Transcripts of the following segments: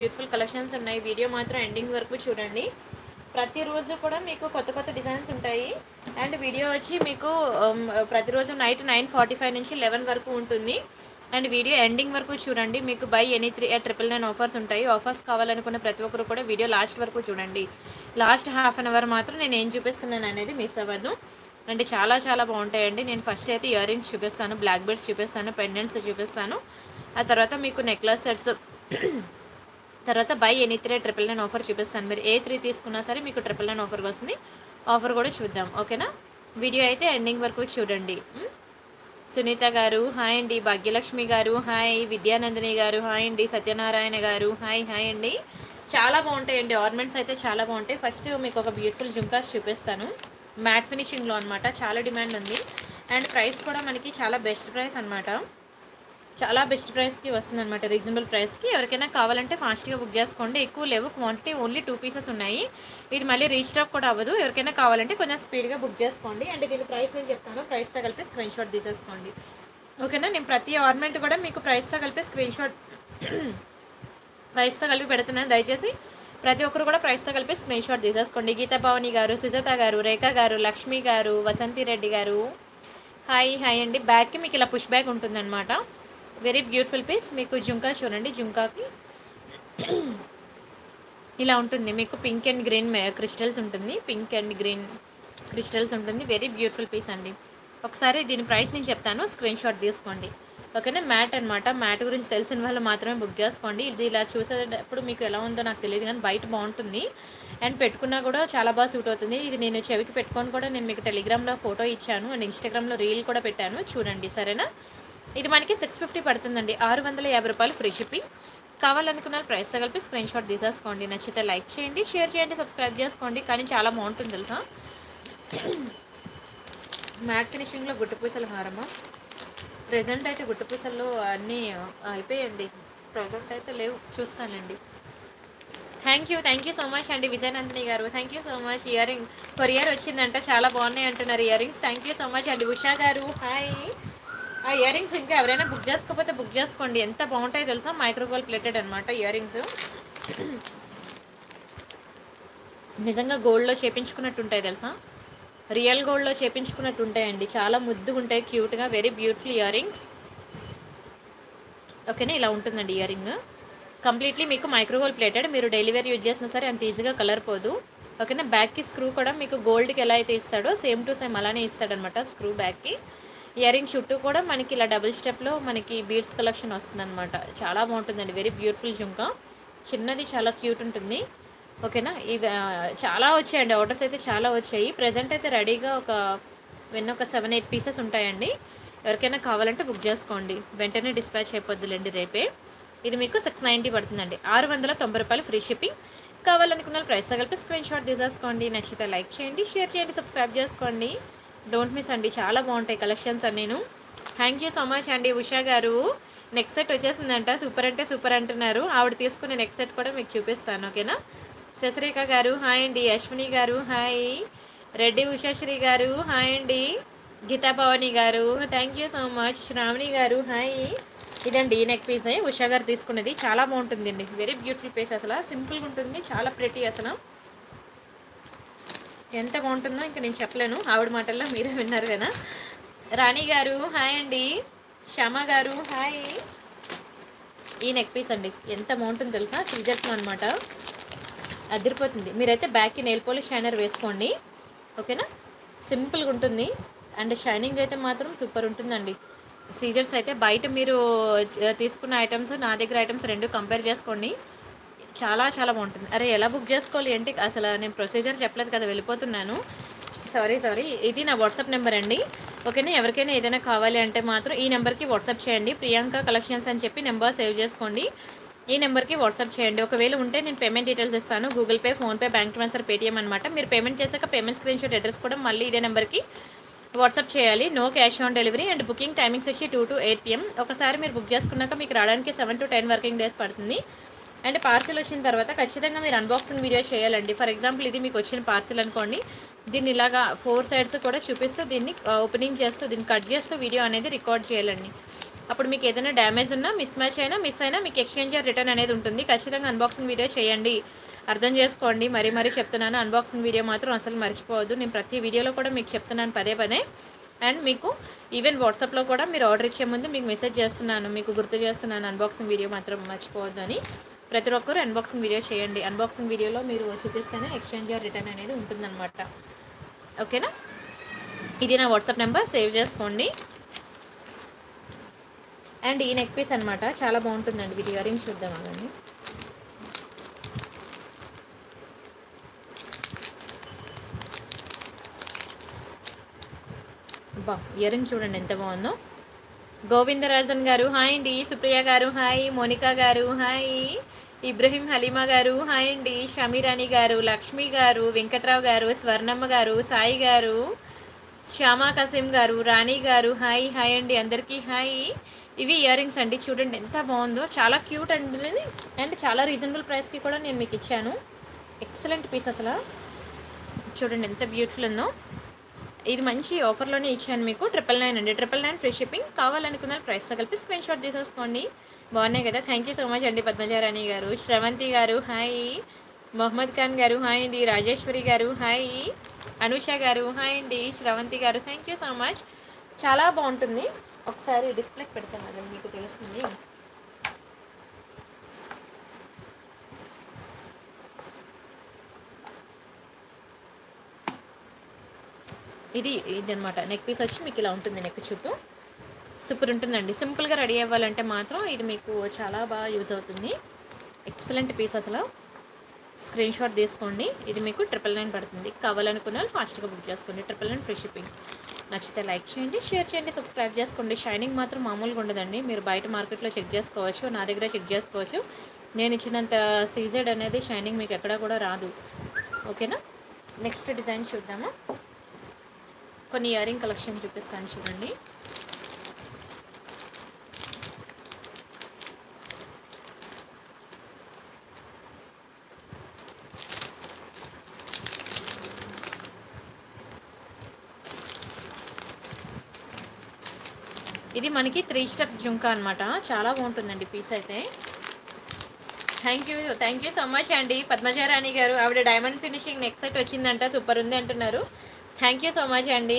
Beautiful collections ఉన్నాయి video మాత్రం ending వరకు చూడండి ప్రతిరోజు కూడా మీకు కొత్త కొత్త డిజైన్స్ ఉంటాయి అండ్ వీడియో వచ్చి మీకు ఉమ్, ప్రతిరోజు నైట్ నైన్ ఫార్టీ ఫైవ్ నుంచి లెవెన్ వరకు ఉంటుంది అండ్ వీడియో ఎండింగ్ వరకు చూడండి మీకు buy any three triple nine offers ఉంటాయి ఆఫర్స్ కావాలనుకున్న ప్రతి ఒక్కరు కూడా వీడియో లాస్ట్ వరకు చూడండి లాస్ట్ హాఫ్ అన్ అవర్ మాత్రం నేను ఏం చూపిస్తున్నాను అనేది మిస్ అవ్వద్దు అంటే చాలా చాలా బాగుంటాయండి నేను ఫస్ట్ అయితే ఇయర్ రింగ్స్ చూపిస్తాను బ్లాక్ బెల్ట్స్ చూపిస్తాను పెండెంట్స్ చూపిస్తాను ఆ తర్వాత మీకు నెక్లెస్ సెట్స్ తర్వాత buy any three triple nine offer చూపిస్తాను మీరు ఏ త్రీ తీసుకున్నా సరే మీకు ట్రిపుల్ నైన్ ఆఫర్ వస్తుంది ఆఫర్ కూడా చూద్దాం ఓకేనా వీడియో అయితే ఎండింగ్ వరకు చూడండి ఉం? సునీత గారు హాయ్ అండి భాగ్యలక్ష్మి గారు హాయ్ విద్యానందిని గారు హాయ్ అండి సత్యనారాయణ గారు హాయ్ హాయ్ అండి చాలా బాగుంటాయండి ఆర్నమెంట్స్ అయితే చాలా బాగుంటాయి ఫస్ట్ మీకు ఒక బ్యూటిఫుల్ జుంకాస్ చూపిస్తాను మ్యాట్ ఫినిషింగ్లో అనమాట చాలా డిమాండ్ ఉంది అండ్ ప్రైస్ కూడా మనకి చాలా బెస్ట్ ప్రైస్ అనమాట చాలా బెస్ట్ ప్రైస్కి వస్తుంది అనమాట రీజనబుల్ ప్రైస్కి ఎవరికైనా కావాలంటే ఫాస్ట్గా బుక్ చేసుకోండి ఎక్కువ లేవు క్వాంటిటీ ఓన్లీ టూ పీసెస్ ఉన్నాయి ఇది మళ్ళీ రీస్టాక్ కూడా అవ్వదు ఎవరికైనా కావాలంటే కొంచెం స్పీడ్గా బుక్ చేసుకోండి అండ్ దీని ప్రైస్ నేను చెప్తాను ప్రైస్తో కలిపి స్క్రీన్ షాట్ తీసేసుకోండి ఓకేనా నేను ప్రతి ఆర్నమెంట్ కూడా మీకు ప్రైస్తో కలిపి స్క్రీన్ షాట్ ప్రైస్తో కలిపి పెడుతున్నాను దయచేసి ప్రతి ఒక్కరు కూడా ప్రైస్తో కలిపి స్క్రీన్ షాట్ తీసేసుకోండి గీతా భవాని గారు సుజాత గారు రేఖ గారు లక్ష్మి గారు వసంతి రెడ్డి గారు హాయ్ హాయ్ అండి బ్యాగ్కి మీకు ఇలా పుష్ బ్యాగ్ ఉంటుందన్నమాట వెరీ బ్యూటిఫుల్ పీస్ మీకు జుంకా చూడండి జుంకాకి ఇలా ఉంటుంది మీకు పింక్ అండ్ గ్రీన్ క్రిస్టల్స్ ఉంటుంది పింక్ అండ్ గ్రీన్ క్రిస్టల్స్ ఉంటుంది వెరీ బ్యూటిఫుల్ పీస్ అండి ఒకసారి దీని ప్రైస్ నేను చెప్తాను స్క్రీన్ షాట్ తీసుకోండి ఓకేనా మ్యాట్ అనమాట మ్యాట్ గురించి తెలిసిన వాళ్ళు మాత్రమే బుక్ చేసుకోండి ఇది ఇలా చూసేటప్పుడు మీకు ఎలా ఉందో నాకు తెలియదు కానీ బయట బాగుంటుంది అండ్ పెట్టుకున్నా కూడా చాలా బాగా సూట్ అవుతుంది ఇది నేను చెవికి పెట్టుకొని కూడా నేను మీకు టెలిగ్రామ్లో ఫోటో ఇచ్చాను అండ్ ఇన్స్టాగ్రామ్లో రీల్ కూడా పెట్టాను చూడండి సరేనా ఇది మనకి సిక్స్ ఫిఫ్టీ పడుతుందండి ఆరు వందల యాభై రూపాయలు ఫ్రీ షిప్పింగ్ కావాలనుకున్న ప్రైస్ కలిపి స్క్రీన్ షాట్ తీసేసుకోండి నచ్చితే లైక్ చేయండి షేర్ చేయండి సబ్స్క్రైబ్ చేసుకోండి కానీ చాలా బాగుంటుంది తెలుసా మ్యాట్ ఫినిషింగ్లో గుట్టుపూసల హారమా ప్రజెంట్ అయితే గుట్టుపూసల్లో అన్నీ అయిపోయాయండి ప్రజెంట్ అయితే లేవు చూస్తానండి thank you thank you so much అండి విజయనందిని గారు thank you so much ear ring courier వచ్చిందంట చాలా బాగున్నాయి అంటున్నారు ear rings thank you so much అండి ఉషా గారు హాయ్ ఆ ఇయర్ రింగ్స్ ఇంకా ఎవరైనా బుక్ చేసుకోకపోతే బుక్ చేసుకోండి ఎంత బాగుంటాయో తెలుసా మైక్రోగోల్ ప్లేటెడ్ అనమాట ఇయర్ రింగ్స్ నిజంగా గోల్డ్లో చేపించుకున్నట్టు ఉంటాయి తెలుసా రియల్ గోల్డ్లో చేపించుకున్నట్టు ఉంటాయండి చాలా ముద్దుగా ఉంటాయి క్యూట్గా వెరీ బ్యూటిఫుల్ ఇయర్ రింగ్స్ ఓకేనా ఇలా ఉంటుందండి ఇయర్ రింగ్ కంప్లీట్లీ మీకు మైక్రోగోల్ ప్లేటెడ్ మీరు డైలీ వేర్ యూజ్ చేసినా సరే అంత ఈజీగా కలర్ పోదు ఓకేనా బ్యాక్కి స్క్రూ కూడా మీకు గోల్డ్కి ఎలా అయితే ఇస్తాడో సేమ్ టు సేమ్ అలానే ఇస్తాడనమాట స్క్రూ బ్యాక్కి ఇయర్ రింగ్ చుట్టూ కూడా మనకి ఇలా డబుల్ స్టెప్లో మనకి బీడ్స్ కలెక్షన్ వస్తుందన్నమాట చాలా బాగుంటుందండి వెరీ బ్యూటిఫుల్ జుంకా చిన్నది చాలా క్యూట్ ఉంటుంది ఓకేనా ఇవి ఆ, చాలా వచ్చాయండి ఆర్డర్స్ అయితే చాలా వచ్చాయి ప్రజెంట్ అయితే రెడీగా ఒక వెన్న ఒక సెవెన్ ఎయిట్ పీసెస్ ఉంటాయండి ఎవరికైనా కావాలంటే బుక్ చేసుకోండి వెంటనే డిస్పాచ్ అయిపోద్దులేండి రేపే ఇది మీకు సిక్స్ నైంటీ పడుతుందండి ఆరు వందల తొంభై రూపాయలు ఫ్రీ షిప్పింగ్ కావాలనుకున్న ప్రైస్ కలిపి స్క్రీన్ షాట్ తీసేసుకోండి నచ్చితే లైక్ చేయండి షేర్ చేయండి సబ్స్క్రైబ్ చేసుకోండి డోంట్ మిస్ అండి చాలా బాగుంటాయి కలెక్షన్స్ అని నేను థ్యాంక్ యూ సో మచ్ అండి ఉషా గారు నెక్స్ట్ సెట్ వచ్చేసిందంట సూపర్ అంటే సూపర్ అంటున్నారు ఆవిడ తీసుకునే నెక్స్ట్ సెట్ కూడా మీకు చూపిస్తాను ఓకేనా శశరేఖ గారు హాయ్ అండి అశ్విని గారు హాయ్ రెడ్డి ఉషాశ్రీ గారు హాయ్ అండి గీతా భవాని గారు thank you so much Sravani గారు హాయ్ ఇదండి ఈ నెక్ పీస్ ఉషా గారు తీసుకున్నది చాలా బాగుంటుందండి వెరీ బ్యూటిఫుల్ పీస్ అసలు సింపుల్గా ఉంటుంది చాలా ప్రెటీ అసలు ఎంత బాగుంటుందో ఇంకా నేను చెప్పలేను ఆవిడ మాటల్లో మీరే విన్నారు కదా రాణి గారు హాయ్ అండి శ్యామ గారు హాయ్ ఈ నెక్ పీస్ అండి ఎంత బాగుంటుందో తెలుసా సీజర్స్లో అనమాట అదిరిపోతుంది మీరైతే బ్యాక్కి నెయిల్ పాలిష్ షైనర్ వేసుకోండి ఓకేనా సింపుల్గా ఉంటుంది అండ్ షైనింగ్ అయితే మాత్రం సూపర్ ఉంటుందండి సీజర్స్ అయితే బయట మీరు చ- తీసుకున్న ఐటమ్స్ నా దగ్గర ఐటమ్స్ రెండు కంపేర్ చేసుకోండి చాలా చాలా బాగుంటుంది అరే ఎలా బుక్ చేసుకోవాలి ఏంటి అసలు నేను ప్రొసీజర్ చెప్పలేదు కదా వెళ్ళిపోతున్నాను సారీ సారీ ఇది నా వాట్సాప్ నెంబర్ అండి ఓకేనా ఎవరికైనా ఏదైనా కావాలి అంటే మాత్రం ఈ నెంబర్కి వాట్సాప్ చేయండి ప్రియాంక కలెక్షన్స్ అని చెప్పి నెంబర్ సేవ్ చేసుకోండి ఈ నెంబర్కి వాట్సాప్ చేయండి ఒకవేళ ఉంటే నేను పేమెంట్ డీటెయిల్స్ ఇస్తాను Google Pay PhonePe bank transfer Paytm అనమాట మీరు పేమెంట్ చేశాక పేమెంట్ స్క్రీన్ షాట్ అడ్రస్ కూడా మళ్ళీ ఇదే నెంబర్కి వాట్సాప్ చేయాలి no cash on delivery and booking timings వచ్చి టూ టు ఎయిట్ పిఎం ఒకసారి మీరు బుక్ చేసుకున్నాక మీకు రావడానికి seven to ten working days పడుతుంది అండ్ పార్సిల్ వచ్చిన తర్వాత ఖచ్చితంగా మీరు అన్బాక్సింగ్ వీడియో చేయాలండి ఫర్ ఎగ్జాంపుల్ ఇది మీకు వచ్చిన పార్సిల్ అనుకోండి దీన్ని ఇలాగా ఫోర్ సైడ్స్ కూడా చూపిస్తూ దీన్ని ఓపెనింగ్ చేస్తూ దీన్ని కట్ చేస్తూ వీడియో అనేది రికార్డ్ చేయాలండి అప్పుడు మీకు ఏదైనా డ్యామేజ్ ఉన్నా మిస్ మ్యాచ్ అయినా మిస్ అయినా మీకు ఎక్స్చేంజ్ రిటర్న్ అనేది ఉంటుంది ఖచ్చితంగా అన్బాక్సింగ్ వీడియో చేయండి అర్థం చేసుకోండి మరీ మరీ చెప్తున్నాను అన్బాక్సింగ్ వీడియో మాత్రం అసలు మర్చిపోవద్దు నేను ప్రతి వీడియోలో కూడా మీకు చెప్తున్నాను పదే పదే అండ్ మీకు ఈవెన్ వాట్సాప్లో కూడా మీరు ఆర్డర్ ఇచ్చే ముందు మీకు మెసేజ్ చేస్తున్నాను మీకు గుర్తు చేస్తున్నాను అన్బాక్సింగ్ వీడియో మాత్రం మర్చిపోవద్దు అని ప్రతి ఒక్కరు అన్బాక్సింగ్ వీడియో చేయండి అన్బాక్సింగ్ వీడియోలో మీరు చూపిస్తేనే ఎక్స్చేంజ్ రిటర్న్ అనేది ఉంటుందన్నమాట ఓకేనా ఇది నా వాట్సాప్ నెంబర్ సేవ్ చేసుకోండి అండ్ ఈ నెక్ పీస్ అనమాట చాలా బాగుంటుందండి వీటి ఇయర్ రింగ్స్ చూద్దాం అదండి బా ఇయర్ రింగ్ చూడండి ఎంత బాగుందో గోవిందరాజన్ గారు హాయ్ అండి సుప్రియ గారు హాయ్ మోనికా గారు హాయ్ ఇబ్రహీం హలీమా గారు హాయ్ అండి షమీరాణి గారు లక్ష్మి గారు వెంకట్రావు గారు స్వర్ణమ్మ గారు సాయి గారు శ్యామా కసీం గారు రాణి గారు హాయ్ హాయ్ అండి అందరికీ హాయ్ ఇవి ఇయర్ రింగ్స్ అండి చూడండి ఎంత బాగుందో చాలా క్యూట్ అండి ఇది. అండ్ చాలా రీజనబుల్ ప్రైస్కి కూడా నేను మీకు ఇచ్చాను ఎక్సలెంట్ పీస్ అసలు చూడండి ఎంత బ్యూటిఫుల్ ఉందో ఇది మంచి ఆఫర్లోనే ఇచ్చాను మీకు ట్రిపుల్ నైన్ అండి ట్రిపుల్ నైన్ ఫ్రీ షిప్పింగ్ కావాలనుకున్న ప్రైస్తో కలిపి స్క్రీన్ షాట్ తీసేసుకోండి బాగున్నాయి కదా థ్యాంక్ యూ సో మచ్ అండి పద్మజారాణి గారు శ్రవంతి గారు హాయ్ మొహమ్మద్ ఖాన్ గారు హాయ్ అండి రాజేశ్వరి గారు హాయ్ అనుష గారు హాయ్ అండి శ్రవంతి గారు థ్యాంక్ యూ సో మచ్ చాలా బాగుంటుంది ఒకసారి డిస్ప్లేకి పెడతాను అదండి మీకు తెలుస్తుంది ఇది ఇది అనమాట నెక్ పీస్ వచ్చి మీకు ఇలా ఉంటుంది నెక్ చుట్టూ సూపర్ ఉంటుందండి సింపుల్గా రెడీ అవ్వాలంటే మాత్రం ఇది మీకు చాలా బాగా యూజ్ అవుతుంది ఎక్సలెంట్ పీస్ అసలు స్క్రీన్ షాట్ తీసుకోండి ఇది మీకు ట్రిపుల్ నైన్ పడుతుంది కావాలనుకున్న వాళ్ళు ఫాస్ట్గా బుక్ చేసుకోండి ట్రిపుల్ నైన్ ఫ్రీ షిప్పింగ్ నచ్చితే లైక్ చేయండి షేర్ చేయండి సబ్స్క్రైబ్ చేసుకోండి షైనింగ్ మాత్రం మామూలుగా ఉండదండి మీరు బయట మార్కెట్లో చెక్ చేసుకోవచ్చు నా దగ్గర చెక్ చేసుకోవచ్చు నేను ఇచ్చినంత సీజెడ్ అనేది షైనింగ్ మీకు ఎక్కడా కూడా రాదు ఓకేనా నెక్స్ట్ డిజైన్ చూద్దామా కొన్ని ఇయర్ రింగ్ కలెక్షన్ చూపిస్తాను చూడండి ఇది మనకి త్రీ స్టెప్స్ జుంకా అనమాట చాలా బాగుంటుందండి పీస్ అయితే thank you thank you so much అండి పద్మజారాణి గారు ఆవిడ డైమండ్ ఫినిషింగ్ నెక్స్ట్ సెట్ వచ్చిందంట సూపర్ ఉంది అంటున్నారు థ్యాంక్ యూ సో మచ్ అండి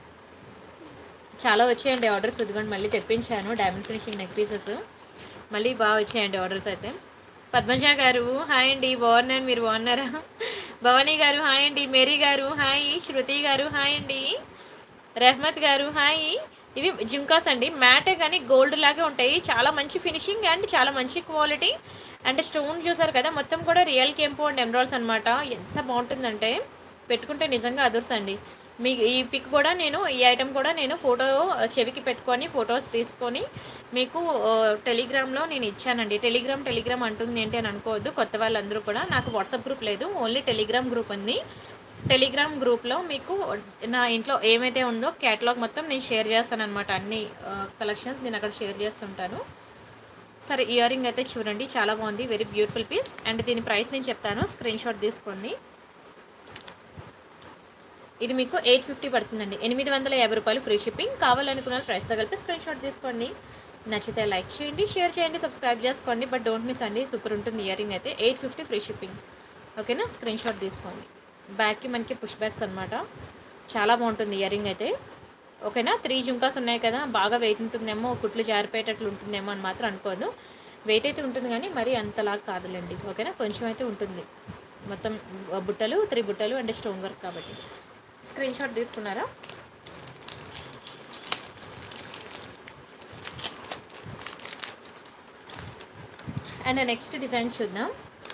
చాలా వచ్చాయండి ఆర్డర్స్ ఇదిగోండి మళ్ళీ తెప్పించాను డైమండ్ ఫినిషింగ్ నెక్ పీసెస్ మళ్ళీ బాగా వచ్చాయండి ఆర్డర్స్ అయితే పద్మజ గారు హాయ్ అండి బాగున్నాను మీరు బాగున్నారా భవానీ గారు హాయ్ అండి మేరీ గారు హాయ్ శృతి గారు హాయ్ అండి రెహ్మత్ గారు హాయ్ ఇవి జింకాస్ అండి మ్యాటే కానీ గోల్డ్ లాగే ఉంటాయి చాలా మంచి ఫినిషింగ్ అండ్ చాలా మంచి క్వాలిటీ అండ్ స్టోన్ చూసారు కదా మొత్తం కూడా రియల్ కెంపు అండ్ ఎమరాల్స్ అనమాట ఎంత బాగుంటుందంటే పెట్టుకుంటే నిజంగా అదుర్స్ అండి మీ ఈ పిక్ కూడా నేను ఈ ఐటెం కూడా నేను ఫోటో చెవికి పెట్టుకొని ఫొటోస్ తీసుకొని మీకు ఆ, టెలిగ్రామ్లో నేను ఇచ్చానండి టెలిగ్రామ్ టెలిగ్రామ్ అంటుంది ఏంటి అని అనుకోవద్దు కొత్త వాళ్ళందరూ కూడా నాకు వాట్సాప్ గ్రూప్ లేదు ఓన్లీ టెలిగ్రామ్ గ్రూప్ ఉంది టెలిగ్రామ్ గ్రూప్లో మీకు నా ఇంట్లో ఏమైతే ఉందో క్యాటలాగ్ మొత్తం నేను షేర్ చేస్తాను అనమాట అన్ని కలెక్షన్స్ నేను అక్కడ షేర్ చేస్తుంటాను సరే ఇయర్ రింగ్ అయితే చూడండి చాలా బాగుంది వెరీ బ్యూటిఫుల్ పీస్ అండ్ దీని ప్రైస్ నేను చెప్తాను స్క్రీన్ షాట్ తీసుకోండి ఇది మీకు ఎయిట్ ఫిఫ్టీ పడుతుందండి ఎనిమిది వందల యాభై రూపాయలు ఫ్రీ షిప్పింగ్ కావాలనుకున్న ప్రైస్తో కలిపి స్క్రీన్ షాట్ తీసుకోండి నచ్చితే లైక్ చేయండి షేర్ చేయండి సబ్స్క్రైబ్ చేసుకోండి బట్ డోంట్ మిస్ అండి సూపర్ ఉంటుంది ఇయర్ రింగ్ అయితే ఎయిట్ ఫిఫ్టీ ఫ్రీ షిప్పింగ్ ఓకేనా స్క్రీన్ షాట్ తీసుకోండి బ్యాక్కి మనకి పుష్ బ్యాక్స్ అనమాట చాలా బాగుంటుంది ఇయర్ రింగ్ అయితే ఓకేనా త్రీ జుంకాస్ ఉన్నాయి కదా బాగా వెయిట్ ఉంటుందేమో కుట్లు జారిపోయేటట్లు ఉంటుందేమో అని మాత్రం అనుకోదు వెయిట్ అయితే ఉంటుంది కానీ మరీ అంతలాగా కాదులేండి ఓకేనా కొంచెం అయితే ఉంటుంది మొత్తం బుట్టలు త్రీ బుట్టలు అంటే స్టోన్ వర్క్ కాబట్టి స్క్రీన్ షాట్ తీసుకున్నారా అండ్ నెక్స్ట్ డిజైన్ చూద్దాం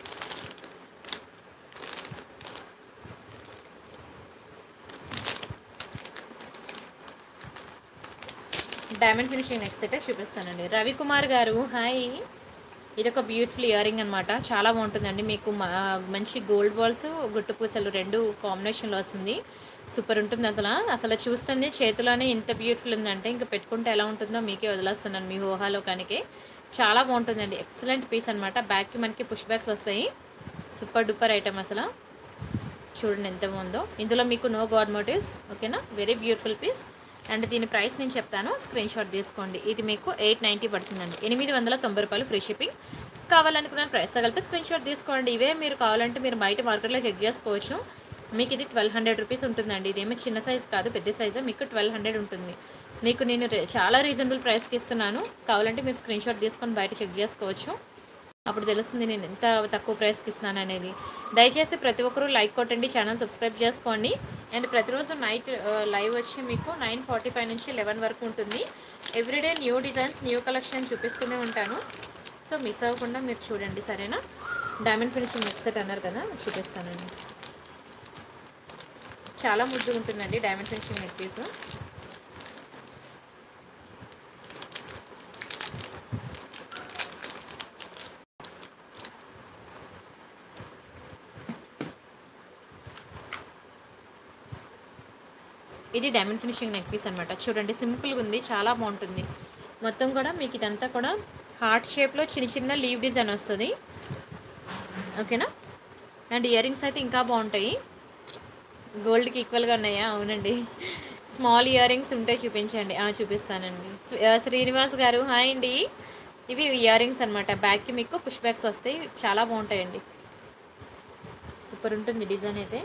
డైమండ్ ఫినిషింగ్ నెక్స్ట్ సెట్ చూపిస్తానండి రవికుమార్ గారు హాయ్ ఇది ఒక బ్యూటిఫుల్ ఇయర్ రింగ్ అనమాట చాలా బాగుంటుందండి మీకు మా- మంచి గోల్డ్ బాల్స్ గుట్టు పూసలు రెండు కాంబినేషన్లో వస్తుంది సూపర్ ఉంటుంది అసలు అసలు చూస్తుంది చేతిలోనే ఇంత బ్యూటిఫుల్ ఉందంటే ఇంకా పెట్టుకుంటే ఎలా ఉంటుందో మీకే వదిలేస్తున్నాను మీ ఊహాలో కనుక చాలా బాగుంటుందండి ఎక్సలెంట్ పీస్ అనమాట బ్యాక్కి మనకి పుష్ బ్యాక్స్ వస్తాయి సూపర్ డూపర్ ఐటమ్ అసలు చూడండి ఎంత బాగుందో ఇందులో మీకు నో గాడ్ మోటివ్స్ ఓకేనా వెరీ బ్యూటిఫుల్ పీస్ అండ్ దీని ప్రైస్ నేను చెప్తాను స్క్రీన్ షాట్ తీసుకోండి ఇది మీకు ఎయిట్ నైంటీ పడుతుందండి ఎనిమిది వందల తొంభై రూపాయలు ఫ్రీ షిప్పింగ్ కావాలనుకున్న ప్రైస్ కలిపి స్క్రీన్ షాట్ తీసుకోండి ఇవే మీరు కావాలంటే మీరు బయట మార్కెట్లో చెక్ చేసుకోవచ్చు మీకు ఇది ట్వెల్వ్ హండ్రెడ్ రూపీస్ ఉంటుందండి ఇదేమీ చిన్న సైజ్ కాదు పెద్ద సైజు మీకు ట్వెల్వ్ హండ్రెడ్ ఉంటుంది మీకు నేను రే- చాలా రీజనబుల్ ప్రైస్కి ఇస్తున్నాను కావాలంటే మీరు స్క్రీన్ షాట్ తీసుకొని బయట చెక్ చేసుకోవచ్చు అప్పుడు తెలుస్తుంది నేను ఎంత తక్కువ ప్రైస్కి ఇస్తున్నాను అనేది దయచేసి ప్రతి ఒక్కరూ లైక్ కొట్టండి ఛానల్ సబ్స్క్రైబ్ చేసుకోండి అండ్ ప్రతిరోజు నైట్ లైవ్ వచ్చి మీకు నైన్ ఫార్టీ ఫైవ్ నుంచి లెవెన్ వరకు ఉంటుంది everyday new designs new collection చూపిస్తూనే ఉంటాను సో మిస్ అవ్వకుండా మీరు చూడండి సరేనా డైమండ్ ఫినిషింగ్ నెక్స్ట్ అన్నారు కదా చూపిస్తానండి చాలా ముద్దు ఉంటుందండి డైమండ్ ఫినిషింగ్ నెక్ పీస్ ఇది డైమండ్ ఫినిషింగ్ నెక్ పీస్ అనమాట చూడండి సింపుల్గా ఉంది చాలా బాగుంటుంది మొత్తం కూడా మీకు ఇదంతా కూడా హార్ట్ షేప్లో చిన్న చిన్న లీవ్ డిజైన్ వస్తుంది ఓకేనా అండ్ ఇయర్ రింగ్స్ అయితే ఇంకా బాగుంటాయి గోల్డ్కి ఈక్వల్గా ఉన్నాయా అవునండి స్మాల్ ఇయర్ రింగ్స్ ఉంటే చూపించండి ఆ, చూపిస్తానండి శ్రీ- ఆ, శ్రీనివాస్ గారు హాయ్ అండి ఇవి ఇయర్ రింగ్స్ అనమాట బ్యాక్కి మీకు పుష్ బ్యాక్స్ వస్తాయి చాలా బాగుంటాయండి సూపర్ ఉంటుంది డిజైన్ అయితే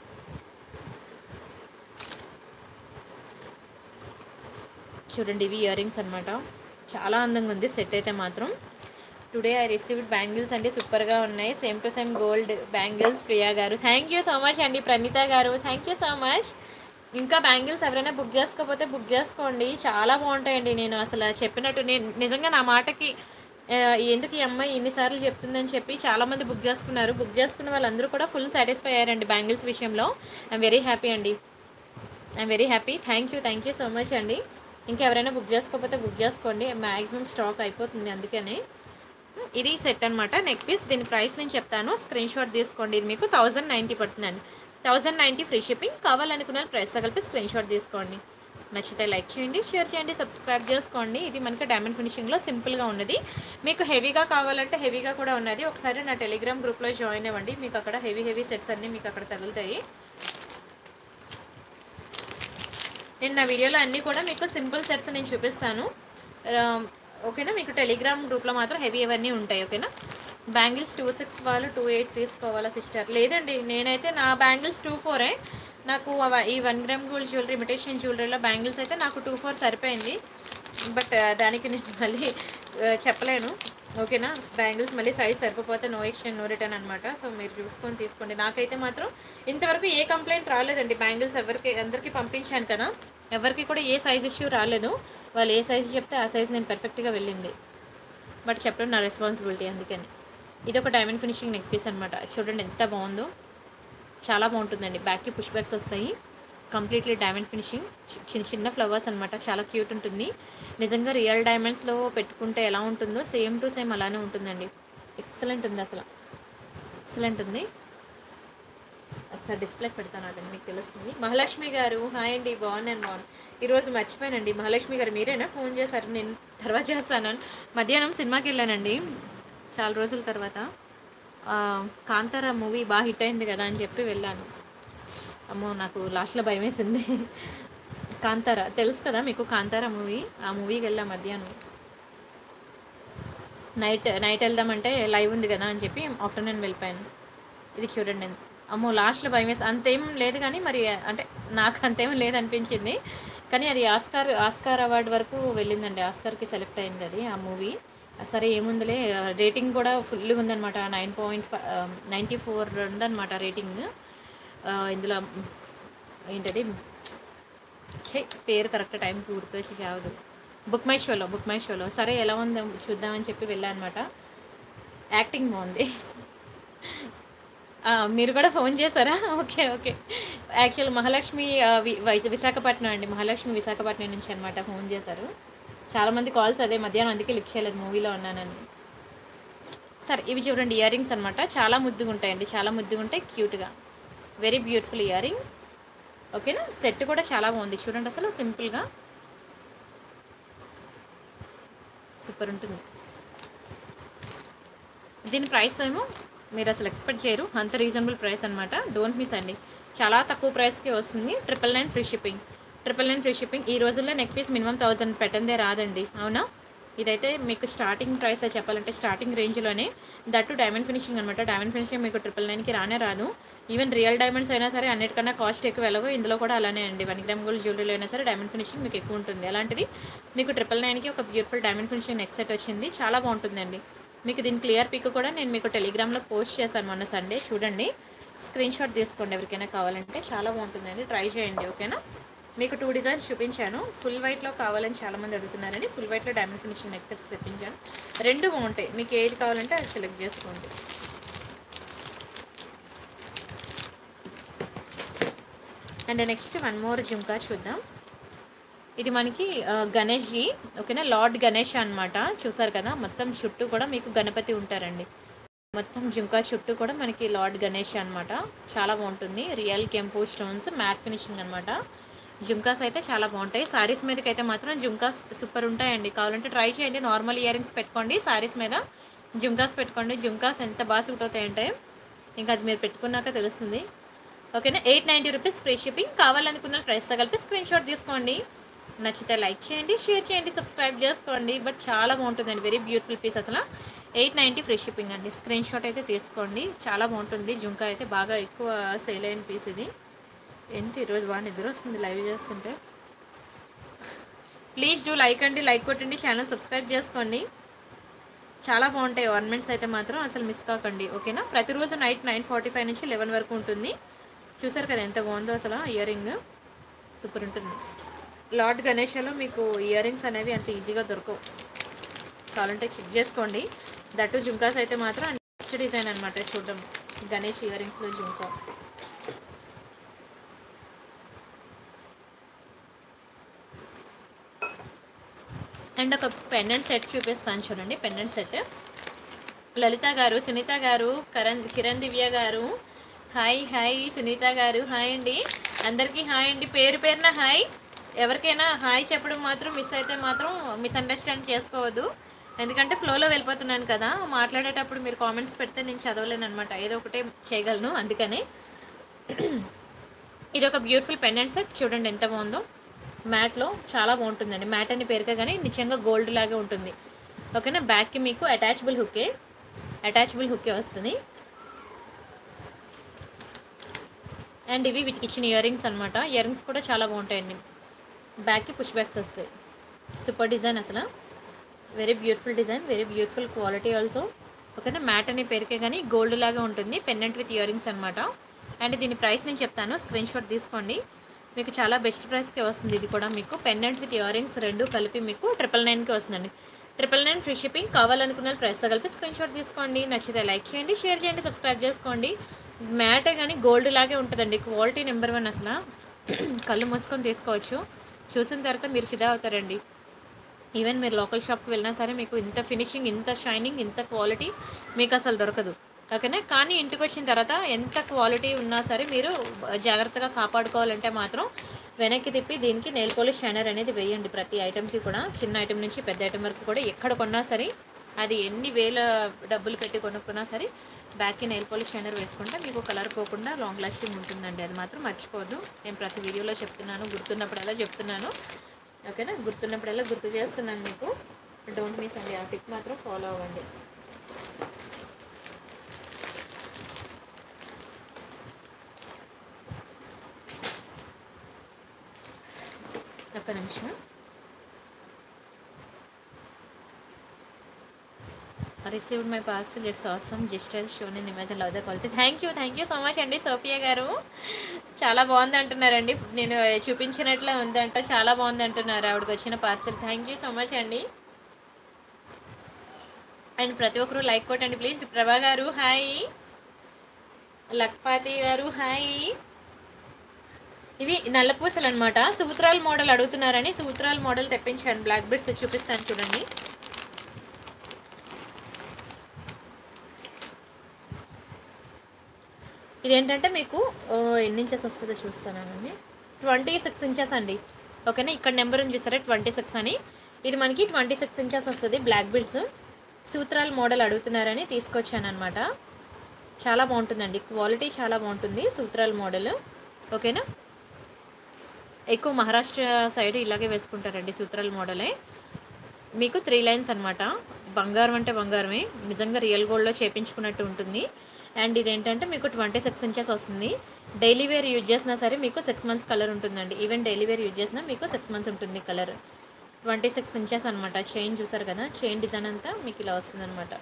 చూడండి ఇవి ఇయర్ రింగ్స్ అనమాట చాలా అందంగా ఉంది సెట్ అయితే మాత్రం టుడే ఐ రిసీవ్డ్ బ్యాంగిల్స్ అండి సూపర్గా ఉన్నాయి same to same gold bangles Priya గారు థ్యాంక్ యూ సో మచ్ అండి ప్రణీత గారు థ్యాంక్ యూ సో మచ్ ఇంకా బ్యాంగిల్స్ ఎవరైనా బుక్ చేసుకోకపోతే బుక్ చేసుకోండి చాలా బాగుంటాయండి నేను అసలు చెప్పినట్టు నేను నిజంగా నా మాటకి ఆ, ఎందుకు ఈ అమ్మాయి ఇన్నిసార్లు చెప్తుందని చెప్పి చాలామంది బుక్ చేసుకున్నారు బుక్ చేసుకున్న వాళ్ళందరూ కూడా ఫుల్ సాటిస్ఫై అయ్యారండి బ్యాంగిల్స్ విషయంలో ఐఎమ్ వెరీ హ్యాపీ అండి I'm very happy thank you thank you so much అండి ఇంకా ఎవరైనా బుక్ చేసుకోకపోతే బుక్ చేసుకోండి మ్యాక్సిమం స్టాక్ అయిపోతుంది అందుకని ఇది సెట్ అనమాట నెక్ పీస్ దీని ప్రైస్ నేను చెప్తాను స్క్రీన్ షాట్ తీసుకోండి ఇది మీకు థౌజండ్ నైంటీ పడుతుందండి థౌజండ్ నైంటీ ఫ్రీ షిప్పింగ్ కావాలనుకున్న ప్రైస్ కలిపి స్క్రీన్ షాట్ తీసుకోండి నచ్చితే లైక్ చేయండి షేర్ చేయండి సబ్స్క్రైబ్ చేసుకోండి ఇది మనకి డైమండ్ ఫినిషింగ్లో సింపుల్గా ఉన్నది మీకు హెవీగా కావాలంటే హెవీగా కూడా ఉన్నది ఒకసారి నా టెలిగ్రామ్ గ్రూప్లో జాయిన్ అవ్వండి మీకు అక్కడ హెవీ హెవీ సెట్స్ అన్నీ మీకు అక్కడ తగులుతాయి నేను నా వీడియోలో అన్నీ కూడా మీకు సింపుల్ సెట్స్ నేను చూపిస్తాను ఆ, ఓకేనా మీకు టెలిగ్రామ్ గ్రూప్లో మాత్రం హెవీ ఇవన్నీ ఉంటాయి ఓకేనా బ్యాంగిల్స్ టూ సిక్స్ వాళ్ళు టూ ఎయిట్ తీసుకోవాలా సిస్టర్ లేదండి నేనైతే నా బ్యాంగిల్స్ టూ ఫోరే నాకు అవ- ఈ one gram gold jewellery imitation జ్యువెలరీలో బ్యాంగిల్స్ అయితే నాకు టూ ఫోర్ సరిపోయింది బట్ దానికి నేను మళ్ళీ ఆ, చెప్పలేను ఓకేనా బ్యాంగిల్స్ మళ్ళీ సైజ్ సరిపోతే నో ఎక్స్చేంజ్ నో రిటర్న్ అనమాట సో మీరు చూసుకొని తీసుకోండి నాకైతే మాత్రం ఇంతవరకు ఏ కంప్లైంట్ రాలేదండి బ్యాంగిల్స్ ఎవరికి అందరికీ పంపించాను కదా ఎవరికి కూడా ఏ సైజ్ ఇష్యూ రాలేదు వాళ్ళు ఏ సైజ్ చెప్తే ఆ సైజ్ నేను పర్ఫెక్ట్గా వెళ్ళింది బట్ చెప్పడం నా రెస్పాన్సిబిలిటీ అందుకని ఇది ఒక డైమండ్ ఫినిషింగ్ నెక్ పీస్ అనమాట చూడండి ఎంత బాగుందో చాలా బాగుంటుందండి బ్యాక్కి పుష్ బ్యాక్స్ వస్తాయి కంప్లీట్లీ డైమండ్ ఫినిషింగ్ చి- చిన్న చిన్న ఫ్లవర్స్ అనమాట చాలా క్యూట్ ఉంటుంది నిజంగా రియల్ డైమండ్స్లో పెట్టుకుంటే ఎలా ఉంటుందో సేమ్ టు సేమ్ అలానే ఉంటుందండి ఎక్సలెంట్ ఉంది అసలు ఎక్సలెంట్ ఉంది ఒకసారి డిస్ప్లే పెడతాను అదండి మీకు తెలుస్తుంది మహాలక్ష్మి గారు హాయ్ అండి బాగున్నాను బాగున్నాను ఈరోజు మర్చిపోయానండి మహాలక్ష్మి గారు మీరేనా ఫోన్ చేశారు నేను తర్వాత చేస్తాను మధ్యాహ్నం సినిమాకి వెళ్ళానండి చాలా రోజుల తర్వాత ఆ, కాంతార మూవీ బాగా హిట్ అయింది కదా అని చెప్పి వెళ్ళాను అమ్మో నాకు లాస్ట్లో భయం వేసింది కాంతార తెలుసు కదా మీకు కాంతార మూవీ ఆ మూవీకి వెళ్ళా మధ్యాహ్నం నైట్ నైట్ వెళ్దామంటే లైవ్ ఉంది కదా అని చెప్పి ఆఫ్టర్నూన్ వెళ్ళిపోయాను ఇది చూడండి అమ్మో లాస్ట్లో భయం వేసి అంతేం లేదు కానీ మరి అంటే నాకు అంతేం లేదు అనిపించింది కానీ అది ఆస్కార్ ఆస్కార్ అవార్డు వరకు వెళ్ళిందండి ఆస్కార్కి సెలెక్ట్ అయింది అది ఆ మూవీ సరే ఏముందిలే రేటింగ్ కూడా ఫుల్గా ఉందన్నమాట nine point five ninety four ఉందన్నమాట రేటింగ్ ఇందులో ఏంటది ఛే పేరు కరెక్ట్ టైంకి గుర్తొచ్చి చావదు బుక్ మై షోలో బుక్ మై షోలో సరే ఎలా ఉందో చూద్దామని చెప్పి వెళ్ళాను అనమాట యాక్టింగ్ బాగుంది ఆ, మీరు కూడా ఫోన్ చేశారా ఓకే ఓకే యాక్చువల్ మహాలక్ష్మి ఆ, వి- వైజ విశాఖపట్నం అండి మహాలక్ష్మి విశాఖపట్నం నుంచి అనమాట ఫోన్ చేశారు చాలామంది కాల్స్ అదే మధ్యాహ్నం అందుకే లిఫ్ట్ చేయలేదు మూవీలో ఉన్నానని సరే ఇవి చూడండి ఇయర్ రింగ్స్ అనమాట చాలా ముద్దుగా ఉంటాయండి చాలా ముద్దుగా ఉంటాయి క్యూట్గా వెరీ బ్యూటిఫుల్ ఇయర్ రింగ్ ఓకేనా సెట్ కూడా చాలా బాగుంది చూడండి అసలు సింపుల్గా సూపర్ ఉంటుంది దీని ప్రైస్ ఏమో మీరు అసలు ఎక్స్పెక్ట్ చేయరు అంత రీజనబుల్ ప్రైస్ అనమాట డోంట్ మిస్ అండి చాలా తక్కువ ప్రైస్కి వస్తుంది triple nine free shipping triple nine free shipping ఈ రోజుల్లో నెక్ పీస్ మినిమం థౌజండ్ పెట్టందే రాదండి అవునా ఇదైతే మీకు స్టార్టింగ్ ప్రైస్ చెప్పాలంటే స్టార్టింగ్ రేంజ్లోనే దట్టు డైమండ్ ఫినిషింగ్ అనమాట డైమండ్ ఫినిషింగ్ మీకు ట్రిపుల్ నైన్కి రానే రాదు ఈవెన్ రియల్ డైమండ్స్ అయినా సరే అన్నిటికన్నా కాస్ట్ ఎక్కువ ఎలాగో ఇందులో కూడా అలానే అండి వన్ గ్రామ్ గోల్డ్ జ్యువెలరీలో అయినా సరే డైమండ్ ఫినిషింగ్ మీకు ఎక్కువ ఉంటుంది అలాంటిది మీకు ట్రిపుల్ నైన్కి ఒక beautiful diamond finishing neck set వచ్చింది చాలా బాగుంటుందండి మీకు దీని క్లియర్ పిక్ కూడా నేను మీకు టెలిగ్రామ్లో పోస్ట్ చేశాను మొన్న సండే చూడండి స్క్రీన్ షాట్ తీసుకోండి ఎవరికైనా కావాలంటే చాలా బాగుంటుందండి ట్రై చేయండి ఓకేనా మీకు టూ డిజైన్స్ చూపించాను ఫుల్ వైట్లో కావాలని చాలామంది అడుగుతున్నారని ఫుల్ వైట్లో డైమండ్ ఫినిషింగ్ నెక్ సెట్స్ తెప్పించాను రెండు బాగుంటాయి మీకు ఏది కావాలంటే అది సెలెక్ట్ చేసుకోండి అండ్ నెక్స్ట్ వన్ మోర్ జుంకా చూద్దాం ఇది మనకి ఆ, గణేష్ జీ ఓకేనా లార్డ్ గణేష్ అన్నమాట చూసారు కదా మొత్తం చుట్టూ కూడా మీకు గణపతి ఉంటారండి మొత్తం జుంకా చుట్టూ కూడా మనకి లార్డ్ గణేష్ అన్నమాట చాలా బాగుంటుంది రియల్ కెంపు స్టోన్స్ మ్యాట్ ఫినిషింగ్ అన్నమాట జుంకాస్ అయితే చాలా బాగుంటాయి సారీస్ మీదకి అయితే మాత్రం జుంకాస్ సూపర్ ఉంటాయండి కావాలంటే ట్రై చేయండి నార్మల్ ఇయర్ రింగ్స్ పెట్టుకోండి సారీస్ మీద జుంకాస్ పెట్టుకోండి జుంకాస్ ఎంత బాగా సూట్ అవుతాయంటే ఇంకా అది మీరు పెట్టుకున్నాక తెలుస్తుంది ఓకేనా eight ninety rupees free shipping కావాలనుకున్న ప్రైస్తో కలిపి స్క్రీన్ షాట్ తీసుకోండి నచ్చితే లైక్ చేయండి షేర్ చేయండి సబ్స్క్రైబ్ చేసుకోండి బట్ చాలా బాగుంటుందండి వెరీ బ్యూటిఫుల్ పీస్ అసలు ఎయిట్ నైంటీ ఫ్రీ షిప్పింగ్ అండి స్క్రీన్ షాట్ అయితే తీసుకోండి చాలా బాగుంటుంది జుంకా అయితే బాగా ఎక్కువ సేల్ అయిన పీస్ ఇది ఎంత ఈరోజు బాగా నిద్ర వస్తుంది లైవ్ చేస్తుంటే ప్లీజ్ డూ లైక్ అండి లైక్ కొట్టండి ఛానల్ సబ్స్క్రైబ్ చేసుకోండి చాలా బాగుంటాయి ఆర్నమెంట్స్ అయితే మాత్రం అసలు మిస్ కాకండి ఓకేనా ప్రతిరోజు నైట్ నైన్ ఫార్టీ ఫైవ్ నుంచి లెవెన్ వరకు ఉంటుంది చూసారు కదా ఎంత బాగుందో అసలు ఇయర్ రింగ్ సూపర్ ఉంటుంది లార్డ్ గణేషలో మీకు ఇయర్ రింగ్స్ అనేవి అంత ఈజీగా దొరకవు కావాలంటే చెక్ చేసుకోండి దట్టు జుంకాస్ అయితే మాత్రం నెక్స్ట్ డిజైన్ అనమాట చూడడం గణేష్ ఇయర్ రింగ్స్లో జుంకా అండ్ ఒక పెండెంట్ సెట్ చూపిస్తాను చూడండి పెండెంట్ సెట్ లలిత గారు సునీత గారు కరణ్ కిరణ్ దివ్య గారు హాయ్ హాయ్ సునీత గారు హాయ్ అండి అందరికీ హాయ్ అండి పేరు పేరున హాయ్ ఎవరికైనా హాయ్ చెప్పడం మాత్రం మిస్ అయితే మాత్రం మిస్అండర్స్టాండ్ చేసుకోవద్దు ఎందుకంటే ఫ్లోలో వెళ్ళిపోతున్నాను కదా మాట్లాడేటప్పుడు మీరు కామెంట్స్ పెడితే నేను చదవలేను అనమాట ఏదో ఒకటే చేయగలను అందుకని ఇది ఒక బ్యూటిఫుల్ పెండెంట్ సెట్ చూడండి ఎంత బాగుందో మ్యాట్లో చాలా బాగుంటుందండి మ్యాట్ అని పేరుగా కానీ నిజంగా గోల్డ్ లాగే ఉంటుంది ఓకేనా బ్యాక్కి మీకు అటాచబుల్ హుక్కే అటాచబుల్ హుక్కే వస్తుంది అండ్ ఇవి వీటికి ఇచ్చిన ఇయర్ రింగ్స్ అనమాట ఇయర్ రింగ్స్ కూడా చాలా బాగుంటాయండి బ్యాక్కి పుష్ బ్యాక్స్ వస్తాయి సూపర్ డిజైన్ అసలు very beautiful design very beautiful quality also ఓకేనా మ్యాట్ అనే పేరుకే కానీ గోల్డ్ లాగా ఉంటుంది పెన్నెంట్ విత్ ఇయర్ రింగ్స్ అనమాట అండ్ దీని ప్రైస్ నేను చెప్తాను స్క్రీన్ షాట్ తీసుకోండి మీకు చాలా బెస్ట్ ప్రైస్కే వస్తుంది ఇది కూడా మీకు పెన్నెంట్ విత్ ఇయర్ రింగ్స్ రెండు కలిపి మీకు ట్రిపుల్ నైన్కి వస్తుందండి ట్రిపుల్ నైన్ ఫ్రీ షిప్పింగ్ కావాలనుకున్న ప్రైస్తో కలిపి స్క్రీన్ షాట్ తీసుకోండి నచ్చితే లైక్ చేయండి షేర్ చేయండి సబ్స్క్రైబ్ చేసుకోండి మ్యాటే కానీ గోల్డ్ లాగే ఉంటుందండి క్వాలిటీ నెంబర్ వన్ అసలు కళ్ళు మూసుకొని తీసుకోవచ్చు చూసిన తర్వాత మీరు ఫిదా అవుతారండి ఈవెన్ మీరు లోకల్ షాప్కి వెళ్ళినా సరే మీకు ఇంత ఫినిషింగ్ ఇంత షైనింగ్ ఇంత క్వాలిటీ మీకు అసలు దొరకదు ఓకేనా కానీ ఇంటికి వచ్చిన తర్వాత ఎంత క్వాలిటీ ఉన్నా సరే మీరు జాగ్రత్తగా కాపాడుకోవాలంటే మాత్రం వెనక్కి తిప్పి దీనికి నెయిల్ పాలిష్ షైనర్ అనేది వేయండి ప్రతి ఐటెంకి కూడా చిన్న ఐటెం నుంచి పెద్ద ఐటెం వరకు కూడా ఎక్కడ కొన్నా సరే అది ఎన్ని వేల డబ్బులు పెట్టి కొనుక్కున్నా సరే బ్యాక్కి నెయిల్ పాలిష్ షైనర్ వేసుకుంటే మీకు కలర్ పోకుండా లాంగ్ లాస్టింగ్ ఉంటుందండి అది మాత్రం మర్చిపోవద్దు నేను ప్రతి వీడియోలో చెప్తున్నాను గుర్తున్నప్పుడల్లా చెప్తున్నాను ఓకేనా గుర్తున్నప్పుడల్లా గుర్తు చేస్తున్నాను మీకు డోంట్ మిస్ అండి ఆ టిప్ మాత్రం ఫాలో అవ్వండి ఒక్క నిమిషం received my parcel it's awesome just as shown in image love the quality thank you thank you so much అండి సోఫియా గారు చాలా బాగుంది అంటున్నారండి నేను చూపించినట్లే ఉందంట చాలా బాగుంది అంటున్నారు ఆవిడకి వచ్చిన parcel thank you so much అండి అండ్ ప్రతి ఒక్కరు లైక్ కొట్టండి ప్లీజ్ ప్రభా గారు హాయ్ లక్పాతి గారు హాయ్ ఇవి నల్ల పూసలు అనమాట సూత్రాల మోడల్ అడుగుతున్నారని సూత్రాల మోడల్ తెప్పించాను బ్లాక్ బెడ్స్ చూపిస్తాను చూడండి ఇదేంటంటే మీకు ఆ, ఎన్ని ఇంచెస్ వస్తుందో చూస్తానండి ట్వంటీ సిక్స్ ఇంచెస్ అండి ఓకేనా ఇక్కడ నెంబర్ ఉంది చూసారా ట్వంటీ సిక్స్ అని ఇది మనకి ట్వంటీ సిక్స్ ఇంచెస్ వస్తుంది బ్లాక్ బిల్స్ సూత్రాల మోడల్ అడుగుతున్నారని తీసుకొచ్చాను అనమాట చాలా బాగుంటుందండి క్వాలిటీ చాలా బాగుంటుంది సూత్రాల మోడల్ ఓకేనా ఎక్కువ మహారాష్ట్ర సైడ్ ఇలాగే వేసుకుంటారండి సూత్రాల మోడలే మీకు త్రీ లైన్స్ అనమాట బంగారం అంటే బంగారమే నిజంగా రియల్ గోల్డ్లో చేపించుకున్నట్టు ఉంటుంది అండ్ ఇదేంటంటే మీకు ట్వంటీ సిక్స్ ఇంచెస్ వస్తుంది డైలీ వేర్ యూజ్ చేసినా సరే మీకు సిక్స్ మంత్స్ కలర్ ఉంటుందండి ఈవెన్ డైలీ వేర్ యూజ్ చేసినా మీకు సిక్స్ మంత్స్ ఉంటుంది కలర్ ట్వంటీ సిక్స్ ఇంచెస్ అనమాట చైన్ చూసారు కదా చైన్ డిజైన్ అంతా మీకు ఇలా వస్తుంది అనమాట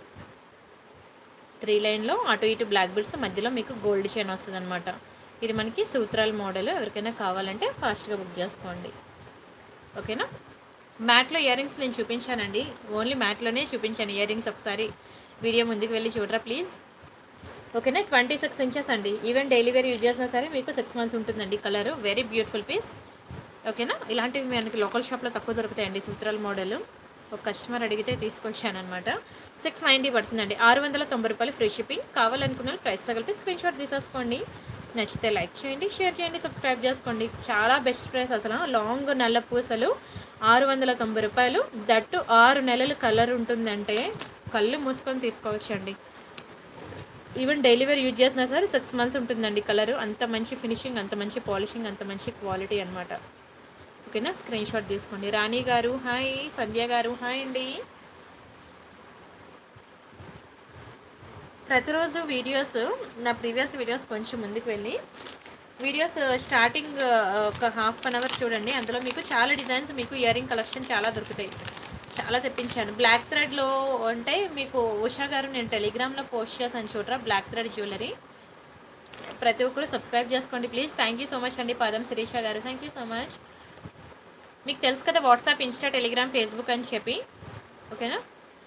త్రీ లైన్లో అటు ఇటు బ్లాక్ బిడ్స్ మధ్యలో మీకు గోల్డ్ చైన్ వస్తుంది అనమాట ఇది మనకి సూత్రాల మోడల్ ఎవరికైనా కావాలంటే ఫాస్ట్గా బుక్ చేసుకోండి ఓకేనా మ్యాట్లో ఇయర్ రింగ్స్ నేను చూపించానండి ఓన్లీ మ్యాట్లోనే చూపించాను ఇయర్ రింగ్స్ ఒకసారి వీడియో ముందుకు వెళ్ళి చూడరా ప్లీజ్ ఓకేనా ట్వంటీ సిక్స్ ఇంచెస్ అండి ఈవెన్ డైలీ వేర్ యూజ్ చేసినా సరే మీకు సిక్స్ మంత్స్ ఉంటుందండి కలర్ వెరీ బ్యూటిఫుల్ పీస్ ఓకేనా ఇలాంటివి మనకి లోకల్ షాప్లో తక్కువ దొరుకుతాయండి సూత్రాల మోడల్ ఒక కస్టమర్ అడిగితే తీసుకొచ్చాను అనమాట సిక్స్ నైంటీ పడుతుందండి ఆరు వందల తొంభై రూపాయలు ఫ్రీ షిప్పింగ్ కావాలనుకున్న ప్రైస్ తగిలిపి స్క్రీన్ షాట్ తీసేసుకోండి నచ్చితే లైక్ చేయండి షేర్ చేయండి సబ్స్క్రైబ్ చేసుకోండి చాలా బెస్ట్ ప్రైస్ అసలు లాంగ్ నల్ల పూసలు ఆరు వందల తొంభై రూపాయలు దట్టు ఆరు నెలలు కలర్ ఉంటుందంటే కళ్ళు మూసుకొని తీసుకోవచ్చండి ఈవెన్ డైలీ వేర్ యూజ్ చేసినా సరే సిక్స్ మంత్స్ ఉంటుందండి కలర్ అంత మంచి ఫినిషింగ్ అంత మంచి పాలిషింగ్ అంత మంచి క్వాలిటీ అనమాట ఓకేనా స్క్రీన్ షాట్ తీసుకోండి రాణి గారు హాయ్ సంధ్య గారు హాయ్ అండి ప్రతిరోజు వీడియోస్ నా ప్రీవియస్ వీడియోస్ కొంచెం ముందుకు వెళ్ళి వీడియోస్ స్టార్టింగ్ ఒక హాఫ్ అన్ అవర్ చూడండి అందులో మీకు చాలా డిజైన్స్ మీకు ఇయర్ రింగ్ కలెక్షన్ చాలా దొరుకుతాయి చాలా తెప్పించాను బ్లాక్ థ్రెడ్లో అంటే మీకు ఉషా గారు నేను టెలిగ్రామ్లో పోస్ట్ చేశాను చూడరా బ్లాక్ థ్రెడ్ జ్యువెలరీ ప్రతి ఒక్కరు సబ్స్క్రైబ్ చేసుకోండి please thank you so much అండి పాదం శిరీష గారు థ్యాంక్ యూ సో మచ్ మీకు తెలుసు కదా వాట్సాప్ ఇన్స్టా టెలిగ్రామ్ ఫేస్బుక్ అని చెప్పి ఓకేనా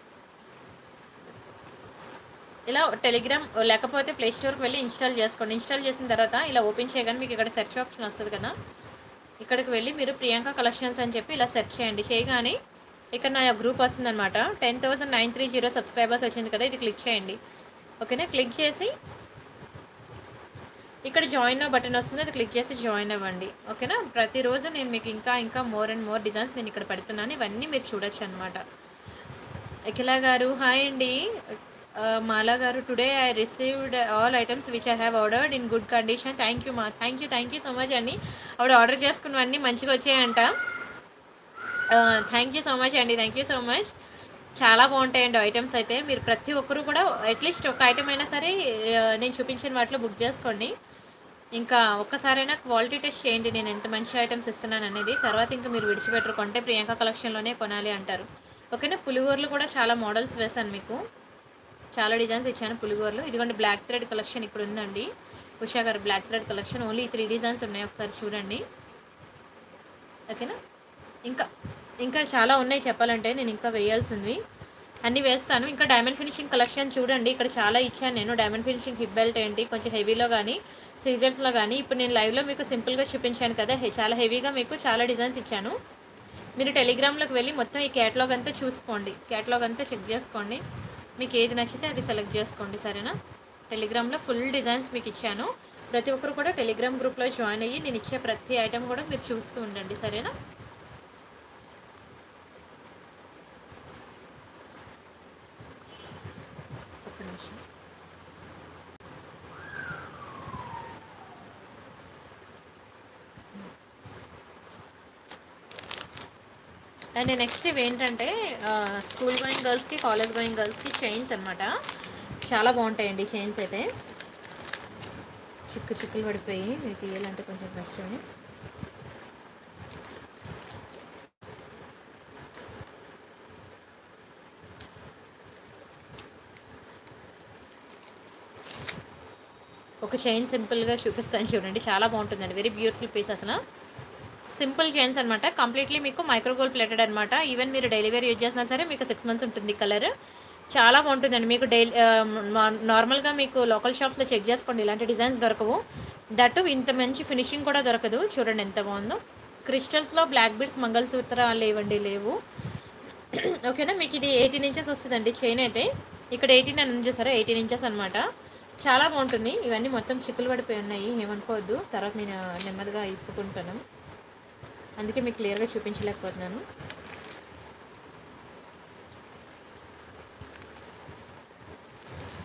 ఇలా టెలిగ్రామ్ లేకపోతే ప్లే స్టోర్కి వెళ్ళి ఇన్స్టాల్ చేసుకోండి ఇన్స్టాల్ చేసిన తర్వాత ఇలా ఓపెన్ చేయగానే మీకు ఇక్కడ సెర్చ్ ఆప్షన్ వస్తుంది కదా ఇక్కడికి వెళ్ళి మీరు ప్రియాంక కలెక్షన్స్ అని చెప్పి ఇలా సెర్చ్ చేయండి చేయగానే ఇక్కడ నా గ్రూప్ వస్తుందన్నమాట ten thousand nine three zero subscribers వచ్చింది కదా ఇది క్లిక్ చేయండి ఓకేనా క్లిక్ చేసి ఇక్కడ జాయిన్ బటన్ వస్తుంది అది క్లిక్ చేసి జాయిన్ అవ్వండి ఓకేనా ప్రతిరోజు నేను మీకు ఇంకా ఇంకా మోర్ అండ్ మోర్ డిజైన్స్ నేను ఇక్కడ పెడుతున్నాను ఇవన్నీ మీరు చూడొచ్చు అనమాట అఖిల గారు హాయ్ అండి మాలా గారు today I received all items which I have ordered in good condition thank you మా thank you thank you so much అండి ఆవిడ ఆర్డర్ చేసుకున్నవన్నీ మంచిగా వచ్చాయంట థ్యాంక్ యూ సో మచ్ అండి థ్యాంక్ యూ సో మచ్ చాలా బాగుంటాయండి ఐటమ్స్ అయితే మీరు ప్రతి ఒక్కరు కూడా అట్లీస్ట్ ఒక ఐటమ్ అయినా సరే ఆ, నేను చూపించిన వాటిలో బుక్ చేసుకోండి ఇంకా ఒక్కసారైనా క్వాలిటీ టెస్ట్ చేయండి నేను ఎంత మంచి ఐటమ్స్ ఇస్తున్నాను అనేది తర్వాత ఇంకా మీరు విడిచిపెట్టరు కొంటే ప్రియాంక కలెక్షన్లోనే కొనాలి అంటారు ఓకేనా పులిగోర్లు కూడా చాలా మోడల్స్ వేశాను మీకు చాలా డిజైన్స్ ఇచ్చాను పులిగోర్లు ఇదిగోండి బ్లాక్ థ్రెడ్ కలెక్షన్ ఇక్కడ ఉందండి ఉషా గారు black thread collection only three designs ఉన్నాయి ఒకసారి చూడండి ఓకేనా ఇంకా ఇంకా చాలా ఉన్నాయి చెప్పాలంటే నేను ఇంకా వేయాల్సింది అన్నీ వేస్తాను ఇంకా డైమండ్ ఫినిషింగ్ కలెక్షన్ చూడండి ఇక్కడ చాలా ఇచ్చాను నేను డైమండ్ ఫినిషింగ్ హిప్ బెల్ట్ ఏంటి కొంచెం హెవీలో కానీ సీజర్స్లో కానీ ఇప్పుడు నేను లైవ్లో మీకు సింపుల్గా చూపించాను కదా హె- చాలా హెవీగా మీకు చాలా డిజైన్స్ ఇచ్చాను మీరు టెలిగ్రామ్లోకి వెళ్ళి మొత్తం ఈ క్యాటలాగ్ అంతా చూసుకోండి క్యాటలాగ్ అంతా చెక్ చేసుకోండి మీకు ఏది నచ్చితే అది సెలెక్ట్ చేసుకోండి సరేనా టెలిగ్రామ్లో ఫుల్ డిజైన్స్ మీకు ఇచ్చాను ప్రతి ఒక్కరు కూడా టెలిగ్రామ్ గ్రూప్లో జాయిన్ అయ్యి నేను ఇచ్చే ప్రతి ఐటెం కూడా మీరు చూస్తూ ఉండండి సరేనా ఒక్క నిమిషం అండ్ నెక్స్ట్ ఇవి ఏంటంటే స్కూల్ గోయింగ్ గర్ల్స్కి కాలేజ్ గోయింగ్ గర్ల్స్కి చైన్స్ అనమాట చాలా బాగుంటాయండి చైన్స్ అయితే చిక్కు చిక్కులు పడిపోయి ఇవి తీయాలంటే కొంచెం కష్టమే ఒక చైన్ సింపుల్గా చూపిస్తాను చూడండి చాలా బాగుంటుందండి వెరీ బ్యూటిఫుల్ పీస్ అసలు సింపుల్ చైన్స్ అనమాట కంప్లీట్లీ మీకు మైక్రోగోల్డ్ ప్లేటెడ్ అనమాట ఈవెన్ మీరు డైలీ వేర్ యూజ్ చేసినా సరే మీకు సిక్స్ మంత్స్ ఉంటుంది కలర్ చాలా బాగుంటుందండి మీకు డైలీ నార్మల్గా మీకు లోకల్ షాప్స్లో చెక్ చేసుకోండి ఇలాంటి డిజైన్స్ దొరకవు దట్టు ఇంత మంచి ఫినిషింగ్ కూడా దొరకదు చూడండి ఎంత బాగుందో క్రిస్టల్స్లో బ్లాక్ బీడ్స్ మంగళసూత్రాలు లేవండి లేవు ఓకేనా మీకు ఇది ఎయిటీన్ ఇంచెస్ వస్తుందండి చైన్ అయితే ఇక్కడ ఎయిటీన్ అని ఉంది చూసారా ఎయిటీన్ ఇంచెస్ అనమాట చాలా బాగుంటుంది ఇవన్నీ మొత్తం చిక్కులు పడిపోయి ఉన్నాయి ఏమనుకోవద్దు తర్వాత నేను నెమ్మదిగా ఇప్పుకుంటాను అందుకే మీకు క్లియర్గా చూపించలేకపోతున్నాను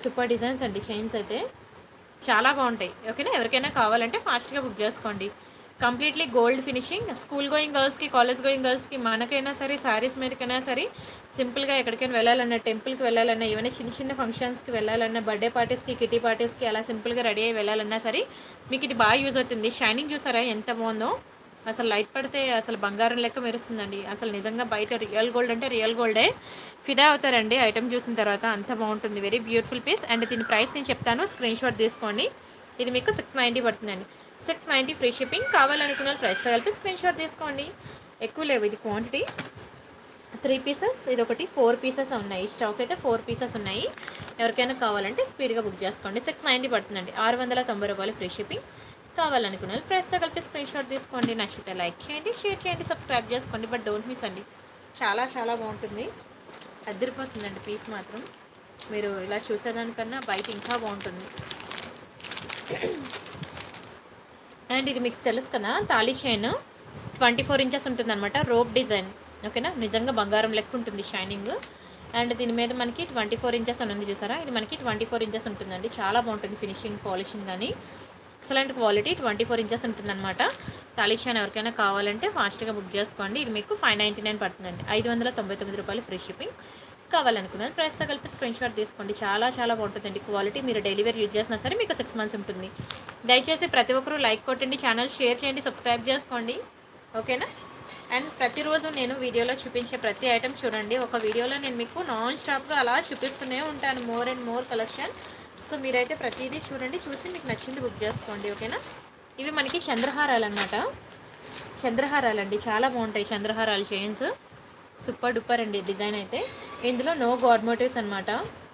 సూపర్ డిజైన్స్ అండి చైన్స్ అయితే చాలా బాగుంటాయి ఓకేనా ఎవరికైనా కావాలంటే ఫాస్ట్గా బుక్ చేసుకోండి completely gold finishing school going గర్ల్స్కి కాలేజ్ గోయింగ్ గర్ల్స్కి మనకైనా సరే శారీస్ మీదకైనా సరే సింపుల్గా ఎక్కడికైనా వెళ్ళాలన్నా టెంపుల్కి వెళ్ళాలన్నా ఏమైనా చిన్న చిన్న ఫంక్షన్స్కి వెళ్ళాలన్నా బర్త్డే పార్టీస్కి కిటీ పార్టీస్కి అలా సింపుల్గా రెడీ అయ్యి వెళ్ళాలన్నా సరే మీకు ఇది బాగా యూజ్ అవుతుంది షైనింగ్ చూసారా ఎంత బాగుందో అసలు లైట్ పడితే అసలు బంగారం లెక్క మెరుస్తుందండి అసలు నిజంగా బయట రియల్ గోల్డ్ అంటే రియల్ గోల్డే ఫిదా అవుతారండి ఐటమ్ చూసిన తర్వాత అంత బాగుంటుంది వెరీ బ్యూటిఫుల్ పీస్ అండ్ దీని ప్రైస్ నేను చెప్తాను స్క్రీన్ షాట్ తీసుకోండి ఇది మీకు సిక్స్ నైంటీ పడుతుందండి సిక్స్ నైంటీ ఫ్రీ షిప్పింగ్ కావాలనుకున్న ప్రైస్ కలిపి స్క్రీన్ షాట్ తీసుకోండి ఎక్కువ లేవు ఇది క్వాంటిటీ త్రీ పీసెస్ ఇది ఒకటి ఫోర్ పీసెస్ ఉన్నాయి స్టాక్ అయితే ఫోర్ పీసెస్ ఉన్నాయి ఎవరికైనా కావాలంటే స్పీడ్గా బుక్ చేసుకోండి సిక్స్ నైంటీ పడుతుందండి ఆరు వందల తొంభై రూపాయలు ఫ్రీ షిప్పింగ్ కావాలనుకున్న వాళ్ళు ప్రైస్తో కలిపి స్క్రీన్ షాట్ తీసుకోండి నచ్చితే లైక్ చేయండి షేర్ చేయండి సబ్స్క్రైబ్ చేసుకోండి బట్ డోంట్ మిస్ అండి చాలా చాలా బాగుంటుంది అదిరిపోతుందండి పీస్ మాత్రం మీరు ఇలా చూసేదానికన్నా బయట ఇంకా బాగుంటుంది అండ్ ఇది మీకు తెలుసు కదా తాళీ చైన్ ట్వంటీ ఫోర్ ఇంచెస్ ఉంటుంది అనమాట రోప్ డిజైన్ ఓకేనా నిజంగా బంగారం లెక్క ఉంటుంది షైనింగ్ అండ్ దీని మీద మనకి ట్వంటీ ఫోర్ ఇంచెస్ అని ఉంది చూసారా ఇది మనకి ట్వంటీ ఫోర్ ఇంచెస్ ఉంటుందండి చాలా బాగుంటుంది ఫినిషింగ్ పాలిషింగ్ కానీ excellent quality twenty four inches ఉంటుందన్నమాట తాళీ చైన్ ఎవరికైనా కావాలంటే ఫాస్ట్గా బుక్ చేసుకోండి ఇది మీకు ఫైవ్ నైంటీ నైన్ పడుతుందండి ఐదు వందల తొంభై తొమ్మిది రూపాయలు ఫ్రీ షిప్పింగ్ కావాలనుకున్నారు ప్రైస్తో కలిపి స్క్రీన్ షాట్ తీసుకోండి చాలా చాలా బాగుంటుందండి క్వాలిటీ మీరు డెలివరీ యూజ్ చేసినా సరే మీకు సిక్స్ మంత్స్ ఉంటుంది దయచేసి ప్రతి ఒక్కరూ లైక్ కొట్టండి ఛానల్ షేర్ చేయండి సబ్స్క్రైబ్ చేసుకోండి ఓకేనా అండ్ ప్రతిరోజు నేను వీడియోలో చూపించే ప్రతి ఐటెం చూడండి ఒక వీడియోలో నేను మీకు నాన్ స్టాప్గా అలా చూపిస్తూనే ఉంటాను more and more collection so మీరైతే ప్రతిదీ చూడండి చూసి మీకు నచ్చింది బుక్ చేసుకోండి ఓకేనా ఇవి మనకి చంద్రహారాలు అనమాట చంద్రహారాలు అండి చాలా బాగుంటాయి చంద్రహారాలు చైన్స్ సూపర్ డూపర్ అండి డిజైన్ అయితే ఇందులో నో గాడ్ మోటివ్స్ అనమాట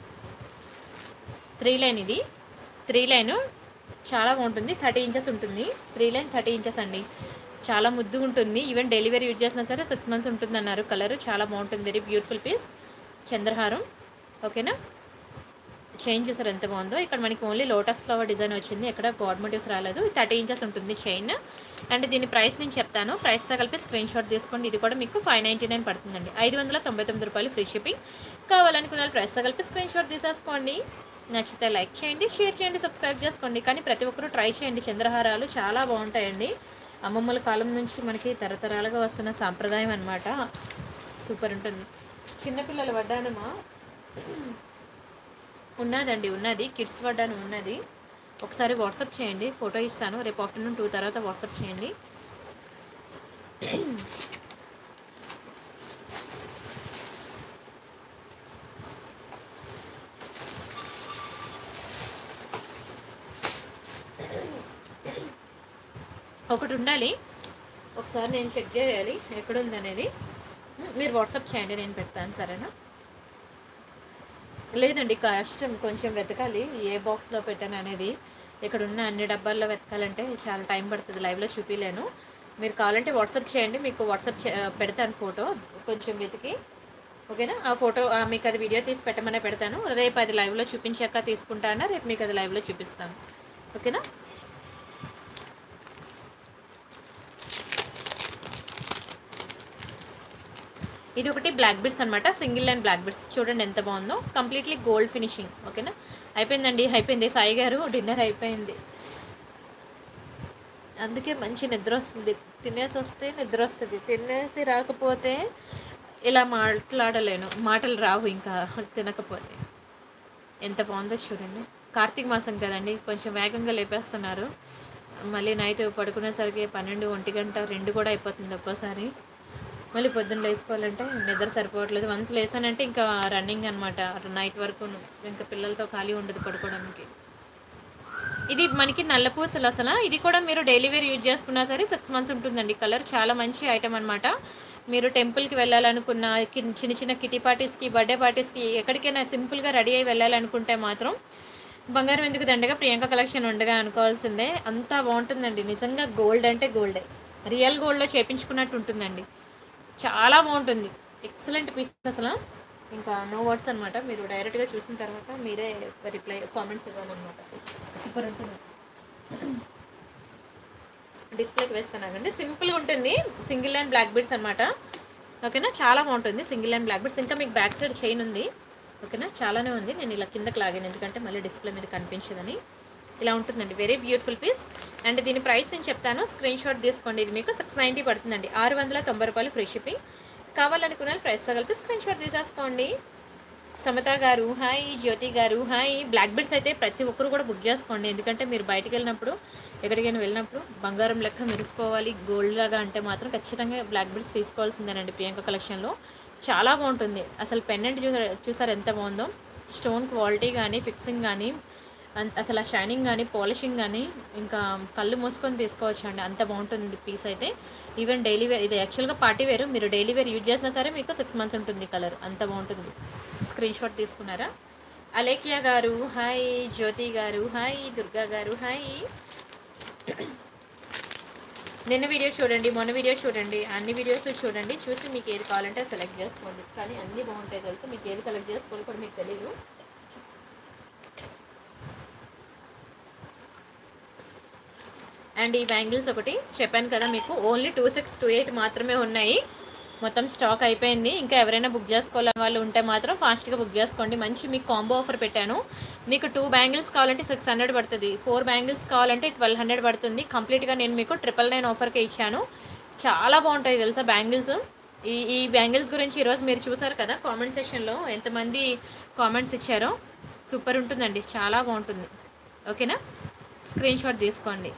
త్రీ లైన్ ఇది త్రీ లైన్ చాలా బాగుంటుంది థర్టీ ఇంచెస్ ఉంటుంది త్రీ లైన్ థర్టీ ఇంచెస్ అండి చాలా ముద్దుగా ఉంటుంది ఈవెన్ డెలివరీ యూజ్ చేసినా సరే సిక్స్ మంత్స్ ఉంటుంది అన్నారు కలర్ చాలా బాగుంటుంది వెరీ బ్యూటిఫుల్ పీస్ చంద్రహారం ఓకేనా చైన్ చూసారు ఎంత బాగుందో ఇక్కడ మనకి ఓన్లీ లోటస్ ఫ్లవర్ డిజైన్ వచ్చింది ఎక్కడ గాడ్ మోటివ్స్ రాలేదు థర్టీ ఇంచెస్ ఉంటుంది చైన్ అండ్ దీని ప్రైస్ నేను చెప్తాను ప్రైస్తో కలిపి స్క్రీన్ షాట్ తీసుకోండి ఇది కూడా మీకు ఫైవ్ నైంటీ నైన్ పడుతుందండి ఐదు వందల తొంభై తొమ్మిది రూపాయలు ఫ్రీ షిప్పింగ్ కావాలనుకున్న వాళ్ళు ప్రైస్తో కలిపి స్క్రీన్ షాట్ తీసేసుకోండి నచ్చితే లైక్ చేయండి షేర్ చేయండి సబ్స్క్రైబ్ చేసుకోండి కానీ ప్రతి ఒక్కరూ ట్రై చేయండి చంద్రహారాలు చాలా బాగుంటాయండి అమ్మమ్మల కాలం నుంచి మనకి తరతరాలుగా వస్తున్న సాంప్రదాయం అనమాట సూపర్ ఉంటుంది చిన్నపిల్లల వడ్డానమా ఉన్నదండి ఉన్నది కిడ్స్ వడ్డాను ఉన్నది ఒకసారి వాట్సాప్ చేయండి ఫోటో ఇస్తాను రేపు ఆఫ్టర్నూన్ టూ తర్వాత వాట్సాప్ చేయండి ఒకటి ఉండాలి ఒకసారి నేను చెక్ చేయాలి ఎక్కడ ఉంది అనేది మీరు వాట్సాప్ చేయండి నేను పెడతాను సరేనా లేదండి కష్టం కొంచెం వెతకాలి ఏ బాక్స్లో పెట్టాను అనేది ఇక్కడ ఉన్న అన్ని డబ్బాల్లో వెతకాలంటే చాలా టైం పడుతుంది లైవ్లో చూపించలేను మీరు కావాలంటే వాట్సాప్ చేయండి మీకు వాట్సాప్ చే- పెడతాను ఫోటో కొంచెం వెతికి ఓకేనా ఆ ఫోటో ఆ, మీకు అది వీడియో తీసి పెట్టమనే పెడతాను రేపు అది లైవ్లో చూపించాక తీసుకుంటానా రేపు మీకు అది లైవ్లో చూపిస్తాను ఓకేనా ఇది ఒకటి బ్లాక్ బిడ్స్ అనమాట సింగిల్ లైన్ బ్లాక్ బిడ్స్ చూడండి ఎంత బాగుందో కంప్లీట్లీ గోల్డ్ ఫినిషింగ్ ఓకేనా అయిపోయిందండి అయిపోయింది సాయి గారు డిన్నర్ అయిపోయింది అందుకే మంచి నిద్ర వస్తుంది తినేసి వస్తే నిద్ర వస్తుంది తినేసి రాకపోతే ఇలా మాట్లాడలేను మాటలు రావు ఇంకా తినకపోతే ఎంత బాగుందో చూడండి కార్తీక మాసం కదండి కొంచెం వేగంగా లేపేస్తున్నారు మళ్ళీ నైట్ పడుకునేసరికి పన్నెండు ఒంటి గంట రెండు కూడా అయిపోతుంది ఒక్కోసారి మళ్ళీ పొద్దున్న లేచిపోవాలంటే నిద్ర సరిపోవట్లేదు వన్స్ లేసానంటే ఇంకా రన్నింగ్ అనమాట నైట్ వరకు ఇంకా పిల్లలతో ఖాళీ ఉండదు పడుకోవడానికి ఇది మనకి నల్ల పూసలు అసలు ఇది కూడా మీరు డైలీ వేర్ యూజ్ చేసుకున్నా సరే సిక్స్ మంత్స్ ఉంటుందండి కలర్ చాలా మంచి ఐటమ్ అనమాట మీరు టెంపుల్కి వెళ్ళాలనుకున్న కి- చిన్న చిన్న కిటీ పార్టీస్కి బర్త్డే పార్టీస్కి ఎక్కడికైనా సింపుల్గా రెడీ అయ్యి వెళ్ళాలనుకుంటే మాత్రం బంగారం ఎందుకు దండగా ప్రియాంక కలెక్షన్ ఉండగా అనుకోవాల్సిందే అంతా బాగుంటుందండి నిజంగా గోల్డ్ అంటే గోల్డే రియల్ గోల్డ్లో చేపించుకున్నట్టు ఉంటుందండి చాలా బాగుంటుంది ఎక్సలెంట్ పీస్ అసలు ఇంకా నో వర్డ్స్ అనమాట మీరు డైరెక్ట్గా చూసిన తర్వాత మీరే రిప్లై కామెంట్స్ ఇవ్వాలన్నమాట సూపర్ ఉంటుంది డిస్ప్లేకి వేస్తానండి సింపుల్గా ఉంటుంది సింగిల్ అండ్ బ్లాక్ బీడ్స్ అనమాట ఓకేనా చాలా బాగుంటుంది సింగిల్ అండ్ బ్లాక్ బీడ్స్ ఇంకా మీకు బ్యాక్ సైడ్ చైన్ ఉంది ఓకేనా చాలానే ఉంది నేను ఇలా కిందకి లాగాను ఎందుకంటే మళ్ళీ డిస్ప్లే మీద కనిపించదని ఇలా ఉంటుందండి వెరీ బ్యూటిఫుల్ పీస్ అండ్ దీని ప్రైస్ నేను చెప్తాను స్క్రీన్ షాట్ తీసుకోండి ఇది మీకు సిక్స్ నైంటీ పడుతుందండి ఆరు వందల తొంభై రూపాయలు ఫ్రీ షిప్పింగ్ కావాలనుకున్న ప్రైస్ కలిపి స్క్రీన్ షాట్ తీసేసుకోండి సమత గారు హాయ్ జ్యోతి గారు హాయ్ బ్లాక్ బెడ్స్ అయితే ప్రతి ఒక్కరు కూడా బుక్ చేసుకోండి ఎందుకంటే మీరు బయటికి వెళ్ళినప్పుడు ఎక్కడికైనా వెళ్ళినప్పుడు బంగారం లెక్క మెరిసిపోవాలి గోల్డ్ లాగా అంటే మాత్రం ఖచ్చితంగా బ్లాక్ బెడ్స్ తీసుకోవాల్సిందేనండి ప్రియాంక కలెక్షన్లో చాలా బాగుంటుంది అసలు పెన్నెంట్ చూసారు చూసారు ఎంత బాగుందో స్టోన్ క్వాలిటీ కానీ ఫిక్సింగ్ కానీ అన్- అసలు ఆ షైనింగ్ కానీ పాలిషింగ్ కానీ ఇంకా కళ్ళు మూసుకొని తీసుకోవచ్చు అండి అంత బాగుంటుంది పీస్ అయితే ఈవెన్ డైలీ వేర్ ఇది యాక్చువల్గా పార్టీ వేరు మీరు డైలీ వేర్ యూజ్ చేసినా సరే మీకు సిక్స్ మంత్స్ ఉంటుంది కలర్ అంత బాగుంటుంది స్క్రీన్ షాట్ తీసుకున్నారా అలేఖ్య గారు హాయ్ జ్యోతి గారు హాయ్ దుర్గా గారు హాయ్ నిన్న వీడియో చూడండి మొన్న వీడియో చూడండి అన్ని వీడియోస్ చూడండి చూసి మీకు ఏది కావాలంటే సెలెక్ట్ చేసుకోండి కానీ అన్నీ బాగుంటాయి తెలుసు మీకు ఏది సెలెక్ట్ చేసుకోవాలి కూడా మీకు తెలియదు అండ్ ఈ బ్యాంగిల్స్ ఒకటి చెప్పాను కదా మీకు only two six two eight మాత్రమే ఉన్నాయి మొత్తం స్టాక్ అయిపోయింది ఇంకా ఎవరైనా బుక్ చేసుకోవాలని వాళ్ళు ఉంటే మాత్రం ఫాస్ట్గా బుక్ చేసుకోండి మంచి మీకు కాంబో ఆఫర్ పెట్టాను మీకు టూ బ్యాంగిల్స్ కావాలంటే సిక్స్ హండ్రెడ్ పడుతుంది ఫోర్ బ్యాంగిల్స్ కావాలంటే ట్వెల్వ్ హండ్రెడ్ పడుతుంది కంప్లీట్గా నేను మీకు ట్రిపుల్ నైన్ ఆఫర్కే ఇచ్చాను చాలా బాగుంటాయి తెలుసా బ్యాంగిల్స్ ఈ ఈ బ్యాంగిల్స్ గురించి ఈరోజు మీరు చూసారు కదా కామెంట్ సెక్షన్లో ఎంతమంది కామెంట్స్ ఇచ్చారో సూపర్ ఉంటుందండి చాలా బాగుంటుంది ఓకేనా స్క్రీన్ షాట్ తీసుకోండి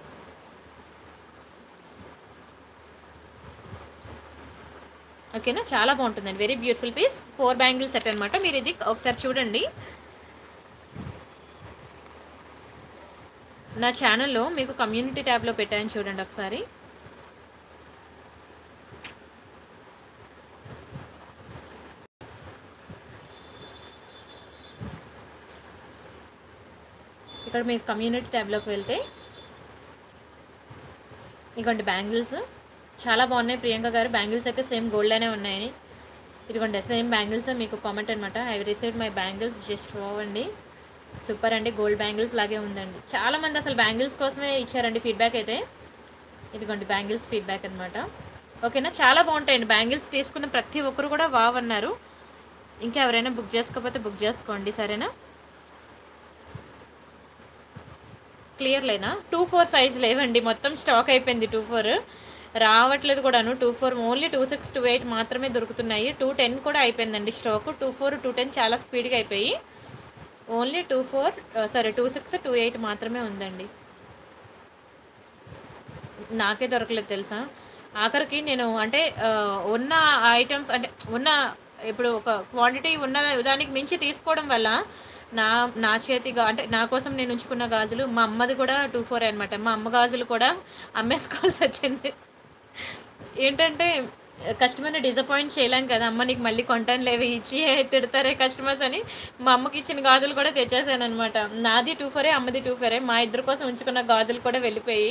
ఓకేనా చాలా బాగుంటుందండి very beautiful piece four bangle set అనమాట మీరు ఇది ఒకసారి చూడండి నా ఛానల్లో మీకు కమ్యూనిటీ ట్యాబ్లో పెట్టాను చూడండి ఒకసారి ఇక్కడ మీరు కమ్యూనిటీ ట్యాబ్లోకి వెళ్తే ఇదిగోండి బ్యాంగిల్స్ చాలా బాగున్నాయి ప్రియాంక గారు బ్యాంగిల్స్ అయితే సేమ్ గోల్డ్లోనే ఉన్నాయి ఇదిగోండి సేమ్ బ్యాంగిల్స్ మీకు కామెంట్ అనమాట I received my bangles just అండి సూపర్ అండి గోల్డ్ బ్యాంగిల్స్ లాగే ఉందండి చాలా మంది అసలు బ్యాంగిల్స్ కోసమే ఇచ్చారండి ఫీడ్బ్యాక్ అయితే ఇదిగోండి బ్యాంగిల్స్ ఫీడ్బ్యాక్ అనమాట ఓకేనా చాలా బాగుంటాయండి బ్యాంగిల్స్ తీసుకున్న ప్రతి ఒక్కరు కూడా వావ్ అన్నారు ఇంకా ఎవరైనా బుక్ చేసుకోకపోతే బుక్ చేసుకోండి సరేనా క్లియర్ లేనా టూ ఫోర్ సైజ్ లేవండి మొత్తం స్టాక్ అయిపోయింది టూ ఫోర్ రావట్లేదు కూడాను two four only two six two eight మాత్రమే దొరుకుతున్నాయి టూ టెన్ కూడా అయిపోయిందండి stock two four two ten చాలా స్పీడ్గా అయిపోయి only two four sorry two six two eight మాత్రమే ఉందండి నాకే దొరకలేదు తెలుసా ఆఖరికి నేను అంటే ఆ, ఉన్న ఐటమ్స్ అంటే ఉన్న ఇప్పుడు ఒక క్వాంటిటీ ఉన్న దానికి మించి తీసుకోవడం వల్ల నా నా చేతిగా అంటే నా కోసం నేను ఉంచుకున్న గాజులు మా అమ్మది కూడా టూ ఫోర్ అనమాట మా అమ్మ గాజులు కూడా అమ్మేసుకోవాల్సి వచ్చింది ఏంటంటే కస్టమర్ని డిసప్పాయింట్ చేయలేం కదా అమ్మ నీకు మళ్ళీ కొంటాను లేవి ఇచ్చి తిడతారే కస్టమర్స్ అని మా అమ్మకి ఇచ్చిన గాజులు కూడా తెచ్చేసాను అనమాట నాది టూ ఫోరే అమ్మది టూ ఫోరే మా ఇద్దరి కోసం ఉంచుకున్న గాజులు కూడా వెళ్ళిపోయి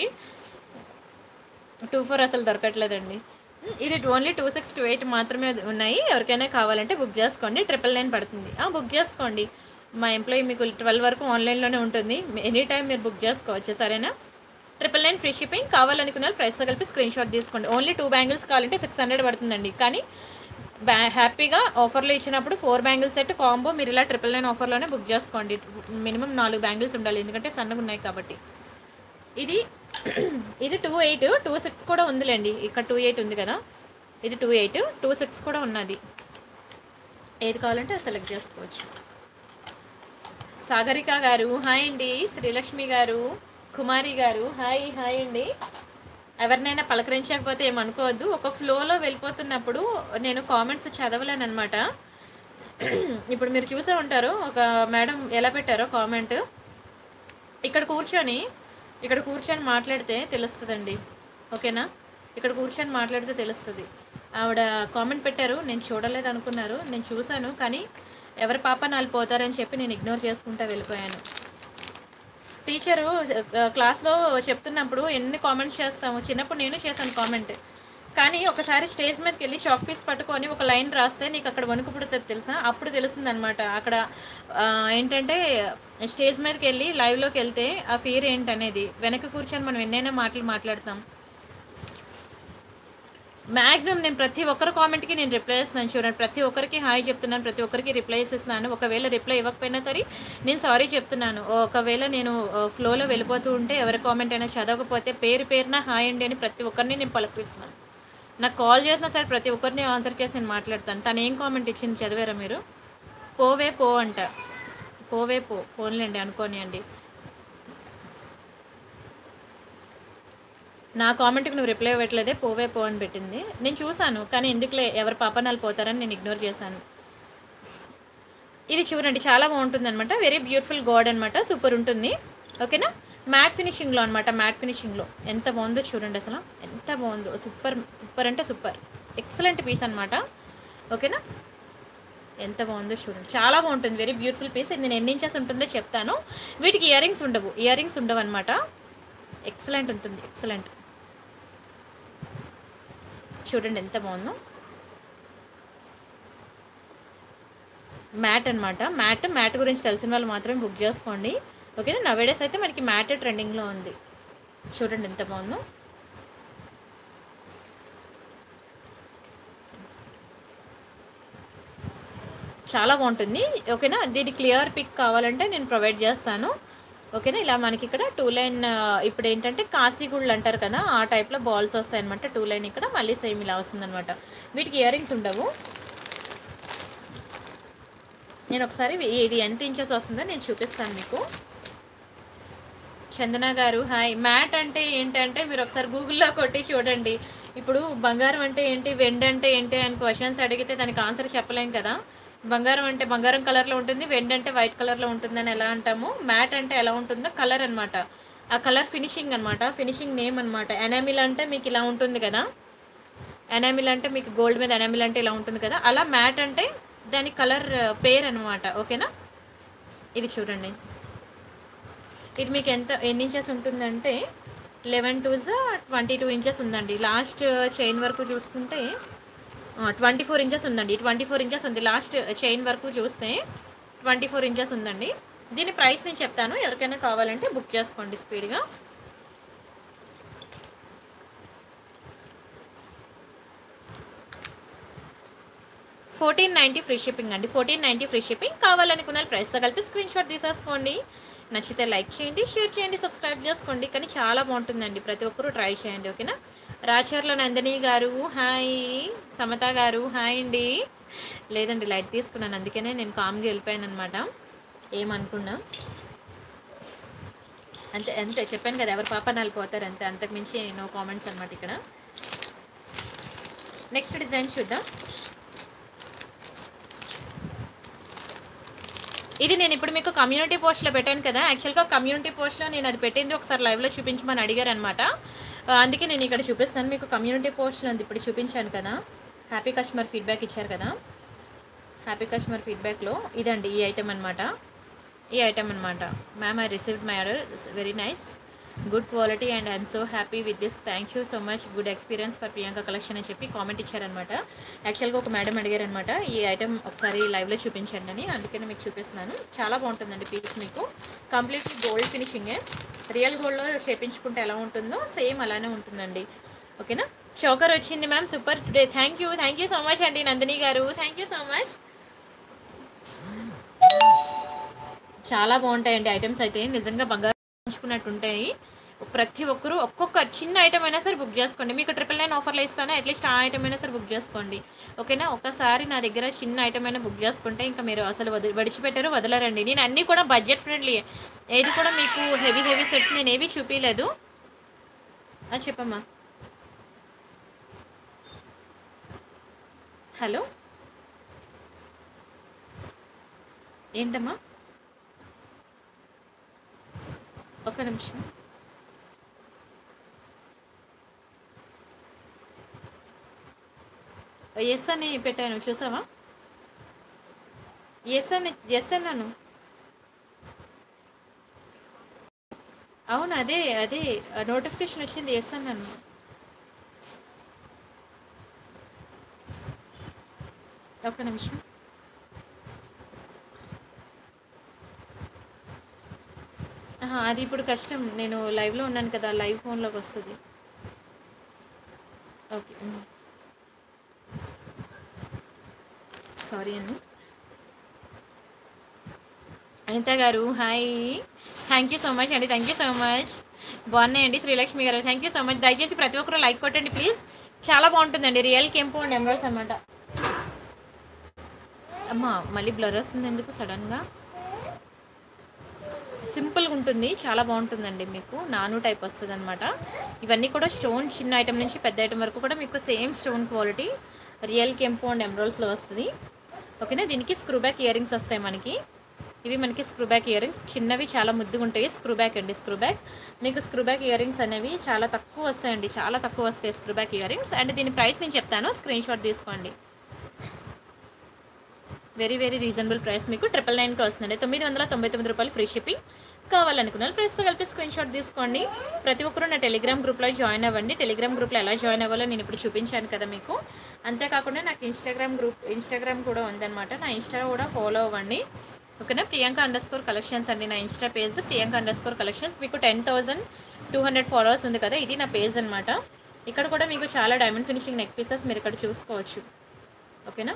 టూ ఫోర్ అసలు దొరకట్లేదండి ఇది only two six two eight మాత్రమే ఉన్నాయి ఎవరికైనా కావాలంటే బుక్ చేసుకోండి ట్రిపుల్ నైన్ పడుతుంది ఆ, బుక్ చేసుకోండి మా ఎంప్లాయీ మీకు ట్వెల్వ్ వరకు ఆన్లైన్లోనే ఉంటుంది ఎనీ టైం మీరు బుక్ చేసుకోవచ్చు సరేనా ట్రిపుల్ నైన్ ఫ్రీ షిప్పింగ్ కావాలనుకున్న వాళ్ళు ప్రైస్ కలిపి స్క్రీన్ షాట్ తీసుకోండి ఓన్లీ టూ బ్యాంగిల్స్ కావాలంటే సిక్స్ హండ్రెడ్ పడుతుందండి కానీ బ్యా హ్యాపీగా ఆఫర్లో ఇచ్చినప్పుడు ఫోర్ బ్యాంగిల్స్ సెట్ కాంబో మీరు ఇలా ట్రిపుల్ నైన్ ఆఫర్లోనే బుక్ చేసుకోండి మినిమం నాలుగు బ్యాంగిల్స్ ఉండాలి ఎందుకంటే సన్నగా ఉన్నాయి కాబట్టి ఇది ఇది టూ ఎయిట్ టూ సిక్స్ కూడా ఉందిలేండి ఇక్కడ టూ ఎయిట్ ఉంది కదా ఇది టూ ఎయిట్ టూ సిక్స్ కూడా ఉన్నది ఏది కావాలంటే అది సెలెక్ట్ చేసుకోవచ్చు సాగరిక గారు హాయ్ అండి శ్రీలక్ష్మి గారు కుమారి గారు హాయ్ హాయ్ అండి ఎవరినైనా పలకరించకపోతే ఏమనుకోవద్దు ఒక ఫ్లోలో వెళ్ళిపోతున్నప్పుడు నేను కామెంట్స్ చదవలేను అనమాట ఇప్పుడు మీరు చూసే ఉంటారు ఒక మేడం ఎలా పెట్టారో కామెంట్ ఇక్కడ కూర్చొని ఇక్కడ కూర్చొని మాట్లాడితే తెలుస్తుందండి ఓకేనా ఇక్కడ కూర్చొని మాట్లాడితే తెలుస్తుంది ఆవిడ కామెంట్ పెట్టారు నేను చూడలేదు అనుకున్నారు నేను చూశాను కానీ ఎవరి పాప నాలు పోతారని చెప్పి నేను ఇగ్నోర్ చేసుకుంటా వెళ్ళిపోయాను టీచరు ఆ, క్లాస్లో చెప్తున్నప్పుడు ఎన్ని కామెంట్స్ చేస్తాము చిన్నప్పుడు నేను చేశాను కామెంట్ కానీ ఒకసారి స్టేజ్ మీదకి వెళ్ళి చాక్ పీస్ పట్టుకొని ఒక లైన్ రాస్తే నీకు అక్కడ వణుకు పుడుతుంది తెలుసా అప్పుడు తెలుస్తుంది అనమాట అక్కడ ఆ, ఏంటంటే స్టేజ్ మీదకి వెళ్ళి లైవ్లోకి వెళ్తే ఆ ఫీర్ ఏంటనేది వెనక కూర్చొని మనం ఎన్నైనా మాటలు మాట్లాడతాం మ్యాక్సిమం నేను ప్రతి ఒక్కరి కామెంట్కి నేను రిప్లై ఇస్తున్నాను చూడండి ప్రతి ఒక్కరికి హాయ్ చెప్తున్నాను ప్రతి ఒక్కరికి రిప్లై ఇస్తున్నాను ఒకవేళ రిప్లై ఇవ్వకపోయినా సరే నేను సారీ చెప్తున్నాను ఒకవేళ నేను ఫ్లోలో వెళ్ళిపోతూ ఉంటే ఎవరి కామెంట్ అయినా చదవకపోతే పేరు పేరున హాయ్ అండి అని ప్రతి ఒక్కరిని నేను పలకరిస్తున్నాను నాకు కాల్ చేసినా సరే ప్రతి ఒక్కరిని ఆన్సర్ చేసి నేను మాట్లాడతాను తను ఏం కామెంట్ ఇచ్చింది చదివారా మీరు పోవే పో అంట పోవే పో పోన్లేండి అనుకోని అండి నా కామెంట్కి నువ్వు రిప్లై ఇవ్వట్లేదే పోవే పో అని పెట్టింది నేను చూశాను కానీ ఎందుకులే ఎవరి పాపనాలు పోతారని నేను ఇగ్నోర్ చేశాను ఇది చూడండి చాలా బాగుంటుంది అనమాట వెరీ బ్యూటిఫుల్ గాడ్ అనమాట సూపర్ ఉంటుంది ఓకేనా మ్యాట్ ఫినిషింగ్లో అనమాట మ్యాట్ ఫినిషింగ్లో ఎంత బాగుందో చూడండి అసలు ఎంత బాగుందో సూపర్ సూపర్ అంటే సూపర్ ఎక్సలెంట్ పీస్ అనమాట ఓకేనా ఎంత బాగుందో చూడండి చాలా బాగుంటుంది వెరీ బ్యూటిఫుల్ పీస్ ఇది నేను ఎన్ని ఇంచెస్ ఉంటుందో చెప్తాను వీటికి ఇయర్ రింగ్స్ ఉండవు ఇయర్ రింగ్స్ ఉండవు అనమాట ఎక్సలెంట్ ఉంటుంది ఎక్సలెంట్ చూడండి ఎంత బాగుందో మ్యాట్ అనమాట మ్యాట్ మ్యాట్ గురించి తెలిసిన వాళ్ళు మాత్రమే బుక్ చేసుకోండి ఓకేనా నవేడేస్ అయితే మనకి మ్యాట్ ట్రెండింగ్లో ఉంది చూడండి ఎంత బాగుందో చాలా బాగుంటుంది ఓకేనా దీని క్లియర్ పిక్ కావాలంటే నేను ప్రొవైడ్ చేస్తాను ఓకేనా ఇలా మనకి ఇక్కడ టూ లైన్ ఇప్పుడు ఏంటంటే కాశీగుళ్ళు అంటారు కదా ఆ టైప్లో బాల్స్ వస్తాయి అనమాట టూ లైన్ ఇక్కడ మళ్ళీ సేమ్ ఇలా వస్తుందన్నమాట వీటికి ఇయర్ రింగ్స్ ఉండవు నేను ఒకసారి ఇవి- ఇది ఎంత ఇంచెస్ వస్తుందో నేను చూపిస్తాను మీకు చందన గారు హాయ్ మ్యాట్ అంటే ఏంటంటే మీరు ఒకసారి గూగుల్లో కొట్టి చూడండి ఇప్పుడు బంగారం అంటే ఏంటి వెండి అంటే ఏంటి అని క్వశ్చన్స్ అడిగితే దానికి ఆన్సర్ చెప్పలేం కదా బంగారం అంటే బంగారం కలర్లో ఉంటుంది వెండి అంటే వైట్ కలర్లో ఉంటుందని ఎలా అంటాము మ్యాట్ అంటే ఎలా ఉంటుందో కలర్ అన్నమాట ఆ కలర్ ఫినిషింగ్ అన్నమాట ఫినిషింగ్ నేమ్ అన్నమాట ఎనామిల్ అంటే మీకు ఇలా ఉంటుంది కదా ఎనామిల్ అంటే మీకు గోల్డ్ మీద ఎనామిల్ అంటే ఇలా ఉంటుంది కదా అలా మ్యాట్ అంటే దాని కలర్ పేరు అనమాట ఓకేనా ఇది చూడండి ఇది మీకు ఎంత ఎన్ని ఇంచెస్ ఉంటుందంటే eleven twos twenty two inches ఉందండి లాస్ట్ చైన్ వరకు చూసుకుంటే ట్వంటీ ఫోర్ ఇంచెస్ ఉందండి ట్వంటీ ఫోర్ ఇంచెస్ ఉంది లాస్ట్ చైన్ వరకు చూస్తే ట్వంటీ ఫోర్ ఇంచెస్ ఉందండి దీని ప్రైస్ నేను చెప్తాను ఎవరికైనా కావాలంటే బుక్ చేసుకోండి స్పీడ్గా ఫోర్టీన్ నైంటీ ఫ్రీ షిప్పింగ్ అండి ఫోర్టీన్ నైంటీ ఫ్రీ షిప్పింగ్ కావాలనుకున్న ప్రైస్తో కలిపి స్క్రీన్ షాట్ తీసేసుకోండి నచ్చితే లైక్ చేయండి షేర్ చేయండి సబ్స్క్రైబ్ చేసుకోండి కానీ చాలా బాగుంటుందండి ప్రతి ఒక్కరూ ట్రై చేయండి ఓకేనా రాచర్ల నందిని గారు హాయ్ సమత గారు హాయ్ అండి లేదండి లైట్ తీసుకున్నాను అందుకనే నేను కామ్గా వెళ్ళిపోయాను అనమాట ఏమనుకున్నా అంతే అంతే చెప్పాను కదా ఎవరి పాప నాలుగు పోతారు అంతే అంతకుమించి నో కామెంట్స్ అనమాట ఇక్కడ నెక్స్ట్ డిజైన్ చూద్దాం ఇది నేను ఇప్పుడు మీకు కమ్యూనిటీ పోస్ట్లో పెట్టాను కదా యాక్చువల్గా కమ్యూనిటీ పోస్ట్లో నేను అది పెట్టింది ఒకసారి లైవ్లో చూపించమని అడిగారు అనమాట అందుకే నేను ఇక్కడ చూపిస్తాను మీకు కమ్యూనిటీ పోస్ట్లో అది ఇప్పుడు చూపించాను కదా హ్యాపీ కస్టమర్ ఫీడ్బ్యాక్ ఇచ్చారు కదా హ్యాపీ కస్టమర్ ఫీడ్బ్యాక్లో ఇదండి ఈ ఐటెం అనమాట ఈ ఐటెం అనమాట ma'am I received my order very nice good quality and I'm so happy with this thank you so much good experience for Priyanka collection అని చెప్పి కామెంట్ ఇచ్చారనమాట యాక్చువల్గా ఒక మేడం అడిగారనమాట ఈ ఐటెం ఒకసారి లైవ్లో చూపించండి అని అందుకని మీకు చూపిస్తున్నాను చాలా బాగుంటుందండి పీస్ మీకు కంప్లీట్లీ గోల్డ్ ఫినిషింగే రియల్ గోల్డ్లో చేపించుకుంటే ఎలా ఉంటుందో సేమ్ అలానే ఉంటుందండి ఓకేనా చోకర్ వచ్చింది ma'am super today thank you thank you so much అండి నందిని గారు థ్యాంక్ యూ సో మచ్ చాలా బాగుంటాయండి ఐటమ్స్ అయితే నిజంగా బంగారం ఉంచుకున్నట్టు ఉంటాయి ప్రతి ఒక్కరూ ఒక్కొక్క చిన్న ఐటమ్ అయినా సరే బుక్ చేసుకోండి మీకు ట్రిపుల్ నైన్ ఆఫర్లో ఇస్తాను అట్లీస్ట్ ఆ ఐటమ్ అయినా సరే బుక్ చేసుకోండి ఓకేనా ఒకసారి నా దగ్గర చిన్న ఐటమ్ అయినా బుక్ చేసుకుంటే ఇంకా మీరు అసలు వది విడిచిపెట్టారు వదలరండి నేను అన్నీ కూడా బడ్జెట్ ఫ్రెండ్లీ ఏది కూడా మీకు హెవీ హెవీ సెట్స్ నేను ఏవి చూపించలేదు అది చెప్పమ్మా హలో ఏంటమ్మా ఒక నిమిషం ఎస్ అని పెట్టాను చూసావా ఎస్ అని ఎస్ అన్నాను అవును అదే అదే నోటిఫికేషన్ వచ్చింది ఎస్ అన్నాను ఒక్క నిమిషం ఆహా, అది ఇప్పుడు కష్టం నేను లైవ్లో ఉన్నాను కదా లైవ్ ఫోన్లోకి వస్తుంది ఓకే ఉమ్. సారీ అండి అనిత గారు hi thank you so much అండి థ్యాంక్ యూ సో మచ్ బాగున్నాయండి శ్రీలక్ష్మి గారు థ్యాంక్ యూ సో మచ్ దయచేసి ప్రతి ఒక్కరు లైక్ కొట్టండి ప్లీజ్ చాలా బాగుంటుందండి రియల్ కెంపు అండ్ ఎమరాల్స్ అనమాట అమ్మా మళ్ళీ బ్లర్ వస్తుంది ఎందుకు సడన్గా సింపుల్గా ఉంటుంది చాలా బాగుంటుందండి మీకు నాను టైప్ వస్తుంది అనమాట ఇవన్నీ కూడా స్టోన్ చిన్న ఐటమ్ నుంచి పెద్ద ఐటమ్ వరకు కూడా మీకు సేమ్ స్టోన్ క్వాలిటీ రియల్ కెంపు అండ్ ఎమరాల్స్లో వస్తుంది ఓకేనా దీనికి స్క్రూ బ్యాక్ ఇయర్ రింగ్స్ వస్తాయి మనకి ఇవి మనకి స్క్రూ బ్యాక్ ఇయర్ రింగ్స్ చిన్నవి చాలా ముద్దుగా ఉంటాయి స్క్రూ బ్యాక్ అండి స్క్రూ బ్యాక్ మీకు స్క్రూ బ్యాక్ ఇయర్ రింగ్స్ అనేవి చాలా తక్కువ వస్తాయండి చాలా తక్కువ వస్తాయి screw back earrings and దీని ప్రైస్ నేను చెప్తాను స్క్రీన్ షాట్ తీసుకోండి వెరీ వెరీ రీజనబుల్ ప్రైస్ మీకు ట్రిపుల్ నైన్కి వస్తుందండి తొమ్మిది వందల తొంభై తొమ్మిది రూపాయలు ఫ్రీ షిప్పింగ్ కావాలనుకున్న వాళ్ళు ప్రైస్తో కలిపి స్క్రీన్ షాట్ తీసుకోండి ప్రతి ఒక్కరు నా టెలిగ్రామ్ గ్రూప్లో జాయిన్ అవ్వండి టెలిగ్రామ్ గ్రూప్లో ఎలా జాయిన్ అవ్వాలో నేను ఇప్పుడు చూపించాను కదా మీకు అంతేకాకుండా నాకు ఇన్స్టాగ్రామ్ గ్రూప్ ఇన్స్టాగ్రామ్ కూడా ఉందన్నమాట నా ఇన్స్టా కూడా ఫాలో అవ్వండి ఓకేనా ప్రియాంక అండర్ స్కోర్ కలెక్షన్స్ అండి నా insta page Priyanka underscore collections మీకు ten thousand two hundred followers ఉంది కదా ఇది నా పేజ్ అనమాట ఇక్కడ కూడా మీకు చాలా డైమండ్ ఫినిషింగ్ నెక్ పీసెస్ మీరు ఇక్కడ చూసుకోవచ్చు ఓకేనా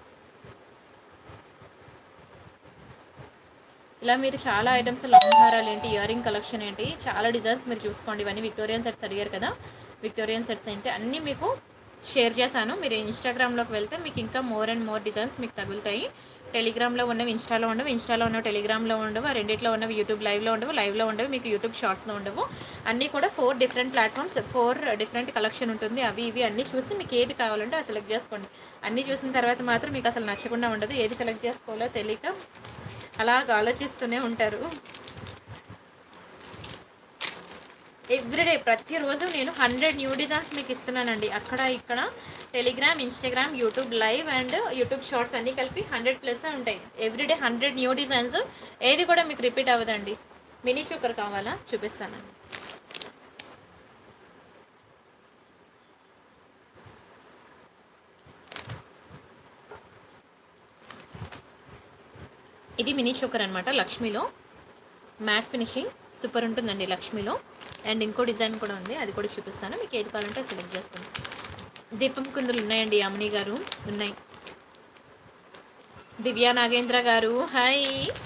ఇలా మీరు చాలా ఐటమ్స్ లాంగ్ హారాలు ఏంటి ఇయర్ రింగ్ కలెక్షన్ ఏంటి చాలా డిజైన్స్ మీరు చూసుకోండి ఇవన్నీ విక్టోరియన్ సెట్స్ అడిగారు కదా విక్టోరియన్ సెట్స్ ఏంటి అన్నీ మీకు షేర్ చేశాను మీరు ఇన్స్టాగ్రామ్లోకి వెళ్తే మీకు ఇంకా మోర్ అండ్ మోర్ డిజైన్స్ మీకు తగులుతాయి టెలిగ్రామ్లో ఉన్నవి ఇన్స్టాలో ఉండవు ఇన్స్టాలో ఉన్నవి టెలిగ్రామ్లో ఉండవు ఆ రెండిట్లో ఉన్నవి యూట్యూబ్ లైవ్లో ఉండవు లైవ్లో ఉండవు మీకు యూట్యూబ్ షార్ట్స్లో ఉండవు అన్నీ కూడా four different platforms four different collection ఉంటుంది అవి ఇవి అన్నీ చూసి మీకు ఏది కావాలంటే అది సెలెక్ట్ చేసుకోండి అన్నీ చూసిన తర్వాత మాత్రం మీకు అసలు నచ్చకుండా ఉండదు ఏది సెలెక్ట్ చేసుకోవాలో తెలియక అలాగ ఆలోచిస్తూనే ఉంటారు ఎవ్రీడే ప్రతిరోజు నేను హండ్రెడ్ న్యూ డిజైన్స్ మీకు ఇస్తున్నానండి అక్కడ ఇక్కడ Telegram Instagram YouTube live and YouTube shorts అన్నీ కలిపి హండ్రెడ్ ప్లస్ ఉంటాయి ఎవ్రీడే హండ్రెడ్ న్యూ డిజైన్స్ ఏది కూడా మీకు రిపీట్ అవ్వదండి మినీ చూకర్ కావాలా చూపిస్తానండి ఇది మినీ చోకర్ అనమాట లక్ష్మిలో మ్యాట్ ఫినిషింగ్ సూపర్ ఉంటుందండి లక్ష్మిలో అండ్ ఇంకో డిజైన్ కూడా ఉంది అది కూడా చూపిస్తాను మీకు ఏది కావాలంటే సెలెక్ట్ చేసుకోండి దీపం కుందులు ఉన్నాయండి యామిని గారు ఉన్నాయి దివ్యా నాగేంద్ర గారు హాయ్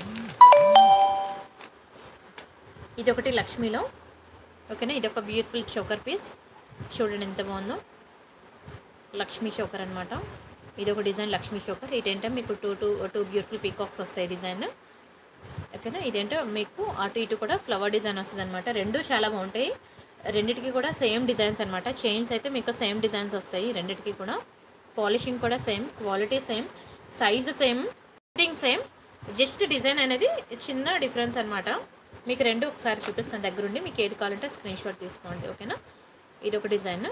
ఇది ఒకటి లక్ష్మిలో ఓకేనా ఇది ఒక బ్యూటిఫుల్ చోకర్ పీస్ చూడండి ఎంత బాగుందో లక్ష్మీ చోకర్ అనమాట ఇది ఒక డిజైన్ లక్ష్మీ చోకర్ ఇదేంటో మీకు two two two beautiful peacocks వస్తాయి డిజైన్ ఓకేనా ఇదేంటో మీకు అటు ఇటు కూడా ఫ్లవర్ డిజైన్ వస్తుంది అనమాట రెండు చాలా బాగుంటాయి రెండిటికి కూడా సేమ్ డిజైన్స్ అనమాట చైన్స్ అయితే మీకు సేమ్ డిజైన్స్ వస్తాయి రెండిటికి కూడా పాలిషింగ్ కూడా same quality same size same thing same just design అనేది చిన్న డిఫరెన్స్ అనమాట మీకు రెండు ఒకసారి చూపిస్తాను దగ్గరుండి మీకు ఏది కావాలంటే స్క్రీన్ షాట్ తీసుకోండి ఓకేనా ఇది ఒక డిజైన్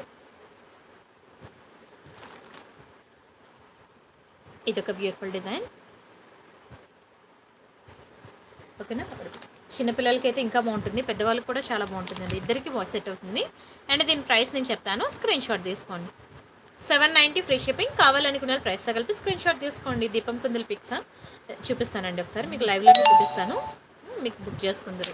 ఇది ఒక బ్యూటిఫుల్ డిజైన్ ఓకేనా చిన్నపిల్లలకి అయితే ఇంకా బాగుంటుంది పెద్దవాళ్ళకి కూడా చాలా బాగుంటుందండి ఇద్దరికి సెట్ అవుతుంది అండ్ దీని ప్రైస్ నేను చెప్తాను స్క్రీన్ షాట్ తీసుకోండి సెవెన్ నైంటీ ఫ్రీ షిప్పింగ్ కావాలనుకున్న ప్రైస్ కలిపి స్క్రీన్ షాట్ తీసుకోండి దీపం కుందుల పిక్స్ చూపిస్తానండి ఒకసారి మీకు లైవ్లో చూపిస్తాను మీకు బుక్ చేసుకుందరు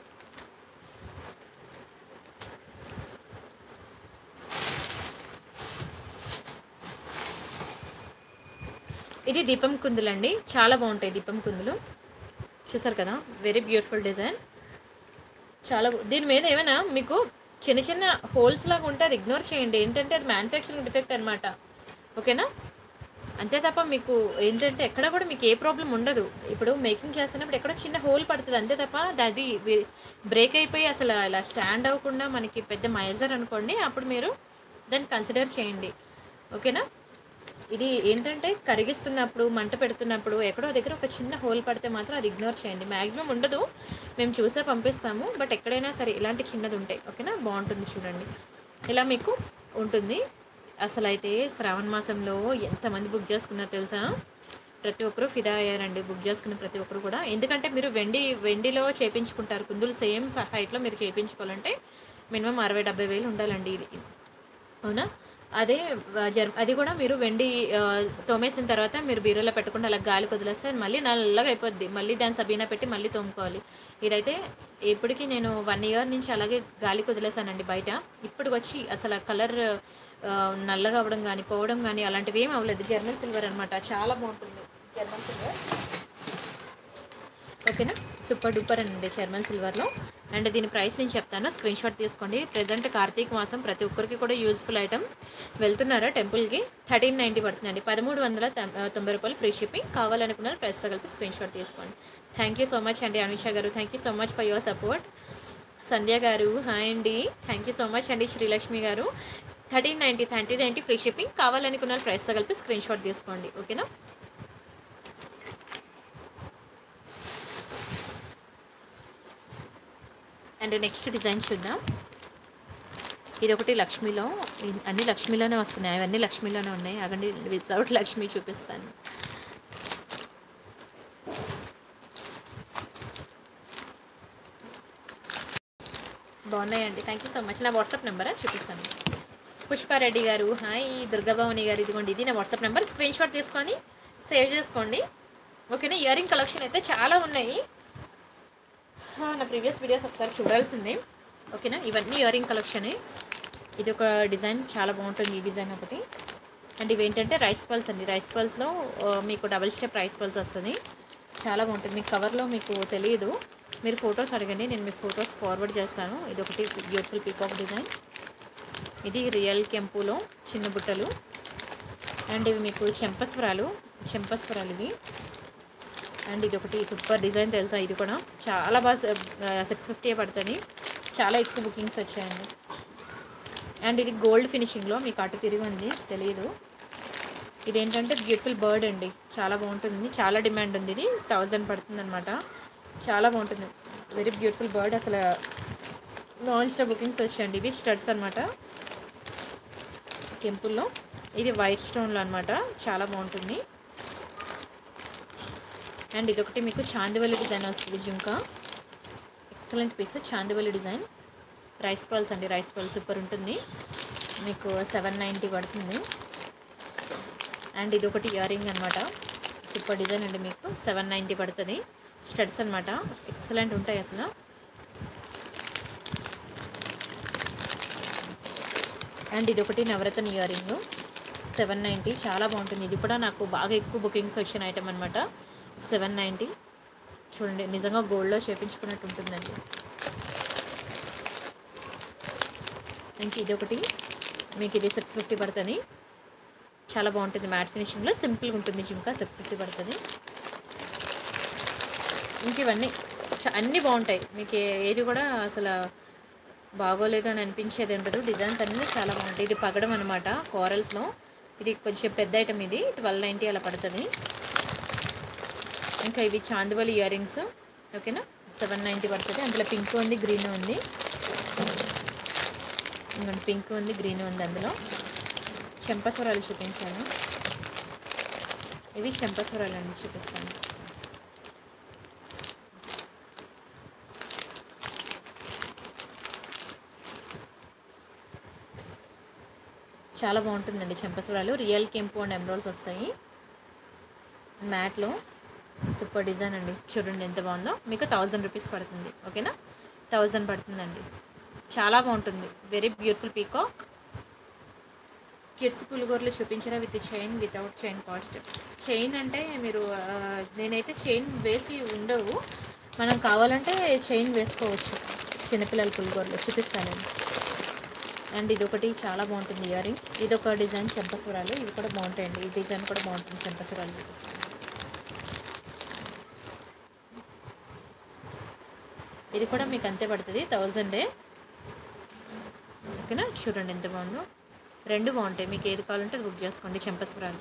ఇది దీపం కుందులు అండి చాలా బాగుంటాయి దీపం కుందులు చూసారు కదా వెరీ బ్యూటిఫుల్ డిజైన్ చాలా బా- దీని మీద ఏమైనా మీకు చిన్న చిన్న హోల్స్ లాగా ఉంటే అది ఇగ్నోర్ చేయండి ఏంటంటే అది మ్యానుఫ్యాక్చరింగ్ డిఫెక్ట్ అనమాట ఓకేనా అంతే తప్ప మీకు ఏంటంటే ఎక్కడ కూడా మీకు ఏ ప్రాబ్లం ఉండదు ఇప్పుడు మేకింగ్ చేస్తున్నప్పుడు ఎక్కడ చిన్న హోల్ పడుతుంది అంతే తప్ప అది బ్రేక్ అయిపోయి అసలు ఇలా స్టాండ్ అవ్వకుండా మనకి పెద్ద మైజర్ అనుకోండి అప్పుడు మీరు దాన్ని కన్సిడర్ చేయండి ఓకేనా ఇది ఏంటంటే కరిగిస్తున్నప్పుడు మంట పెడుతున్నప్పుడు ఎక్కడో దగ్గర ఒక చిన్న హోల్ పడితే మాత్రం అది ఇగ్నోర్ చేయండి మ్యాక్సిమం ఉండదు మేము చూసే పంపిస్తాము బట్ ఎక్కడైనా సరే ఇలాంటి చిన్నది ఉంటాయి ఓకేనా బాగుంటుంది చూడండి ఇలా మీకు ఉంటుంది అసలు అయితే శ్రావణ మాసంలో ఎంతమంది బుక్ చేసుకున్నారో తెలుసా ప్రతి ఒక్కరు ఫిదా అయ్యారండి బుక్ చేసుకున్న ప్రతి ఒక్కరు కూడా ఎందుకంటే మీరు వెండి వెండిలో చేపించుకుంటారు కుందులు సేమ్ హైట్లో మీరు చేయించుకోవాలంటే మినిమం అరవై డెబ్బై వేలు ఉండాలండి ఇది అవునా అదే ఆ, జర్ అది కూడా మీరు వెండి ఆ, తోమేసిన తర్వాత మీరు బీరోలో పెట్టకుండా అలా గాలి వదిలేస్తే అది మళ్ళీ నల్లగా అయిపోద్ది మళ్ళీ దాన్ని సబీనా పెట్టి మళ్ళీ తోముకోవాలి ఇదైతే ఇప్పటికీ నేను వన్ ఇయర్ నుంచి అలాగే గాలికి వదిలేసానండి బయట ఇప్పుడు వచ్చి అసలు కలర్ నల్లగా అవ్వడం కానీ పోవడం కానీ అలాంటివి ఏం అవ్వలేదు జర్మన్ సిల్వర్ అనమాట చాలా బాగుంటుంది జర్మన్ సిల్వర్ ఓకేనా సూపర్ డూపర్ అండి జర్మన్ సిల్వర్లో అండ్ దీని ప్రైస్ నేను చెప్తాను స్క్రీన్ షాట్ తీసుకోండి ప్రజెంట్ కార్తీక మాసం ప్రతి ఒక్కరికి కూడా యూజ్ఫుల్ ఐటమ్ వెళ్తున్నారా టెంపుల్కి థర్టీన్ నైంటీ పడుతుందండి పదమూడు వందల తొం- తొంభై రూపాయలు ఫ్రీ షిప్పింగ్ కావాలనుకున్న ప్రైస్తో కలిపి స్క్రీన్ షాట్ తీసుకోండి థ్యాంక్ యూ సో మచ్ అండి అమిషా గారు thank you so much for your support Sandhya గారు హాయ్ అండి థ్యాంక్ యూ సో మచ్ అండి శ్రీలక్ష్మి గారు thirteen ninety thirty ninety free shipping కావాలనుకున్న ప్రైస్తో కలిపి స్క్రీన్ షాట్ తీసుకోండి ఓకేనా అండ్ నెక్స్ట్ డిజైన్ చూద్దాం ఇది ఒకటి లక్ష్మిలో ఇ- అన్ని లక్ష్మిలోనే వస్తున్నాయి అవన్నీ లక్ష్మిలోనే ఉన్నాయి అగండి వితౌట్ లక్ష్మి చూపిస్తాను బాగున్నాయండి థ్యాంక్ యూ సో మచ్ నా వాట్సాప్ నెంబరా చూపిస్తాను పుష్పారెడ్డి గారు హాయ్ దుర్గాభవాని గారు ఇదిగోండి ఇది నా వాట్సాప్ నెంబర్ స్క్రీన్ షాట్ తీసుకొని సేవ్ చేసుకోండి ఓకేనా ఇయర్ రింగ్ కలెక్షన్ అయితే చాలా ఉన్నాయి ఆ, నా ప్రీవియస్ వీడియోస్ ఒకసారి చూడాల్సిందే ఓకేనా ఇవన్నీ ఇయర్ రింగ్ కలెక్షనే ఇది ఒక డిజైన్ చాలా బాగుంటుంది ఈ డిజైన్ ఒకటి అండ్ ఇవేంటంటే రైస్ పల్స్ అండి రైస్ పల్స్లో మీకు డబల్ స్టెప్ రైస్ పల్స్ వస్తుంది చాలా బాగుంటుంది మీకు కవర్లో మీకు తెలియదు మీరు ఫొటోస్ అడగండి నేను మీకు ఫొటోస్ ఫార్వర్డ్ చేస్తాను ఇది ఒకటి బ్యూటిఫుల్ పీకాక్ డిజైన్ ఇది రియల్ కెంపులో చిన్న బుట్టలు అండ్ ఇవి మీకు చెంపస్వరాలు చెంపస్వరాలు ఇవి అండ్ ఇది ఒకటి సూపర్ డిజైన్ తెలుసా ఇది కూడా చాలా బాగా సిక్స్ ఫిఫ్టీ పడుతుంది చాలా ఎక్కువ బుకింగ్స్ వచ్చాయండి అండ్ ఇది గోల్డ్ ఫినిషింగ్లో మీకు అటు తిరిగి ఉంది తెలియదు ఇదేంటంటే బ్యూటిఫుల్ బర్డ్ అండి చాలా బాగుంటుంది చాలా డిమాండ్ ఉంది ఇది థౌజండ్ పడుతుంది అనమాట చాలా బాగుంటుంది వెరీ బ్యూటిఫుల్ బర్డ్ అసలు నాన్ స్టాప్ బుకింగ్స్ వచ్చాయండి ఇవి స్టడ్స్ అనమాట కెంపుల్లో ఇది వైట్ స్టోన్లో అనమాట చాలా బాగుంటుంది అండ్ ఇదొకటి మీకు చాందివల్లి డిజైన్ వస్తుంది jhumka excellent piece chandbali design rice pearls అండి రైస్ పల్స్ సూపర్ ఉంటుంది మీకు సెవెన్ నైంటీ పడుతుంది అండ్ ఇది ఒకటి ఇయర్ రింగ్ అనమాట సూపర్ డిజైన్ అండి మీకు సెవెన్ నైంటీ పడుతుంది స్టడ్స్ అనమాట ఎక్సలెంట్ ఉంటాయి అసలు అండ్ ఇది ఒకటి navaratna earring seven ninety చాలా బాగుంటుంది ఇది కూడా నాకు బాగా ఎక్కువ బుకింగ్స్ వచ్చిన ఐటమ్ అనమాట సెవెన్ నైంటీ చూడండి నిజంగా గోల్డ్లో చేపించుకున్నట్టు ఉంటుందండి ఇంక ఇది ఒకటి మీకు ఇది సిక్స్ ఫిఫ్టీ పడుతుంది చాలా బాగుంటుంది మ్యాట్ ఫినిషింగ్లో సింపుల్గా ఉంటుంది జింకా సిక్స్ ఫిఫ్టీ పడుతుంది ఇంక ఇవన్నీ చ- అన్నీ బాగుంటాయి మీకు ఏ- ఏది కూడా అసలు బాగోలేదు అని అనిపించేది ఉండదు డిజైన్స్ అన్నీ చాలా బాగుంటాయి ఇది పగడం అనమాట కోరల్స్లో ఇది కొంచెం పెద్ద ఐటమ్ ఇది ట్వెల్వ్ నైంటీ అలా పడుతుంది ఇంకా ఇవి చాందివలి ఇయర్ రింగ్స్ ఓకేనా సెవెన్ నైంటీ పడుతుంది అందులో పింక్ ఉంది గ్రీన్ ఉంది ఇంకొంచెం పింక్ ఉంది గ్రీన్ ఉంది అందులో చెంపస్వరాలు చూపించాను ఇవి చెంపస్వరాలు అండి చూపిస్తాను చాలా బాగుంటుందండి చెంపస్వరాలు రియల్ కెంపు అండ్ ఎమరాల్స్ వస్తాయి మ్యాట్లో సూపర్ డిజైన్ అండి చూడండి ఎంత బాగుందో మీకు థౌజండ్ రూపీస్ పడుతుంది ఓకేనా థౌజండ్ పడుతుందండి చాలా బాగుంటుంది వెరీ బ్యూటిఫుల్ పీకాక్ కిడ్స్ పులిగోరలు చూపించారా with chain without chain cost chain అంటే మీరు ఆ, నేనైతే చైన్ వేసి ఉండవు మనం కావాలంటే చైన్ వేసుకోవచ్చు చిన్నపిల్లల పులిగోరలు చూపిస్తానండి అండ్ ఇది ఒకటి చాలా బాగుంటుంది ఇయర్ రింగ్ ఇది ఒక డిజైన్ చెంపసురాలు ఇవి కూడా బాగుంటాయండి ఈ డిజైన్ కూడా బాగుంటుంది చెంపసురాలు ఇది కూడా మీకు అంతే పడుతుంది థౌజండే ఓకేనా చూడండి ఎంత బాగుందో రెండు బాగుంటాయి మీకు ఏది కావాలంటే అది బుక్ చేసుకోండి చెంపసురాలు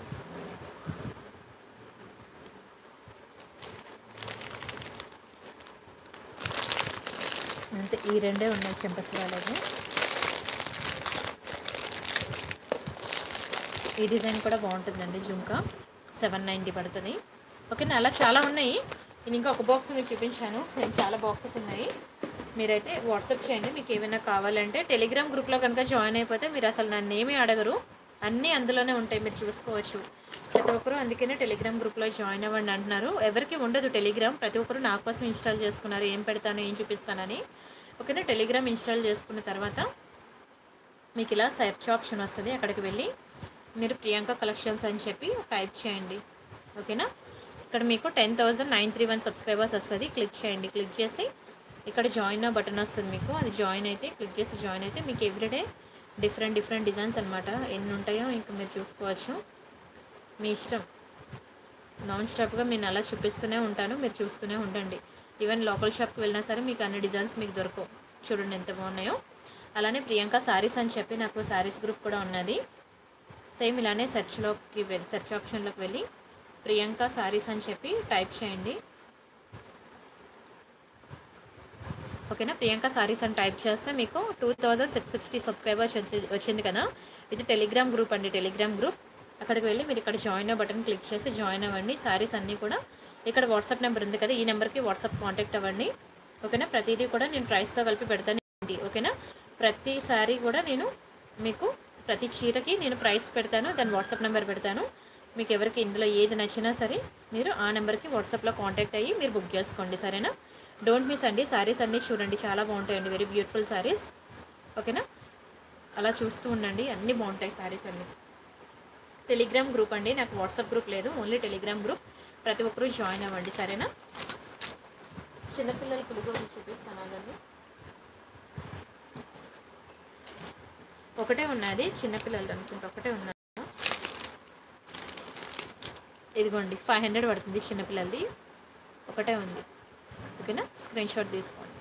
అంతే ఈ రెండే ఉన్నాయి చెంపసురాలు అయితే ఈ డిజైన్ కూడా బాగుంటుందండి జుంకా సెవెన్ నైంటీ పడుతుంది ఓకేనా అలా చాలా ఉన్నాయి నేను ఇంకా ఒక బాక్స్ మీకు చూపించాను నేను చాలా బాక్సెస్ ఉన్నాయి మీరైతే వాట్సాప్ చేయండి మీకు ఏమైనా కావాలంటే టెలిగ్రామ్ గ్రూప్లో కనుక జాయిన్ అయిపోతే మీరు అసలు నన్ను ఏమీ అడగరు అన్నీ అందులోనే ఉంటాయి మీరు చూసుకోవచ్చు ప్రతి ఒక్కరు అందుకనే టెలిగ్రామ్ గ్రూప్లో జాయిన్ అవ్వండి అంటున్నారు ఎవరికి ఉండదు టెలిగ్రామ్ ప్రతి ఒక్కరు నా కోసం ఇన్స్టాల్ చేసుకున్నారు ఏం పెడతాను ఏం చూపిస్తానని ఓకేనా టెలిగ్రామ్ ఇన్స్టాల్ చేసుకున్న తర్వాత మీకు ఇలా సెర్చ్ ఆప్షన్ వస్తుంది అక్కడికి వెళ్ళి మీరు ప్రియాంక కలెక్షన్స్ అని చెప్పి టైప్ చేయండి ఓకేనా ఇక్కడ మీకు ten thousand nine three one subscribers వస్తుంది క్లిక్ చేయండి క్లిక్ చేసి ఇక్కడ జాయిన్ బటన్ వస్తుంది మీకు అది జాయిన్ అయితే క్లిక్ చేసి జాయిన్ అయితే మీకు ఎవ్రీడే డిఫరెంట్ డిఫరెంట్ డిజైన్స్ అనమాట ఎన్ని ఉంటాయో ఇంకా మీరు చూసుకోవచ్చు మీ ఇష్టం నాన్ స్టాప్గా నేను అలా చూపిస్తూనే ఉంటాను మీరు చూస్తూనే ఉండండి ఈవెన్ లోకల్ షాప్కి వెళ్ళినా సరే మీకు అన్ని డిజైన్స్ మీకు దొరకవు చూడండి ఎంత బాగున్నాయో అలానే ప్రియాంక సారీస్ అని చెప్పి నాకు సారీస్ గ్రూప్ కూడా ఉన్నది సేమ్ ఇలానే సెర్చ్లోకి వెళ్ళి సెర్చ్ ఆప్షన్లోకి వెళ్ళి ప్రియాంక సారీస్ అని చెప్పి టైప్ చేయండి ఓకేనా ప్రియాంక సారీస్ అని టైప్ చేస్తే మీకు two thousand six sixty subscribers వచ్చి- వచ్చింది కదా ఇది టెలిగ్రామ్ గ్రూప్ అండి టెలిగ్రామ్ గ్రూప్ అక్కడికి వెళ్ళి మీరు ఇక్కడ జాయిన్ బటన్ క్లిక్ చేసి జాయిన్ అవ్వండి సారీస్ అన్నీ కూడా ఇక్కడ వాట్సాప్ నెంబర్ ఉంది కదా ఈ నెంబర్కి వాట్సాప్ కాంటాక్ట్ అవ్వండి ఓకేనా ప్రతిదీ కూడా నేను ప్రైస్తో కలిపి పెడతాను ఇది, ఓకేనా ప్రతి సారీ కూడా నేను మీకు ప్రతి చీరకి నేను ప్రైస్ పెడతాను దాని వాట్సాప్ నెంబర్ పెడతాను మీకు ఎవరికి ఇందులో ఏది నచ్చినా సరే మీరు ఆ నెంబర్కి వాట్సాప్లో కాంటాక్ట్ అయ్యి మీరు బుక్ చేసుకోండి సరేనా డోంట్ మిస్ అండి సారీస్ అన్నీ చూడండి చాలా బాగుంటాయండి వెరీ బ్యూటిఫుల్ సారీస్ ఓకేనా అలా చూస్తూ ఉండండి అన్నీ బాగుంటాయి సారీస్ అన్నీ టెలిగ్రామ్ గ్రూప్ అండి నాకు వాట్సాప్ గ్రూప్ లేదు ఓన్లీ టెలిగ్రామ్ గ్రూప్ ప్రతి ఒక్కరూ జాయిన్ అవ్వండి సరేనా చిన్నపిల్లల పులిగోరు చూపిస్తాను అదండి ఒకటే ఉన్నది చిన్నపిల్లలు అనుకుంటా ఒకటే ఉన్నది ఇదిగోండి ఫైవ్ హండ్రెడ్ పడుతుంది చిన్నపిల్లలది ఒకటే ఉంది ఓకేనా స్క్రీన్ షాట్ తీసుకోండి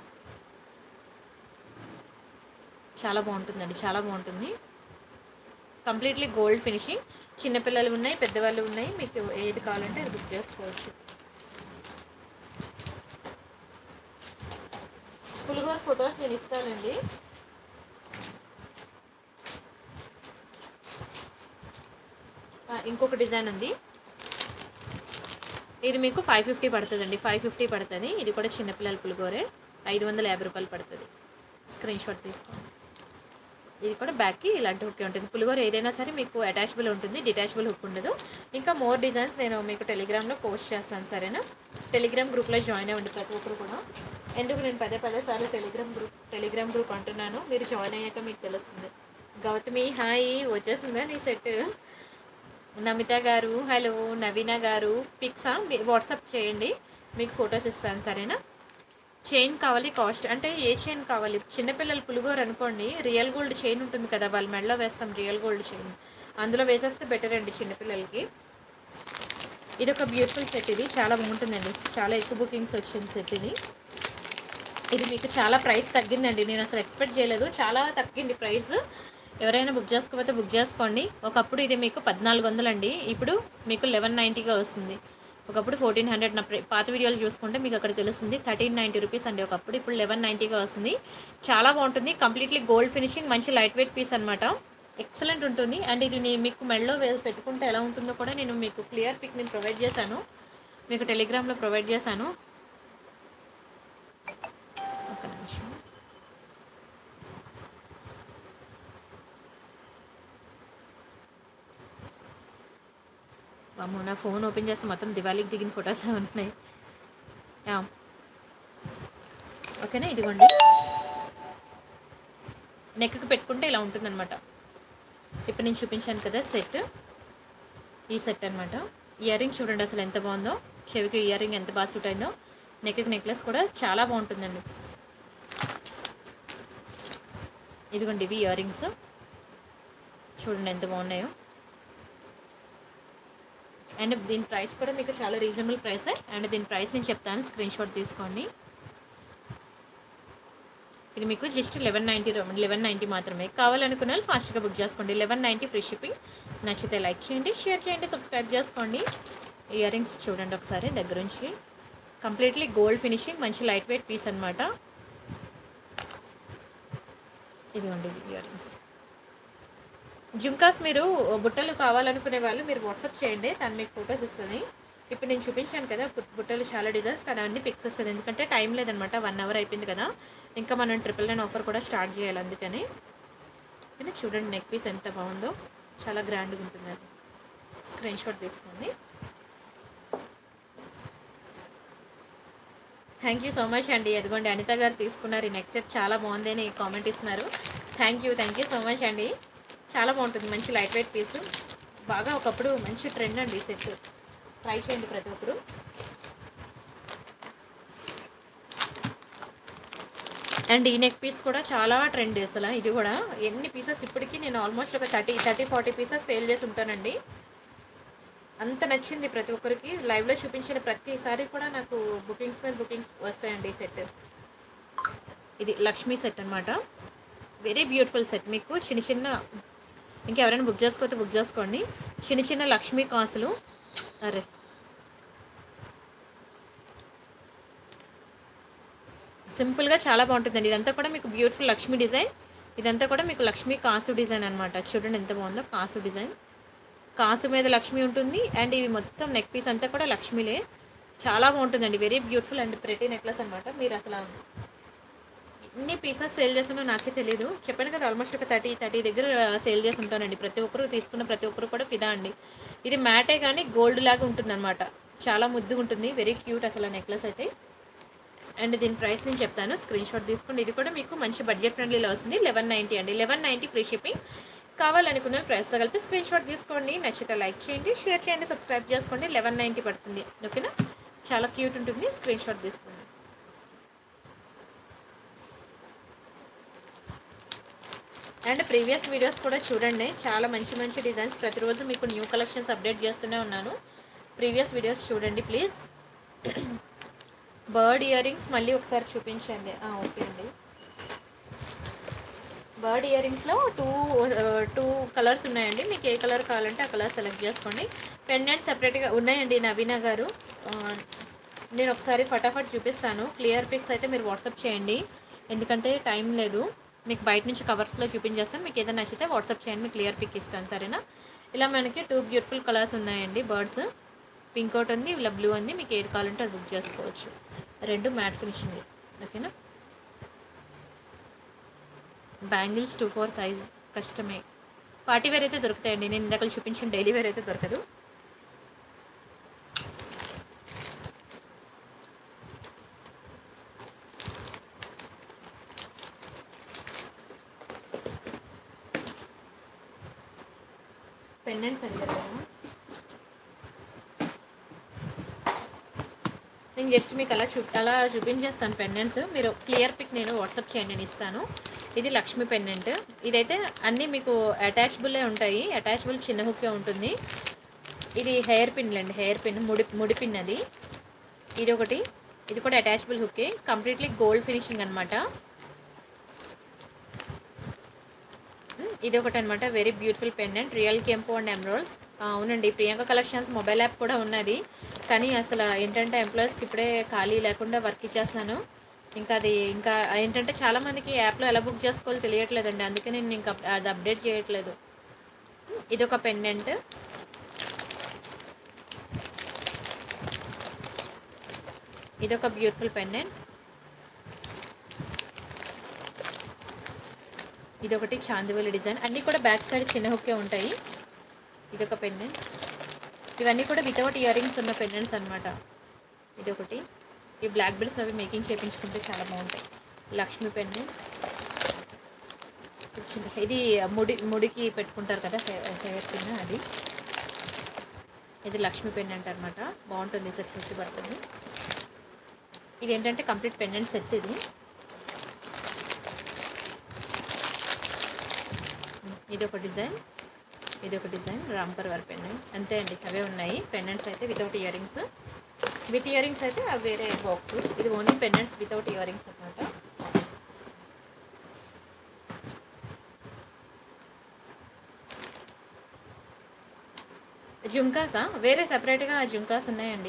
చాలా బాగుంటుందండి చాలా బాగుంటుంది కంప్లీట్లీ గోల్డ్ ఫినిషింగ్ చిన్నపిల్లలు ఉన్నాయి పెద్దవాళ్ళు ఉన్నాయి మీకు ఏది కావాలంటే అది బుక్ చేసుకోవచ్చు పులిగోర ఫొటోస్ నేను ఇస్తానండి ఆ, ఇంకొక డిజైన్ ఉంది ఇది మీకు ఫైవ్ ఫిఫ్టీ పడుతుందండి ఫైవ్ ఫిఫ్టీ పడుతుంది ఇది కూడా చిన్నపిల్లల పులిగోరే ఐదు వందల యాభై రూపాయలు పడుతుంది స్క్రీన్ షాట్ తీసుకోండి ఇది కూడా బ్యాక్కి ఇలాంటి హుక్ ఉంటుంది పులిగోర ఏదైనా సరే మీకు అటాచబుల్ ఉంటుంది డిటాచబుల్ హుక్ ఉండదు ఇంకా మోర్ డిజైన్స్ నేను మీకు టెలిగ్రామ్లో పోస్ట్ చేస్తాను సరేనా టెలిగ్రామ్ గ్రూప్లో జాయిన్ అవ్వండి ప్రతి ఒక్కరు కూడా ఎందుకు నేను పదే పదే సార్లు టెలిగ్రామ్ గ్రూప్ టెలిగ్రామ్ గ్రూప్ అంటున్నాను మీరు జాయిన్ అయ్యాక మీకు తెలుస్తుంది గౌతమి హాయ్ వచ్చేసిందా నీ సెట్ నమిత గారు హలో నవీన గారు పిక్సా మీరు వాట్సాప్ చేయండి మీకు ఫొటోస్ ఇస్తాను సరేనా చైన్ కావాలి కాస్ట్ అంటే ఏ చైన్ కావాలి చిన్నపిల్లలు పులిగోరు అనుకోండి రియల్ గోల్డ్ చైన్ ఉంటుంది కదా వాళ్ళ మెడలో వేస్తాం రియల్ గోల్డ్ చైన్ అందులో వేసేస్తే బెటర్ అండి చిన్నపిల్లలకి ఇది ఒక బ్యూటిఫుల్ సెట్ ఇది చాలా బాగుంటుందండి చాలా ఎక్కువ బుకింగ్స్ వచ్చింది సెట్ ఇది ఇది మీకు చాలా ప్రైస్ తగ్గిందండి నేను అసలు ఎక్స్పెక్ట్ చేయలేదు చాలా తగ్గింది ప్రైస్ ఎవరైనా బుక్ చేసుకోకపోతే బుక్ చేసుకోండి ఒకప్పుడు ఇది మీకు పద్నాలుగు వందలండి ఇప్పుడు మీకు లెవెన్ నైంటీగా వస్తుంది ఒకప్పుడు ఫోర్టీన్ హండ్రెడ్ నా ప్ర- పాత వీడియోలు చూసుకుంటే మీకు అక్కడ తెలుస్తుంది థర్టీన్ నైంటీ రూపీస్ అండి ఒకప్పుడు ఇప్పుడు లెవెన్ నైంటీగా వస్తుంది చాలా బాగుంటుంది కంప్లీట్లీ గోల్డ్ ఫినిషింగ్ మంచి లైట్ వెయిట్ పీస్ అనమాట ఎక్సలెంట్ ఉంటుంది అండ్ ఇది నేను మీకు మెడలో వే- పెట్టుకుంటే ఎలా ఉంటుందో కూడా నేను మీకు క్లియర్ పిక్ నేను ప్రొవైడ్ చేశాను మీకు టెలిగ్రామ్లో ప్రొవైడ్ చేశాను ఒక నిమిషం అమ్మో నా ఫోన్ ఓపెన్ చేస్తే మొత్తం దివాళీకి దిగిన ఫొటోస్ ఉంటున్నాయి యా. ఓకేనా ఇదిగోండి నెక్కి పెట్టుకుంటే ఇలా ఉంటుందన్నమాట ఇప్పుడు నేను చూపించాను కదా సెట్ ఈ సెట్ అనమాట ఇయర్ రింగ్ చూడండి అసలు ఎంత బాగుందో చెవికి ఇయర్ రింగ్ ఎంత బాగా సూట్ అయిందో నెక్కి నెక్లెస్ కూడా చాలా బాగుంటుందండి ఇదిగోండి ఇవి ఇయర్ రింగ్స్ చూడండి ఎంత బాగున్నాయో అండ్ దీని ప్రైస్ కూడా మీకు చాలా రీజనబుల్ ప్రైస్ అండ్ దీని ప్రైస్ నేను చెప్తాను స్క్రీన్ షాట్ తీసుకోండి ఇది మీకు just eleven ninety eleven ninety మాత్రమే కావాలనుకున్న వాళ్ళు ఫాస్ట్గా బుక్ చేసుకోండి లెవెన్ నైంటీ ఫ్రీ షిప్పింగ్ నచ్చితే లైక్ చేయండి షేర్ చేయండి సబ్స్క్రైబ్ చేసుకోండి ఇయర్ రింగ్స్ చూడండి ఒకసారి దగ్గర నుంచి కంప్లీట్లీ గోల్డ్ ఫినిషింగ్ మంచి లైట్ వెయిట్ పీస్ అనమాట ఇదిగోండి ఇయర్ రింగ్స్ జుంకాస్ మీరు బుట్టలు కావాలనుకునే వాళ్ళు మీరు వాట్సాప్ చేయండి తను మీకు ఫొటోస్ ఇస్తుంది ఇప్పుడు నేను చూపించాను కదా బుట్- బుట్టలు చాలా డిజైన్స్ తను అన్ని పిక్స్ ఇస్తుంది ఎందుకంటే టైం లేదనమాట వన్ అవర్ అయిపోయింది కదా ఇంకా మనం ట్రిపుల్ నైన్ ఆఫర్ కూడా స్టార్ట్ చేయాలి అందుకని కానీ చూడండి నెక్ పీస్ ఎంత బాగుందో చాలా గ్రాండ్గా ఉంటుంది అది స్క్రీన్ షాట్ తీసుకోండి థ్యాంక్ యూ సో మచ్ అండి అదిగోండి అనిత గారు తీసుకున్నారు ఈ నెక్ సెట్ చాలా బాగుంది అని కామెంట్ ఇస్తున్నారు thank you thank you so much అండి చాలా బాగుంటుంది మంచి లైట్ వెయిట్ పీస్ బాగా ఒకప్పుడు మంచి ట్రెండ్ అండి ఈ సెట్ ట్రై చేయండి ప్రతి ఒక్కరు అండ్ ఈ నెక్ పీస్ కూడా చాలా ట్రెండ్ అసలు ఇది కూడా ఎన్ని పీసెస్ ఇప్పటికీ నేను ఆల్మోస్ట్ ఒక thirty thirty forty pieces sale చేసి ఉంటానండి అంత నచ్చింది ప్రతి ఒక్కరికి లైవ్లో చూపించిన ప్రతిసారి కూడా నాకు బుకింగ్స్ మీద బుకింగ్స్ వస్తాయండి ఈ సెట్ ఇది లక్ష్మీ సెట్ అనమాట వెరీ బ్యూటిఫుల్ సెట్ మీకు చిన్న చిన్న ఇంకెవరైనా బుక్ చేసుకోతే బుక్ చేసుకోండి చిన్న చిన్న లక్ష్మీ కాసులు అరే సింపుల్గా చాలా బాగుంటుందండి ఇదంతా కూడా మీకు బ్యూటిఫుల్ లక్ష్మీ డిజైన్ ఇదంతా కూడా మీకు లక్ష్మీ కాసు డిజైన్ అనమాట చూడండి ఎంత బాగుందో కాసు డిజైన్ కాసు మీద లక్ష్మి ఉంటుంది అండ్ ఇవి మొత్తం నెక్ పీస్ అంతా కూడా లక్ష్మీలే చాలా బాగుంటుందండి very beautiful and pretty necklace అనమాట మీరు అసలు ఎన్ని పీసెస్ సేల్ చేస్తానో నాకే తెలియదు చెప్పాను కదా ఆల్మోస్ట్ ఒక థర్టీ థర్టీ దగ్గర సేల్ చేసి ఉంటానండి ప్రతి ఒక్కరు తీసుకున్న ప్రతి ఒక్కరు కూడా ఫిదా అండి ఇది మ్యాటే కానీ గోల్డ్ లాగా ఉంటుందన్నమాట చాలా ముద్దుగా ఉంటుంది వెరీ క్యూట్ అసలు నెక్లెస్ అయితే అండ్ దీని ప్రైస్ నేను చెప్తాను స్క్రీన్ షాట్ తీసుకోండి ఇది కూడా మీకు మంచి బడ్జెట్ ఫ్రెండ్లీలో వస్తుంది లెవెన్ నైంటీ అండి లెవెన్ నైంటీ ఫ్రీ షిప్పింగ్ కావాలనుకున్న ప్రైస్తో కలిపి స్క్రీన్ షాట్ తీసుకోండి నచ్చితే లైక్ చేయండి షేర్ చేయండి సబ్స్క్రైబ్ చేసుకోండి లెవెన్ నైంటీ పడుతుంది ఓకేనా చాలా క్యూట్ ఉంటుంది స్క్రీన్ షాట్ తీసుకోండి అండ్ ప్రీవియస్ వీడియోస్ కూడా చూడండి చాలా మంచి మంచి డిజైన్స్ ప్రతిరోజు మీకు న్యూ కలెక్షన్స్ అప్డేట్ చేస్తూనే ఉన్నాను ప్రీవియస్ వీడియోస్ చూడండి ప్లీజ్ బర్డ్ ఇయర్ రింగ్స్ మళ్ళీ ఒకసారి చూపించండి ఆ, ఓకే అండి బర్డ్ ఇయర్ రింగ్స్లో టూ టూ కలర్స్ ఉన్నాయండి మీకు ఏ కలర్ కావాలంటే ఆ కలర్ సెలెక్ట్ చేసుకోండి పెండెంట్ సెపరేట్గా ఉన్నాయండి నవీన గారు ఆ, నేను ఒకసారి ఫటాఫట్ చూపిస్తాను క్లియర్ పిక్స్ అయితే మీరు వాట్సాప్ చేయండి ఎందుకంటే టైం లేదు మీకు బయట నుంచి కవర్స్లో చూపించేస్తాను మీకు ఏదైనా నచ్చితే వాట్సాప్ చేయండి మీకు క్లియర్ పిక్ ఇస్తాను సరేనా ఇలా మనకి టూ బ్యూటిఫుల్ కలర్స్ ఉన్నాయండి బర్డ్స్ పింక్ ఒకటి ఉంది ఇలా బ్లూ ఉంది మీకు ఏది కావాలంటే అది బుక్ చేసుకోవచ్చు రెండు మ్యాట్ ఫినిషింగ్ ఓకేనా బ్యాంగిల్స్ టూ ఫోర్ సైజ్ కష్టమే పార్టీ వేర్ అయితే దొరుకుతాయండి నేను ఇందాక చూపించిన డైలీ వేర్ అయితే దొరకదు పెండెంట్స్ అడిగారు కదా నేను జస్ట్ మీకు అలా చూ అలా చూపించేస్తాను పెండెంట్స్ మీరు క్లియర్ పిక్ నేను వాట్సాప్ చేయండి నేను ఇస్తాను ఇది లక్ష్మి పెండెంట్ ఇదైతే అన్నీ మీకు అటాచబుల్లే ఉంటాయి అటాచబుల్ చిన్న హుక్కే ఉంటుంది ఇది హెయిర్ పిన్ అండి హెయిర్ పిన్ ముడి ముడి పిన్ అది ఇది ఒకటి ఇది కూడా అటాచబుల్ హుక్కే కంప్లీట్లీ గోల్డ్ ఫినిషింగ్ అనమాట ఇది ఒకటి అనమాట వెరీ బ్యూటిఫుల్ పెండెంట్ రియల్ కెంపో అండ్ ఎమ్రోల్స్ అవునండి ప్రియాంక కలెక్షన్స్ మొబైల్ యాప్ కూడా ఉన్నది కానీ అసలు ఏంటంటే ఎంప్లాయీస్కి ఇప్పుడే ఖాళీ లేకుండా వర్క్ ఇచ్చేస్తాను ఇంకా అది ఇంకా ఏంటంటే చాలామందికి యాప్లో ఎలా బుక్ చేసుకోవాలో తెలియట్లేదండి అందుకే నేను ఇంకా అది అప్డేట్ చేయట్లేదు ఇది ఒక పెండెంట్ ఇది ఒక బ్యూటిఫుల్ పెండెంట్ ఇది ఒకటి చాందివల్లి డిజైన్ అన్నీ కూడా బ్యాక్ సైడ్ చిన్న హుక్కే ఉంటాయి ఇది ఒక పెండెంట్ ఇవన్నీ కూడా వితౌట్ ఇయర్ రింగ్స్ ఉన్న పెండెంట్స్ అనమాట ఇది ఒకటి ఈ బ్లాక్ బెల్ట్స్ అవి మేకింగ్ చేయించుకుంటే చాలా బాగుంటాయి లక్ష్మి పెండెంట్ చిన్న ఇది ముడి ముడికి పెట్టుకుంటారు కదా హెయిర్ హెయిర్ పిన్ అది ఇది లక్ష్మి పెండెంట్ అనమాట బాగుంటుంది సెట్ సిక్స్టీ పడుతుంది ఇది ఏంటంటే కంప్లీట్ పెండెంట్ సెట్ ఇది ఇది ఒక డిజైన్ ఇది ఒక డిజైన్ రాంపర్ వర్ పెండెంట్ అంతే అండి అవే ఉన్నాయి పెండెంట్స్ అయితే without earrings with earrings అయితే అవి వేరే బాక్స్ ఇది only pendants without earrings అనమాట జుంకాసా వేరే సపరేట్గా జుంకాస్ ఉన్నాయండి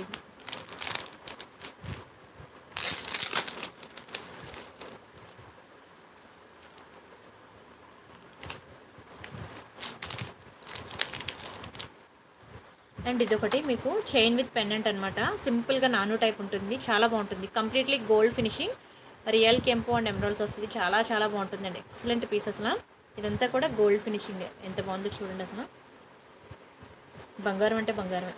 అండ్ ఇదొకటి మీకు చైన్ విత్ పెండెంట్ అనమాట సింపుల్గా నాను టైప్ ఉంటుంది చాలా బాగుంటుంది కంప్లీట్లీ గోల్డ్ ఫినిషింగ్ రియల్ కెంపో అండ్ ఎమరాల్స్ వస్తుంది చాలా చాలా బాగుంటుందండి ఎక్సలెంట్ పీసెస్లా ఇదంతా కూడా గోల్డ్ ఫినిషింగ్ ఎంత బాగుందో చూడండి అసలు బంగారం అంటే బంగారమే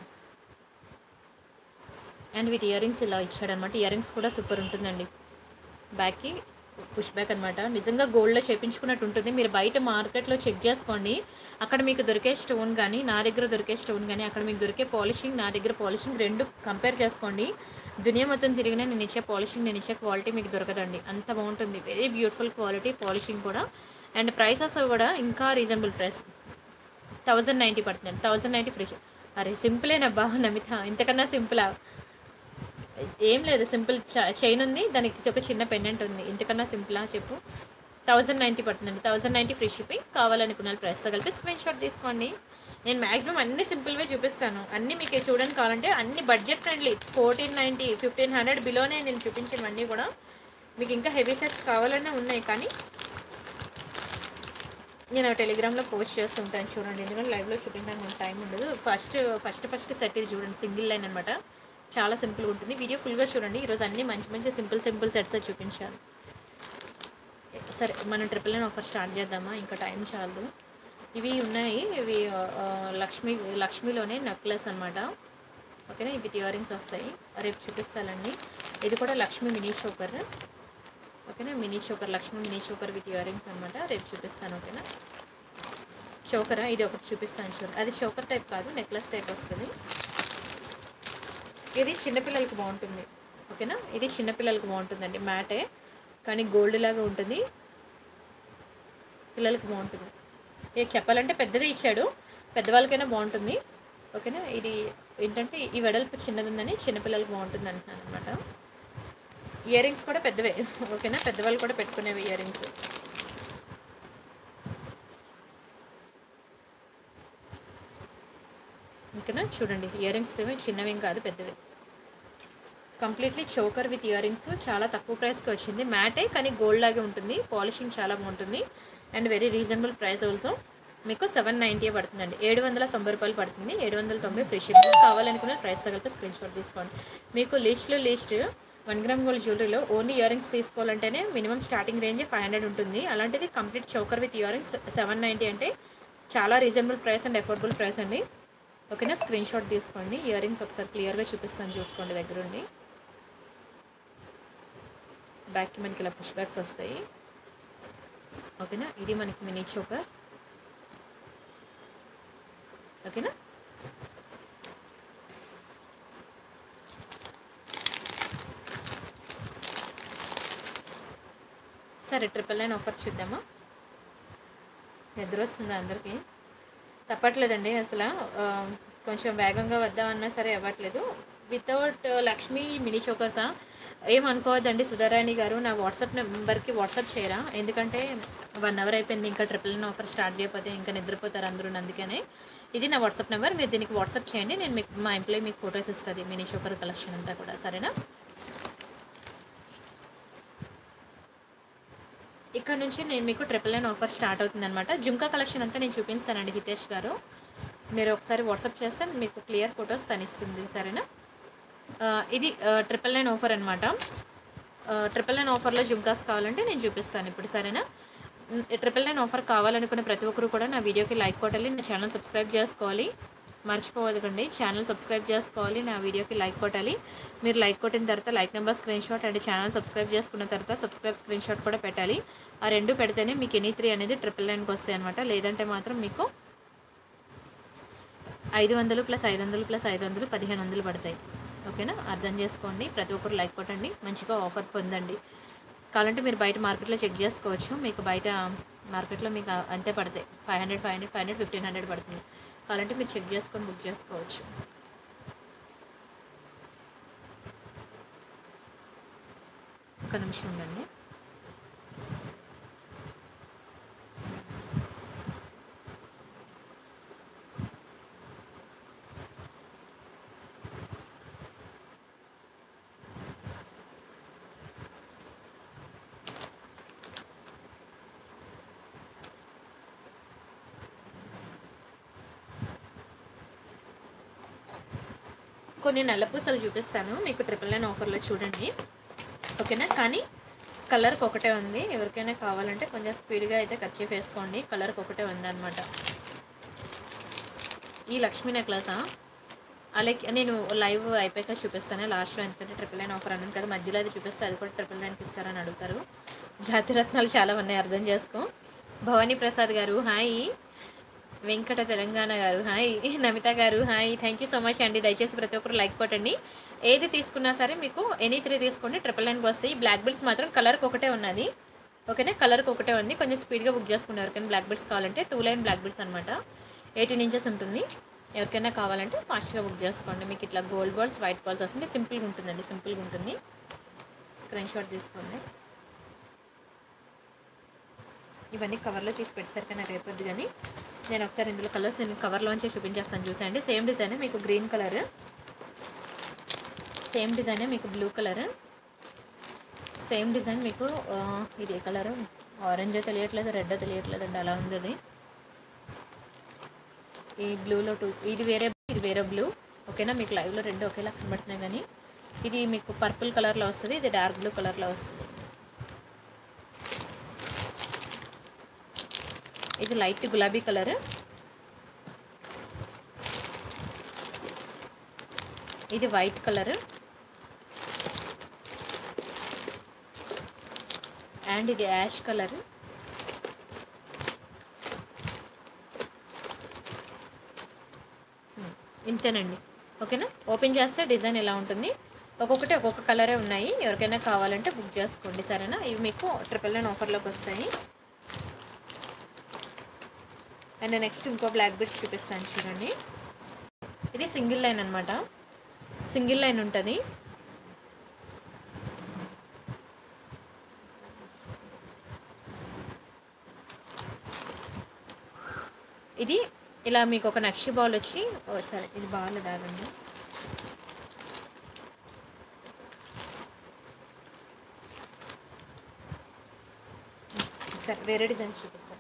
అండ్ వీటి ఇయర్ రింగ్స్ ఇలా ఇచ్చాడనమాట ఇయర్ రింగ్స్ కూడా సూపర్ ఉంటుందండి బ్యాక్కి పుష్ బ్యాక్ అనమాట నిజంగా గోల్డ్లో చేపించుకున్నట్టు ఉంటుంది మీరు బయట మార్కెట్లో చెక్ చేసుకోండి అక్కడ మీకు దొరికే స్టోన్ కానీ నా దగ్గర దొరికే స్టోన్ కానీ అక్కడ మీకు దొరికే పాలిషింగ్ నా దగ్గర పాలిషింగ్ రెండు కంపేర్ చేసుకోండి దునియా మొత్తం తిరిగినా నేను ఇచ్చే పాలిషింగ్ నేను ఇచ్చే క్వాలిటీ మీకు దొరకదండి అంత బాగుంటుంది వెరీ బ్యూటిఫుల్ క్వాలిటీ పాలిషింగ్ కూడా అండ్ ప్రైసెస్ కూడా ఇంకా రీజనబుల్ ప్రైస్ థౌజండ్ నైంటీ పడుతుంది థౌజండ్ నైంటీ ఫ్రీ అరే సింపులేనబ్బా నమిత ఇంతకన్నా సింపులా ఏం లేదు సింపుల్ చైన్ ఉంది దానికి ఒక చిన్న పెండెంట్ ఉంది ఇంతకన్నా సింపులా చెప్పు థౌజండ్ నైంటీ పడుతుందండి థౌజండ్ నైంటీ ఫ్రీ షిప్పింగ్ కావాలనుకున్న ప్రైస్ కలిపి స్క్రీన్ షాట్ తీసుకోండి నేను మ్యాక్సిమం అన్ని సింపుల్వే చూపిస్తాను అన్ని మీకు చూడడానికి కావాలంటే అన్ని budget friendly fourteen ninety fifteen hundred బిలోనే నేను చూపించినవన్నీ కూడా మీకు ఇంకా హెవీ సెట్స్ కావాలనే ఉన్నాయి కానీ నేను టెలిగ్రామ్లో పోస్ట్ చేస్తుంటాను చూడండి ఎందుకంటే లైవ్లో చూపించడానికి నాకు టైం ఉండదు ఫస్ట్ ఫస్ట్ ఫస్ట్ సెట్ ఇది చూడండి సింగిల్ లైన్ అనమాట చాలా సింపుల్గా ఉంటుంది వీడియో ఫుల్గా చూడండి ఈరోజు అన్ని మంచి మంచి సింపుల్ సింపుల్ సెట్స్ చూపించాను సరే మనం ట్రిపుల్ నైన్ ఆఫర్ స్టార్ట్ చేద్దామా ఇంకా టైం చాలు ఇవి ఉన్నాయి ఇవి ఆ, లక్ష్మి లక్ష్మిలోనే నెక్లెస్ అనమాట ఓకేనా ఇవి ఇయర్ రింగ్స్ వస్తాయి రేపు చూపిస్తానండి ఇది కూడా లక్ష్మి మినీ చోకర్ ఓకేనా mini choker Lakshmi mini choker with earrings అనమాట రేపు చూపిస్తాను ఓకేనా చోకరా ఇది ఒకటి చూపిస్తాను చూడండి అది చోకర్ టైప్ కాదు నెక్లెస్ టైప్ వస్తుంది ఇది చిన్నపిల్లలకి బాగుంటుంది ఓకేనా ఇది చిన్నపిల్లలకి బాగుంటుందండి మ్యాటే కానీ గోల్డ్ లాగా ఉంటుంది పిల్లలకి బాగుంటుంది ఇది చెప్పాలంటే పెద్దది ఇచ్చాడు పెద్దవాళ్ళకైనా బాగుంటుంది ఓకేనా ఇది ఏంటంటే ఈ వెడల్పు చిన్నది ఉందని చిన్నపిల్లలకి బాగుంటుంది అంటున్నాను అనమాట ఇయర్ రింగ్స్ కూడా పెద్దవే ఓకేనా పెద్దవాళ్ళు కూడా పెట్టుకునేవి ఇయర్ రింగ్స్ ఓకేనా చూడండి ఇయర్ రింగ్స్ ఏమీ చిన్నవేం కాదు పెద్దవే completely choker with earrings చాలా తక్కువ ప్రైస్కి వచ్చింది మ్యాటే కానీ గోల్డ్ లాగే ఉంటుంది పాలిషింగ్ చాలా బాగుంటుంది and very reasonable price also మీకు సెవెన్ నైంటీ పడుతుందండి ఏడు వందల తొంభై రూపాయలు పడుతుంది ఏడు వందల తొంభై ఫ్రీ షిప్పింగ్ కావాలనుకున్న ప్రైస్ తగిలితే స్క్రీన్ షాట్ తీసుకోండి మీకు లిస్ట్లో లిస్ట్ వన్ గ్రామ్ గోల్డ్ జ్యువెలరీలో ఓన్లీ ఇయర్ రింగ్స్ తీసుకోవాలంటేనే minimum starting range five hundred ఉంటుంది అలాంటిది complete choker with earrings seven ninety అంటే చాలా reasonable price and affordable price అండి ఓకేనా స్క్రీన్ షాట్ తీసుకోండి ఇయర్ రింగ్స్ ఒకసారి క్లియర్గా చూపిస్తాను చూసుకోండి దగ్గరుండి బ్యాక్కి మనకి ఇలా పుష్ బ్యాక్స్ వస్తాయి ఓకేనా ఇది మనకి మినీ చోకర్ ఓకేనా సరే ట్రిపుల్ నైన్ ఆఫర్ చూద్దామా నిద్ర వస్తుంది అందరికీ తప్పట్లేదండి అసలు ఆ, కొంచెం వేగంగా వద్దామన్నా సరే అవ్వట్లేదు వితౌట్ లక్ష్మీ మినీ చోకర్సా ఏమనుకోవద్దండి సుధారాణి గారు నా వాట్సాప్ నెంబర్కి వాట్సాప్ చేయరా ఎందుకంటే వన్ అవర్ అయిపోయింది ఇంకా ట్రిపుల్ నైన్ ఆఫర్ స్టార్ట్ చేయకపోతే ఇంకా నిద్రపోతారు అందరూ అందుకనే ఇది నా వాట్సాప్ నెంబర్ మీరు దీనికి వాట్సాప్ చేయండి నేను మీకు మా ఎంప్లాయీ మీకు ఫొటోస్ ఇస్తుంది మినీ చోకర్ కలెక్షన్ అంతా కూడా సరేనా ఇక్కడ నుంచి నేను మీకు ట్రిపుల్ నైన్ ఆఫర్ స్టార్ట్ అవుతుంది అనమాట జుమ్కా కలెక్షన్ అంతా నేను చూపిస్తానండి హితేష్ గారు మీరు ఒకసారి వాట్సాప్ చేస్తే మీకు క్లియర్ ఫొటోస్ తనిస్తుంది సరేనా ఆ, ఇది ట్రిపుల్ నైన్ ఆఫర్ అనమాట ట్రిపుల్ నైన్ ఆఫర్లో జుమ్కాస్ కావాలంటే నేను చూపిస్తాను ఇప్పుడు సరేనా ట్రిపుల్ నైన్ ఆఫర్ కావాలనుకునే ప్రతి ఒక్కరు కూడా నా వీడియోకి లైక్ కొట్టాలి నా ఛానల్ సబ్స్క్రైబ్ చేసుకోవాలి మర్చిపోవద్దండి ఛానల్ సబ్స్క్రైబ్ చేసుకోవాలి నా వీడియోకి లైక్ కొట్టాలి మీరు లైక్ కొట్టిన తర్వాత like number screen screenshot and channel subscribe చేసుకున్న తర్వాత సబ్స్క్రైబ్ స్క్రీన్ షాట్ కూడా పెట్టాలి ఆ రెండు పెడితేనే మీకు ఎనీ త్రీ అనేది ట్రిపుల్ నైన్కి వస్తాయి అనమాట లేదంటే మాత్రం మీకు ఐదు వందలు ప్లస్ ఐదు వందలు ప్లస్ ఐదు వందలు పదిహేను వందలు పడతాయి ఓకేనా అర్థం చేసుకోండి ప్రతి ఒక్కరు లైక్ కొట్టండి మంచిగా ఆఫర్ పొందండి కావాలంటే మీరు బయట మార్కెట్లో చెక్ చేసుకోవచ్చు మీకు బయట మార్కెట్లో మీకు అంతే పడతాయి five hundred five hundred five hundred fifteen hundred పడుతుంది కావాలంటే మీరు చెక్ చేసుకొని బుక్ చేసుకోవచ్చు ఒక నిమిషం ఉండండి కొన్ని నల్లపూసలు చూపిస్తాను మీకు ట్రిపుల్ నైన్ ఆఫర్లో చూడండి ఓకేనా కానీ కలర్కి ఒకటే ఉంది ఎవరికైనా కావాలంటే కొంచెం స్పీడ్గా అయితే కర్చీఫ్ వేసుకోండి కలర్కి ఒకటే ఉంది అనమాట ఈ లక్ష్మీ నెక్లెసా అలాగే నేను లైవ్ అయిపోయాక చూపిస్తాను లాస్ట్లో ఎందుకంటే ట్రిపుల్ నైన్ ఆఫర్ అన్నాను కదా మధ్యలో అది చూపిస్తే అది కూడా ట్రిపుల్ నైన్కి ఇస్తారని అడుగుతారు జాతిరత్నాలు చాలా ఉన్నాయి అర్థం చేసుకో భవానీ ప్రసాద్ గారు హాయ్ వెంకట తెలంగాణ గారు హాయ్ నమిత గారు hi thank you so much అండి దయచేసి ప్రతి ఒక్కరు లైక్ కొట్టండి ఏది తీసుకున్నా సరే మీకు ఎనీ త్రీ తీసుకోండి ట్రిపుల్ నైన్కి వస్తాయి బ్లాక్ బెల్ట్స్ మాత్రం కలర్కి ఒకటే ఉన్నది ఓకేనా కలర్కి ఒకటే ఉంది కొంచెం స్పీడ్గా బుక్ చేసుకున్నారు ఎవరికైనా బ్లాక్ బెల్ట్స్ కావాలంటే టూ లైన్ బ్లాక్ బెల్ట్స్ అనమాట ఎయిటీన్ ఇంచెస్ ఉంటుంది ఎవరికైనా కావాలంటే ఫాస్ట్గా బుక్ చేసుకోండి మీకు ఇట్లా గోల్డ్ బాల్స్ వైట్ బాల్స్ వస్తుంది సింపుల్గా ఉంటుందండి సింపుల్గా ఉంటుంది స్క్రీన్ షాట్ తీసుకోండి ఇవన్నీ కవర్లో తీసి పెట్టేసరికి నాకు అయిపోద్ది కానీ నేను ఒకసారి ఇందులో కలర్స్ నేను కవర్లోంచి చూపించేస్తాను చూసండి సేమ్ డిజైన్ మీకు గ్రీన్ కలర్ సేమ్ డిజైన్ మీకు బ్లూ కలర్ సేమ్ డిజైన్ మీకు ఆ, ఇది ఏ కలర్ ఆరెంజ్ తెలియట్లేదు రెడ్ తెలియట్లేదు అండి అలా ఉంది అది ఈ బ్లూలో టూ ఇది వేరే ఇది వేరే బ్లూ ఓకేనా మీకు లైవ్లో రెండు ఒకేలా కనబడుతున్నాయి కానీ ఇది మీకు పర్పుల్ కలర్లో వస్తుంది ఇది డార్క్ బ్లూ కలర్లో వస్తుంది ఇది లైట్ గులాబీ కలర్ ఇది వైట్ కలర్ అండ్ ఇది యాష్ కలర్ ఇంతేనండి ఓకేనా ఓపెన్ చేస్తే డిజైన్ ఎలా ఉంటుంది ఒక్కొక్కటి ఒక్కొక్క కలరే ఉన్నాయి ఎవరికైనా కావాలంటే బుక్ చేసుకోండి సరేనా ఇవి మీకు ట్రిపుల్ నైన్ ఆఫర్లోకి వస్తాయి అండ్ నెక్స్ట్ ఇంకో బ్లాక్ బెడ్స్ చూపిస్తాను చూడండి ఇది సింగిల్ లైన్ అనమాట సింగిల్ లైన్ ఉంటుంది ఇది ఇలా మీకు ఒక నక్షి బాల్ వచ్చి ఓ సరే ఇది బాల్ దాగండి సరే వేరే డిజైన్స్ చూపిస్తారా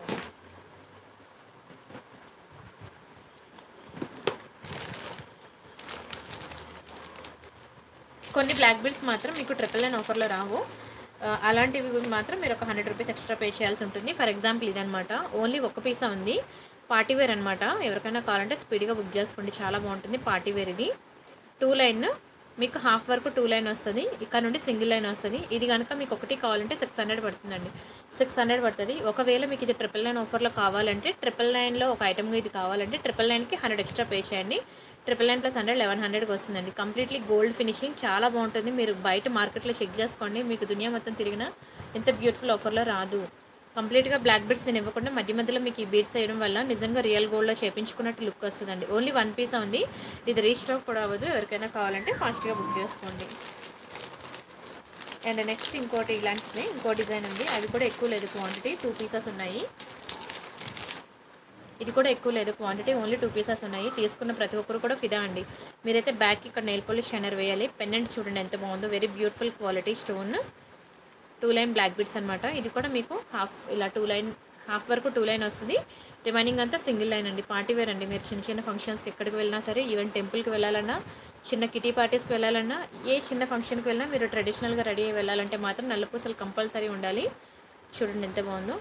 కొన్ని బ్లాక్ బిల్స్ మాత్రం మీకు ట్రిపుల్ నైన్ ఆఫర్లో రావు ఆ, అలాంటివి మాత్రం మీరు ఒక హండ్రెడ్ రూపీస్ ఎక్స్ట్రా పే చేయాల్సి ఉంటుంది ఫర్ ఎగ్జాంపుల్ ఇదనమాట ఓన్లీ ఒక పీస్ ఉంది పార్టీ వేర్ అనమాట ఎవరికైనా కావాలంటే స్పీడ్గా బుక్ చేసుకోండి చాలా బాగుంటుంది పార్టీ వేర్ ఇది టూ లైన్ మీకు హాఫ్ వరకు టూ లైన్ వస్తుంది ఇక్కడ నుండి సింగిల్ లైన్ వస్తుంది ఇది కనుక మీకు ఒకటి కావాలంటే సిక్స్ హండ్రెడ్ పడుతుందండి సిక్స్ హండ్రెడ్ పడుతుంది ఒకవేళ మీకు ఇది ట్రిపుల్ నైన్ ఆఫర్లో కావాలంటే ట్రిపుల్ నైన్లో ఒక ఐటమ్గా ఇది కావాలంటే ట్రిపుల్ నైన్కి హండ్రెడ్ ఎక్స్ట్రా పే చేయండి triple nine plus hundred eleven హండ్రెడ్కి వస్తుందండి కంప్లీట్లీ గోల్డ్ ఫినిషింగ్ చాలా బాగుంటుంది మీరు బయట మార్కెట్లో చెక్ చేసుకోండి మీకు దునియా మొత్తం తిరిగినా ఎంత బ్యూటిఫుల్ ఆఫర్లో రాదు కంప్లీట్గా బ్లాక్ బీడ్స్ నేను ఇవ్వకుండా మధ్య మధ్యలో మీకు ఈ బీడ్స్ వేయడం వల్ల నిజంగా రియల్ గోల్డ్లో చేపించుకున్నట్టు లుక్ వస్తుందండి ఓన్లీ వన్ పీస్ ఉంది ఇది రీస్టాక్ కూడా అవ్వదు ఎవరికైనా కావాలంటే ఫాస్ట్గా బుక్ చేసుకోండి అండ్ నెక్స్ట్ ఇంకోటి ఇలాంటిది ఇంకో డిజైన్ ఉంది అది కూడా ఎక్కువ లేదు క్వాంటిటీ టూ పీసెస్ ఉన్నాయి ఇది కూడా ఎక్కువ లేదు క్వాంటిటీ ఓన్లీ టూ పీసెస్ ఉన్నాయి తీసుకున్న ప్రతి ఒక్కరు కూడా ఫిదా అండి మీరైతే బ్యాక్ ఇక్కడ నెయిల్ పాలిష్ షైనర్ వేయాలి పెండెంట్ చూడండి ఎంత బాగుందో very beautiful quality stone two line black bits అనమాట ఇది కూడా మీకు హాఫ్ ఇలా టూ లైన్ హాఫ్ వరకు టూ లైన్ వస్తుంది రిమైనింగ్ అంతా సింగిల్ లైన్ అండి పార్టీ వేర్ అండి మీరు చిన్న చిన్న ఫంక్షన్స్కి ఎక్కడికి వెళ్ళినా సరే ఈవెన్ టెంపుల్కి వెళ్ళాలన్నా చిన్న కిటీ పార్టీస్కి వెళ్ళాలన్నా ఏ చిన్న ఫంక్షన్కి వెళ్ళినా మీరు ట్రెడిషనల్గా రెడీ అయ్యి వెళ్ళాలంటే మాత్రం నల్లపూసలు కంపల్సరీ ఉండాలి చూడండి ఎంత బాగుందో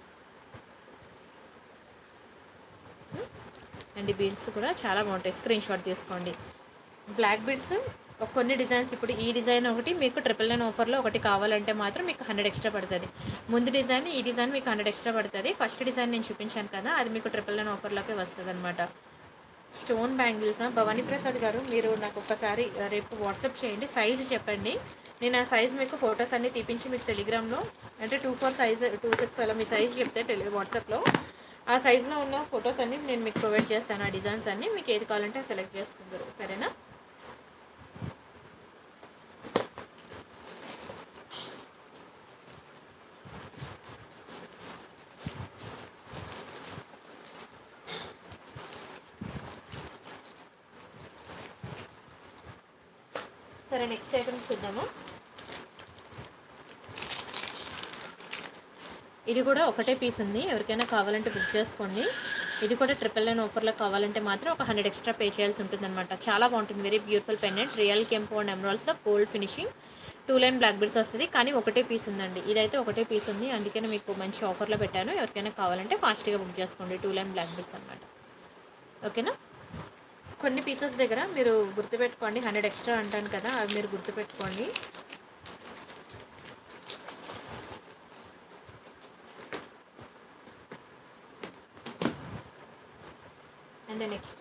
అండ్ ఈ బీడ్స్ కూడా చాలా బాగుంటాయి స్క్రీన్ షాట్ తీసుకోండి బ్లాక్ బీడ్స్ కొన్ని డిజైన్స్ ఇప్పుడు ఈ డిజైన్ ఒకటి మీకు ట్రిపుల్ నైన్ ఆఫర్లో ఒకటి కావాలంటే మాత్రం మీకు హండ్రెడ్ ఎక్స్ట్రా పడుతుంది ముందు డిజైన్ ఈ డిజైన్ మీకు హండ్రెడ్ ఎక్స్ట్రా పడుతుంది ఫస్ట్ డిజైన్ నేను చూపించాను కదా అది మీకు ట్రిపుల్ నైన్ ఆఫర్లోకి వస్తుంది అనమాట స్టోన్ బ్యాంగిల్స్ భవానీ ప్రసాద్ గారు మీరు నాకు ఒక్కసారి ఆ, రేపు వాట్సాప్ చేయండి సైజ్ చెప్పండి నేను ఆ సైజ్ మీకు ఫొటోస్ అన్ని తీపించి మీకు టెలిగ్రామ్లో అంటే two four size two six అలా మీ సైజ్ చెప్తే టెలి వాట్సాప్లో ఆ సైజులో ఉన్న ఫొటోస్ అన్ని నేను మీకు ప్రొవైడ్ చేస్తాను ఆ డిజైన్స్ అన్ని మీకు ఏది కావాలంటే సెలెక్ట్ చేసుకుంటారు సరేనా సరే నెక్స్ట్ ఐటమ్ చూద్దాము ఇది కూడా ఒకటే పీస్ ఉంది ఎవరికైనా కావాలంటే బుక్ చేసుకోండి ఇది కూడా ట్రిపుల్ నైన్ ఆఫర్లో కావాలంటే మాత్రం ఒక హండ్రెడ్ ఎక్స్ట్రా పే చేయాల్సి ఉంటుంది అనమాట చాలా బాగుంటుంది వెరీ బ్యూటిఫుల్ పెండెంట్ రియల్ కెంపో అండ్ ఎమరాల్స్లో gold finishing two line black beads వస్తుంది కానీ ఒకటే పీస్ ఉందండి ఇదైతే ఒకటే పీస్ ఉంది అందుకని మీకు మంచి ఆఫర్లో పెట్టాను ఎవరికైనా కావాలంటే ఫాస్ట్గా బుక్ చేసుకోండి టూ లైన్ బ్లాక్ బిడ్స్ అనమాట ఓకేనా కొన్ని పీసెస్ దగ్గర మీరు గుర్తుపెట్టుకోండి హండ్రెడ్ ఎక్స్ట్రా అంటాను కదా అవి మీరు గుర్తుపెట్టుకోండి అండ్ నెక్స్ట్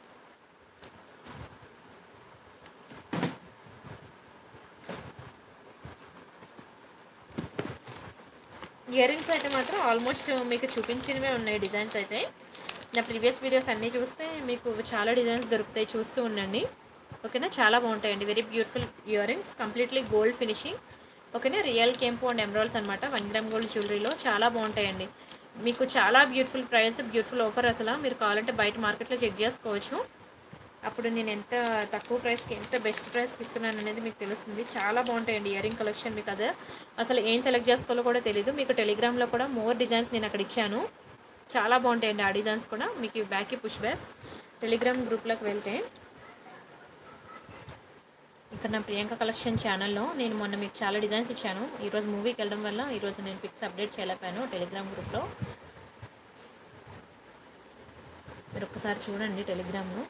ఇయర్ రింగ్స్ అయితే మాత్రం ఆల్మోస్ట్ మీకు చూపించినవే ఉన్నాయి డిజైన్స్ అయితే నా ప్రీవియస్ వీడియోస్ అన్నీ చూస్తే మీకు చాలా డిజైన్స్ దొరుకుతాయి చూస్తూ ఉండండి ఓకేనా చాలా బాగుంటాయండి very beautiful earrings completely gold finishing ఓకేనా రియల్ కెంపు అండ్ ఎమరాల్స్ అనమాట వన్ గ్రామ్ గోల్డ్ జ్యువెలరీలో చాలా బాగుంటాయండి మీకు చాలా బ్యూటిఫుల్ ప్రైస్ బ్యూటిఫుల్ ఆఫర్ అసలు మీరు కావాలంటే బయట మార్కెట్లో చెక్ చేసుకోవచ్చు అప్పుడు నేను ఎంత తక్కువ ప్రైస్కి ఎంత బెస్ట్ ప్రైస్కి ఇస్తున్నాను అనేది మీకు తెలుస్తుంది చాలా బాగుంటాయండి ఇయర్ రింగ్ కలెక్షన్ మీకు అదే అసలు ఏం సెలెక్ట్ చేసుకోవాలో కూడా తెలియదు మీకు టెలిగ్రామ్లో కూడా మోర్ డిజైన్స్ నేను అక్కడ ఇచ్చాను చాలా బాగుంటాయండి ఆ డిజైన్స్ కూడా మీకు ఈ బ్యాక్కి పుష్ బ్యాక్స్ టెలిగ్రామ్ గ్రూప్లోకి వెళ్తే ఇక్కడ నా ప్రియాంక కలెక్షన్ ఛానల్లో నేను మొన్న మీకు చాలా డిజైన్స్ ఇచ్చాను ఈరోజు మూవీకి వెళ్ళడం వల్ల ఈరోజు నేను పిక్స్ అప్డేట్ చేయలేకపోయాను టెలిగ్రామ్ గ్రూప్లో మీరు ఒక్కసారి చూడండి టెలిగ్రామ్లో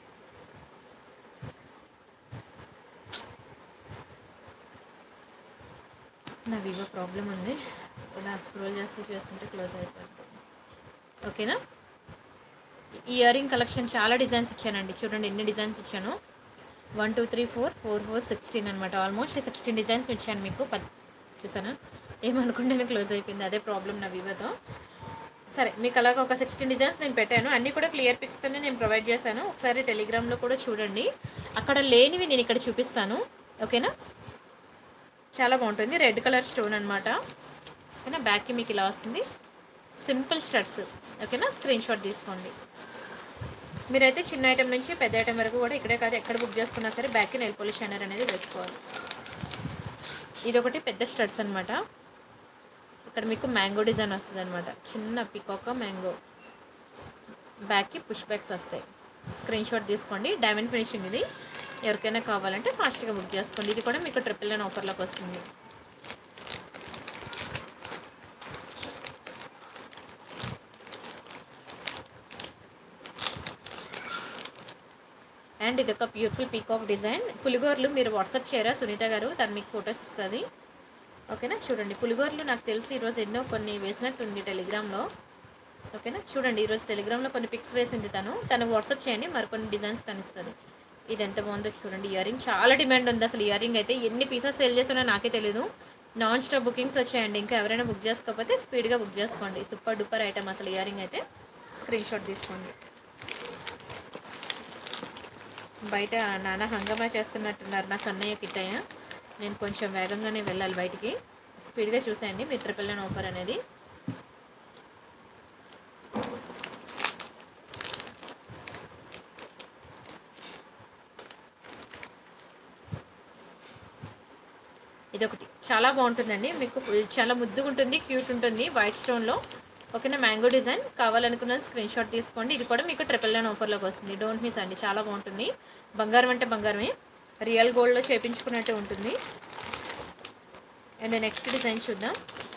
నా వివో ప్రాబ్లం ఉంది ఇలా స్క్రోల్ చేస్తూ చేస్తుంటే క్లోజ్ అయిపోతుంది ఓకేనా ఇయర్ రింగ్ కలెక్షన్ చాలా డిజైన్స్ ఇచ్చానండి చూడండి ఎన్ని డిజైన్స్ ఇచ్చాను one two three four four four sixteen అనమాట ఆల్మోస్ట్ సిక్స్టీన్ డిజైన్స్ ఇచ్చాను మీకు పద్ చూసానా ఏమనుకుంటేనే క్లోజ్ అయిపోయింది అదే ప్రాబ్లం నా వివోతో సరే మీకు అలాగ ఒక సిక్స్టీన్ డిజైన్స్ నేను పెట్టాను అన్నీ కూడా క్లియర్ పిక్స్తోనే నేను ప్రొవైడ్ చేశాను ఒకసారి టెలిగ్రామ్లో కూడా చూడండి అక్కడ లేనివి నేను ఇక్కడ చూపిస్తాను ఓకేనా చాలా బాగుంటుంది రెడ్ కలర్ స్టోన్ అనమాట ఓకేనా బ్యాక్కి మీకు ఇలా వస్తుంది సింపుల్ స్టడ్స్ ఓకేనా స్క్రీన్ షాట్ తీసుకోండి మీరైతే చిన్న ఐటెం నుంచి పెద్ద ఐటెం వరకు కూడా ఇక్కడే కాదు ఎక్కడ బుక్ చేసుకున్నా సరే బ్యాక్కి నెల్ పోలిష్ షైనర్ అనేది వేసుకోవాలి ఇది ఒకటి పెద్ద స్టడ్స్ అనమాట ఇక్కడ మీకు మ్యాంగో డిజైన్ వస్తుంది అనమాట చిన్న పికాక మ్యాంగో బ్యాక్కి పుష్ బ్యాక్స్ వస్తాయి స్క్రీన్ షాట్ తీసుకోండి డైమండ్ ఫినిషింగ్ ఇది ఎవరికైనా కావాలంటే ఫాస్ట్గా బుక్ చేసుకోండి ఇది కూడా మీకు ట్రిపుల్ నైన్ ఆఫర్లోకి వస్తుంది అండ్ ఇది ఒక బ్యూటిఫుల్ పీకాక్ డిజైన్ పులిగోర్లు మీరు వాట్సాప్ చేయరా సునీత గారు తను మీకు ఫొటోస్ ఇస్తుంది ఓకేనా చూడండి పులిగోర్లు నాకు తెలిసి ఈరోజు ఎన్నో కొన్ని వేసినట్టుంది టెలిగ్రామ్లో ఓకేనా చూడండి ఈరోజు టెలిగ్రామ్లో కొన్ని పిక్స్ వేసింది తను తనకు వాట్సాప్ చేయండి మరికొన్ని డిజైన్స్ తను ఇస్తుంది ఇది ఎంత బాగుందో చూడండి ఇయర్ రింగ్ చాలా డిమాండ్ ఉంది అసలు ఇయర్ రింగ్ అయితే ఎన్ని పీసెస్ సేల్ చేసినా నాకే తెలియదు నాన్ స్టాప్ బుకింగ్స్ వచ్చాయండి ఇంకా ఎవరైనా బుక్ చేసుకోకపోతే స్పీడ్గా బుక్ చేసుకోండి సూపర్ డూపర్ ఐటమ్ అసలు ఇయర్ రింగ్ అయితే స్క్రీన్ షాట్ తీసుకోండి బయట నాన్న హంగామా చేస్తున్నట్టున్నారు నా కన్నయ్య కిట్టయ్య నేను కొంచెం వేగంగానే వెళ్ళాలి బయటికి స్పీడ్గా చూసేయండి మీ ట్రిపుల్ నైన్ ఆఫర్ అనేది ఇదొకటి చాలా బాగుంటుందండి మీకు ఫుల్ చాలా ముద్దుగా ఉంటుంది క్యూట్ ఉంటుంది వైట్ స్టోన్లో ఓకేనా మ్యాంగో డిజైన్ కావాలనుకున్న స్క్రీన్ షాట్ తీసుకోండి ఇది కూడా మీకు ట్రిపుల్ నైన్ ఆఫర్లోకి వస్తుంది డోంట్ మిస్ అండి చాలా బాగుంటుంది బంగారం అంటే బంగారమే రియల్ గోల్డ్లో చేపించుకున్నట్టే ఉంటుంది అండ్ నెక్స్ట్ డిజైన్ చూద్దాం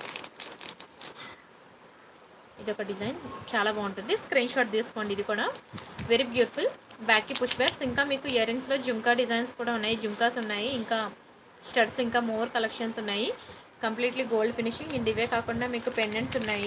ఇది ఒక డిజైన్ చాలా బాగుంటుంది స్క్రీన్ షాట్ తీసుకోండి ఇది కూడా వెరీ బ్యూటిఫుల్ బ్యాక్కి పుష్ బ్యాక్స్ ఇంకా మీకు ఇయర్ రింగ్స్లో జుంకా డిజైన్స్ కూడా ఉన్నాయి జుంకాస్ ఉన్నాయి ఇంకా స్టడ్స్ ఇంకా మోర్ కలెక్షన్స్ ఉన్నాయి కంప్లీట్లీ గోల్డ్ ఫినిషింగ్ ఇండ్ ఇవే కాకుండా మీకు పెండెంట్స్ ఉన్నాయి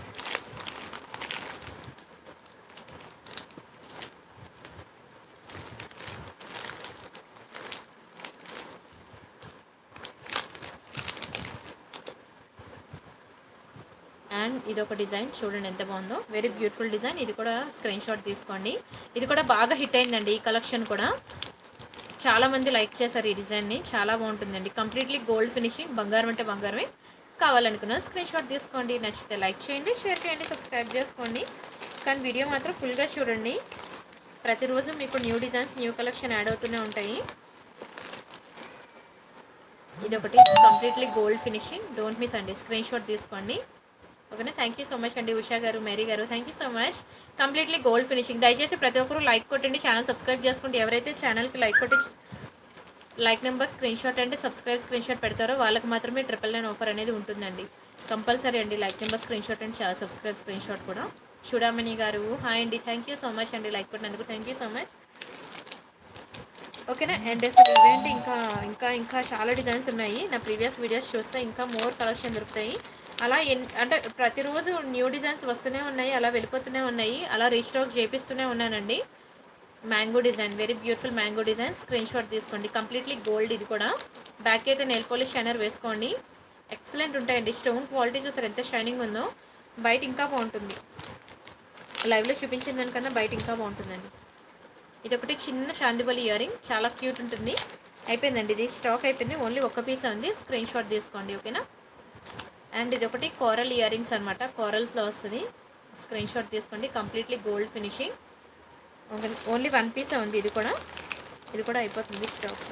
అండ్ ఇది ఒక డిజైన్ చూడండి ఎంత బాగుందో వెరీ బ్యూటిఫుల్ డిజైన్ ఇది కూడా స్క్రీన్ షాట్ తీసుకోండి ఇది కూడా బాగా హిట్ అయిందండి ఈ కలెక్షన్ కూడా చాలా మంది లైక్ చేశారు ఈ డిజైన్ని చాలా బాగుంటుందండి కంప్లీట్లీ గోల్డ్ ఫినిషింగ్ బంగారం అంటే బంగారమే కావాలనుకున్న స్క్రీన్ షాట్ తీసుకోండి నచ్చితే లైక్ చేయండి షేర్ చేయండి సబ్స్క్రైబ్ చేసుకోండి కానీ వీడియో మాత్రం ఫుల్గా చూడండి ప్రతిరోజు మీకు new designs new collection add అవుతూనే ఉంటాయి ఇది ఒకటి completely gold finishing don't miss అండి స్క్రీన్ షాట్ తీసుకోండి ఓకేనా థ్యాంక్ యూ సో మచ్ అండి ఉషా గారు మేరీ గారు thank you so much completely gold finishing దయచేసి ప్రతి ఒక్కరు లైక్ కొట్టండి ఛానల్ సబ్స్క్రైబ్ చేసుకోండి ఎవరైతే ఛానల్కి లైక్ కొట్టి లైక్ నెంబర్ స్క్రీన్ షాట్ అంటే సబ్స్క్రైబ్ స్క్రీన్ షాట్ పెడతారో వాళ్ళకి మాత్రమే ట్రిపుల్ నైన్ ఆఫర్ అనేది ఉంటుందండి కంపల్సరీ అండి like number screen screenshot and subscribe screenshot కూడా చూడమణి గారు హాయ్ అండి థ్యాంక్ యూ సో మచ్ అండి లైక్ కొట్టినందుకు థ్యాంక్ యూ సో మచ్ ఓకేనా అండ్ అసలు ఇవేంటి ఇంకా ఇంకా ఇంకా చాలా డిజైన్స్ ఉన్నాయి నా ప్రీవియస్ వీడియోస్ చూస్తే ఇంకా మోర్ కలెక్షన్ దొరుకుతాయి అలా ఎన్ అంటే ప్రతిరోజు న్యూ డిజైన్స్ వస్తూనే ఉన్నాయి అలా వెళ్ళిపోతూనే ఉన్నాయి అలా రీస్టాక్ చేపిస్తూనే ఉన్నానండి mango design very beautiful mango design screen shot తీసుకోండి కంప్లీట్లీ గోల్డ్ ఇది కూడా బ్యాక్ అయితే నెయిల్ పాలిష్ షైనర్ వేసుకోండి ఎక్సలెంట్ ఉంటాయండి స్టోన్ క్వాలిటీ చూసారు ఎంత షైనింగ్ ఉందో బయట ఇంకా బాగుంటుంది లైవ్లో చూపించిన దానికన్నా బయట ఇంకా బాగుంటుందండి ఇది ఒకటి చిన్న చాందిబలి ఇయర్ రింగ్ చాలా క్యూట్ ఉంటుంది అయిపోయిందండి ఇది స్టాక్ అయిపోయింది ఓన్లీ ఒక్క పీస్ ఉంది స్క్రీన్ షాట్ తీసుకోండి ఓకేనా అండ్ ఇది ఒకటి కోరల్ ఇయర్ రింగ్స్ అనమాట కోరల్స్లో వస్తుంది స్క్రీన్ షాట్ తీసుకోండి completely gold finishing only one పీసే ఉంది ఇది కూడా ఇది కూడా అయిపోతుంది స్టాక్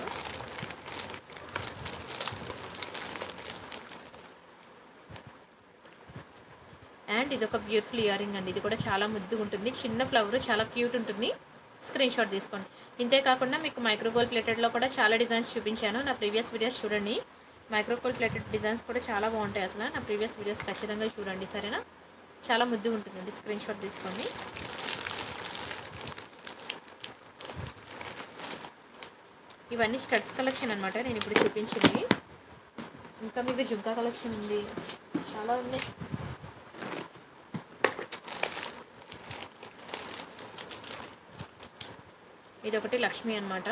అండ్ ఇది ఒక బ్యూటిఫుల్ ఇయర్ రింగ్ అండి ఇది కూడా చాలా ముద్దుగా ఉంటుంది చిన్న ఫ్లవర్ చాలా క్యూట్ ఉంటుంది స్క్రీన్ షాట్ తీసుకోండి ఇంతే కాకుండా మీకు మైక్రోగోల్ ప్లేటెడ్లో కూడా చాలా డిజైన్స్ చూపించాను నా ప్రీవియస్ వీడియోస్ చూడండి మైక్రోగోల్ ప్లేటెడ్ డిజైన్స్ కూడా చాలా బాగుంటాయి అసలు నా ప్రీవియస్ వీడియోస్ ఖచ్చితంగా చూడండి సరేనా చాలా ముద్దుగా ఉంటుందండి స్క్రీన్ షాట్ తీసుకోండి ఇవన్నీ స్టడ్స్ కలెక్షన్ అనమాట నేను ఇప్పుడు చూపించింది ఇంకా మీకు జుంకా కలెక్షన్ ఉంది చాలా ఉన్నాయి ఇది ఒకటి లక్ష్మి అనమాట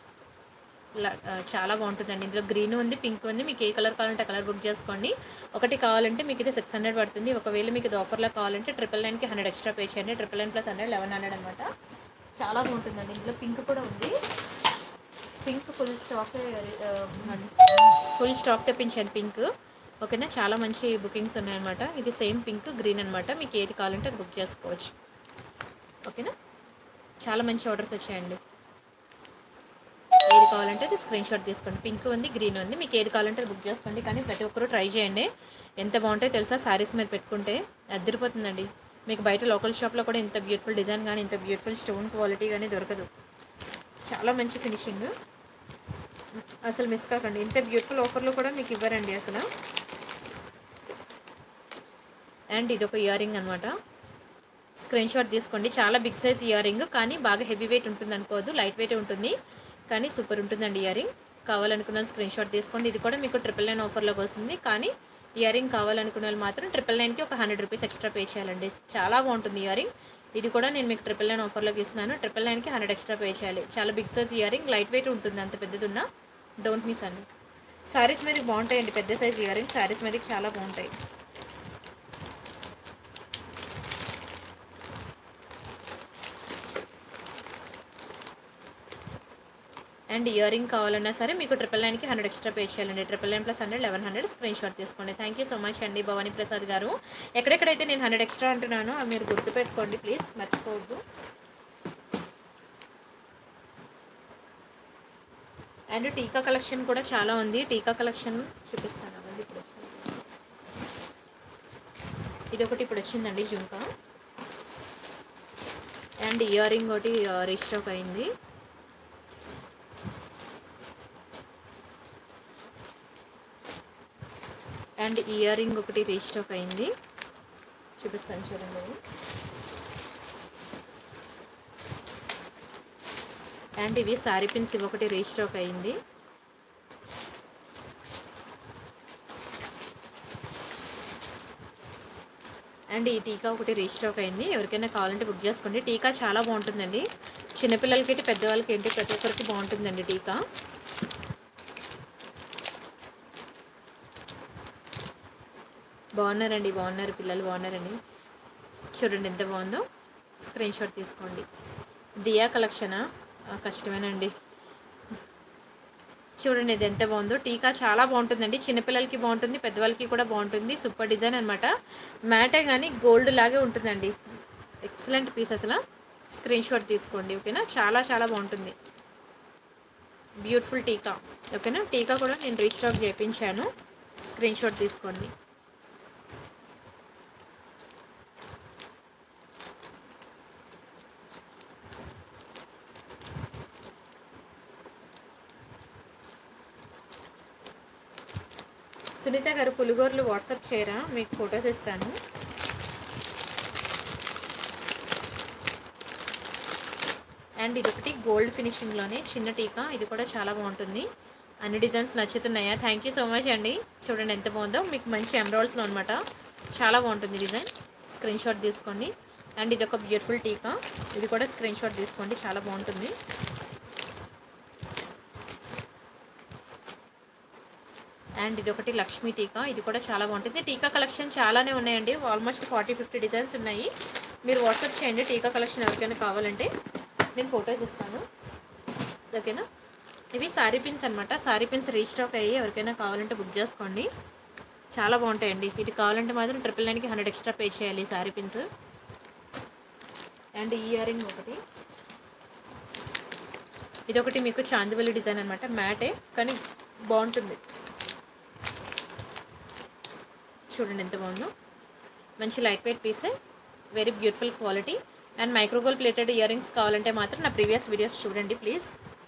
చాలా బాగుంటుందండి ఇందులో గ్రీన్ ఉంది పింక్ ఉంది మీకు ఏ కలర్ కావాలంటే ఆ కలర్ బుక్ చేసుకోండి ఒకటి కావాలంటే మీకు ఇది సిక్స్ హండ్రెడ్ పడుతుంది ఒకవేళ మీకు ఇది ఆఫర్లో కావాలంటే ట్రిపుల్ నైన్కి హండ్రెడ్ ఎక్స్ట్రా పే చేయండి triple nine plus hundred eleven hundred అనమాట చాలా బాగుంటుందండి ఇందులో పింక్ కూడా ఉంది pink full stock full stock తెప్పించాను పింక్ ఓకేనా చాలా మంచి బుకింగ్స్ ఉన్నాయన్నమాట ఇది సేమ్ పింక్ గ్రీన్ అనమాట మీకు ఏది కావాలంటే అది బుక్ చేసుకోవచ్చు ఓకేనా చాలా మంచి ఆర్డర్స్ వచ్చాయండి ఏది కావాలంటే అది స్క్రీన్ షాట్ తీసుకోండి పింక్ ఉంది గ్రీన్ ఉంది మీకు ఏది కావాలంటే అది బుక్ చేసుకోండి కానీ ప్రతి ఒక్కరూ ట్రై చేయండి ఎంత బాగుంటాయో తెలుసా శారీస్ మీద పెట్టుకుంటే అద్దరిపోతుందండి మీకు బయట లోకల్ షాప్లో కూడా ఇంత బ్యూటిఫుల్ డిజైన్ కానీ ఇంత బ్యూటిఫుల్ స్టోన్ క్వాలిటీ కానీ దొరకదు చాలా మంచి ఫినిషింగ్ అసలు మిస్ కాకండి ఇంత బ్యూటిఫుల్ ఆఫర్లో కూడా మీకు ఇవ్వరండి అసలు అండ్ ఇది ఒక ఇయర్ రింగ్ అనమాట స్క్రీన్ షాట్ తీసుకోండి చాలా బిగ్ సైజ్ ఇయర్ రింగ్ కానీ బాగా హెవీ వెయిట్ ఉంటుంది అనుకోవద్దు లైట్ వెయిట్ ఉంటుంది కానీ సూపర్ ఉంటుందండి ఇయర్ రింగ్ కావాలనుకున్న స్క్రీన్ షాట్ తీసుకోండి ఇది కూడా మీకు ట్రిపుల్ నైన్ ఆఫర్లోకి వస్తుంది కానీ ఇయర్ రింగ్ కావాలనుకున్న వాళ్ళు మాత్రం ట్రిపుల్ నైన్కి ఒక హండ్రెడ్ రూపీస్ ఎక్స్ట్రా పే చేయాలండి చాలా బాగుంటుంది ఇయర్ రింగ్ ఇది కూడా నేను మీకు ట్రిపుల్ నైన్ ఆఫర్లోకి ఇస్తున్నాను ట్రిపుల్ నైన్కి హండ్రెడ్ ఎక్స్ట్రా పే చేయాలి చాలా big size earring light weight ఉంటుంది అంత పెద్దది ఉన్నా డోంట్ మిస్ అండి శారీస్ మీదకి బాగుంటాయండి పెద్ద సైజ్ ఇయర్ రింగ్ శారీస్ మీదకి చాలా బాగుంటాయి అండ్ ఇయర్ రింగ్ కావాలన్నా సరే మీకు ట్రిపుల్ నైన్కి హండ్రెడ్ ఎక్స్ట్రా పే చేయాలండి triple nine plus hundred eleven hundred screen shot తీసుకోండి థ్యాంక్ యూ సో మచ్ అండి భవానీ ప్రసాద్ గారు ఎక్కడెక్కడైతే నేను హండ్రెడ్ ఎక్స్ట్రా అంటున్నానో అవి మీరు గుర్తుపెట్టుకోండి ప్లీజ్ మర్చిపోవద్దు అండ్ టీకా కలెక్షన్ కూడా చాలా ఉంది టీకా కలెక్షన్ చూపిస్తాను అవ్వండి ఇప్పుడు ఇది ఒకటి ఇప్పుడు వచ్చిందండి జుంకా అండ్ ఇయర్ రింగ్ ఒకటి రీస్టాక్ అయింది అండ్ ఇయర్ రింగ్ ఒకటి రీస్టాక్ అయింది చూపిస్తాను చూడండి అండ్ ఇవి శారీ పిన్స్ ఇవి ఒకటి రీస్టాక్ అయింది అండ్ ఈ టీకా ఒకటి రీస్టాక్ అయింది ఎవరికైనా కావాలంటే బుక్ చేసుకోండి టీకా చాలా బాగుంటుందండి చిన్నపిల్లలకి ఏంటి పెద్దవాళ్ళకి ఏంటి ప్రతి ఒక్కరికి బాగుంటుందండి టీకా బాగున్నారండి బాగున్నారు పిల్లలు బాగున్నారండి చూడండి ఎంత బాగుందో స్క్రీన్ షాట్ తీసుకోండి దియా కలెక్షనా ఆ, కష్టమేనండి చూడండి ఇది ఎంత బాగుందో టీకా చాలా బాగుంటుందండి చిన్నపిల్లలకి బాగుంటుంది పెద్దవాళ్ళకి కూడా బాగుంటుంది సూపర్ డిజైన్ అనమాట మ్యాటే కానీ గోల్డ్ లాగే ఉంటుందండి ఎక్సలెంట్ పీస్ అసలు స్క్రీన్ షాట్ తీసుకోండి ఓకేనా చాలా చాలా బాగుంటుంది బ్యూటిఫుల్ టీకా ఓకేనా టీకా కూడా నేను రీస్టాక్ చేయించాను స్క్రీన్ షాట్ తీసుకోండి సునీత గారు పులిగోరలు వాట్సాప్ చేయరా మీకు ఫొటోస్ ఇస్తాను అండ్ ఇది ఒకటి గోల్డ్ ఫినిషింగ్లోనే చిన్న టీకా ఇది కూడా చాలా బాగుంటుంది అన్ని డిజైన్స్ నచ్చుతున్నాయా థ్యాంక్ యూ సో మచ్ అండి చూడండి ఎంత బాగుందో మీకు మంచి ఎమరాల్డ్స్లో అనమాట చాలా బాగుంటుంది డిజైన్ స్క్రీన్ షాట్ తీసుకోండి అండ్ ఇది ఒక బ్యూటిఫుల్ టీకా ఇది కూడా స్క్రీన్ షాట్ తీసుకోండి చాలా బాగుంటుంది అండ్ ఇది ఒకటి లక్ష్మీ టీకా ఇది కూడా చాలా బాగుంటుంది టీకా కలెక్షన్ చాలానే ఉన్నాయండి ఆల్మోస్ట్ ఫార్టీ ఫిఫ్టీ డిజైన్స్ ఉన్నాయి మీరు వాట్సాప్ చేయండి టీకా కలెక్షన్ ఎవరికైనా కావాలంటే నేను ఫొటోస్ ఇస్తాను ఓకేనా ఇవి సారీ పిన్స్ అనమాట సారీ పిన్స్ రీస్టాక్ అయ్యి ఎవరికైనా కావాలంటే బుక్ చేసుకోండి చాలా బాగుంటాయండి ఇది కావాలంటే మాత్రం ట్రిపుల్ నైన్కి హండ్రెడ్ ఎక్స్ట్రా పే చేయాలి సారీ పిన్స్ అండ్ ఈ ఇయర్ రింగ్ ఒకటి ఇది ఒకటి మీకు చాందివల్లి డిజైన్ అనమాట మ్యాటే కానీ బాగుంటుంది చూడండి ఎంత బాగుందో మంచి లైట్ వెయిట్ పీసే very beautiful quality and micro gold plated earrings కావాలంటే మాత్రం నా ప్రీవియస్ వీడియోస్ చూడండి ప్లీజ్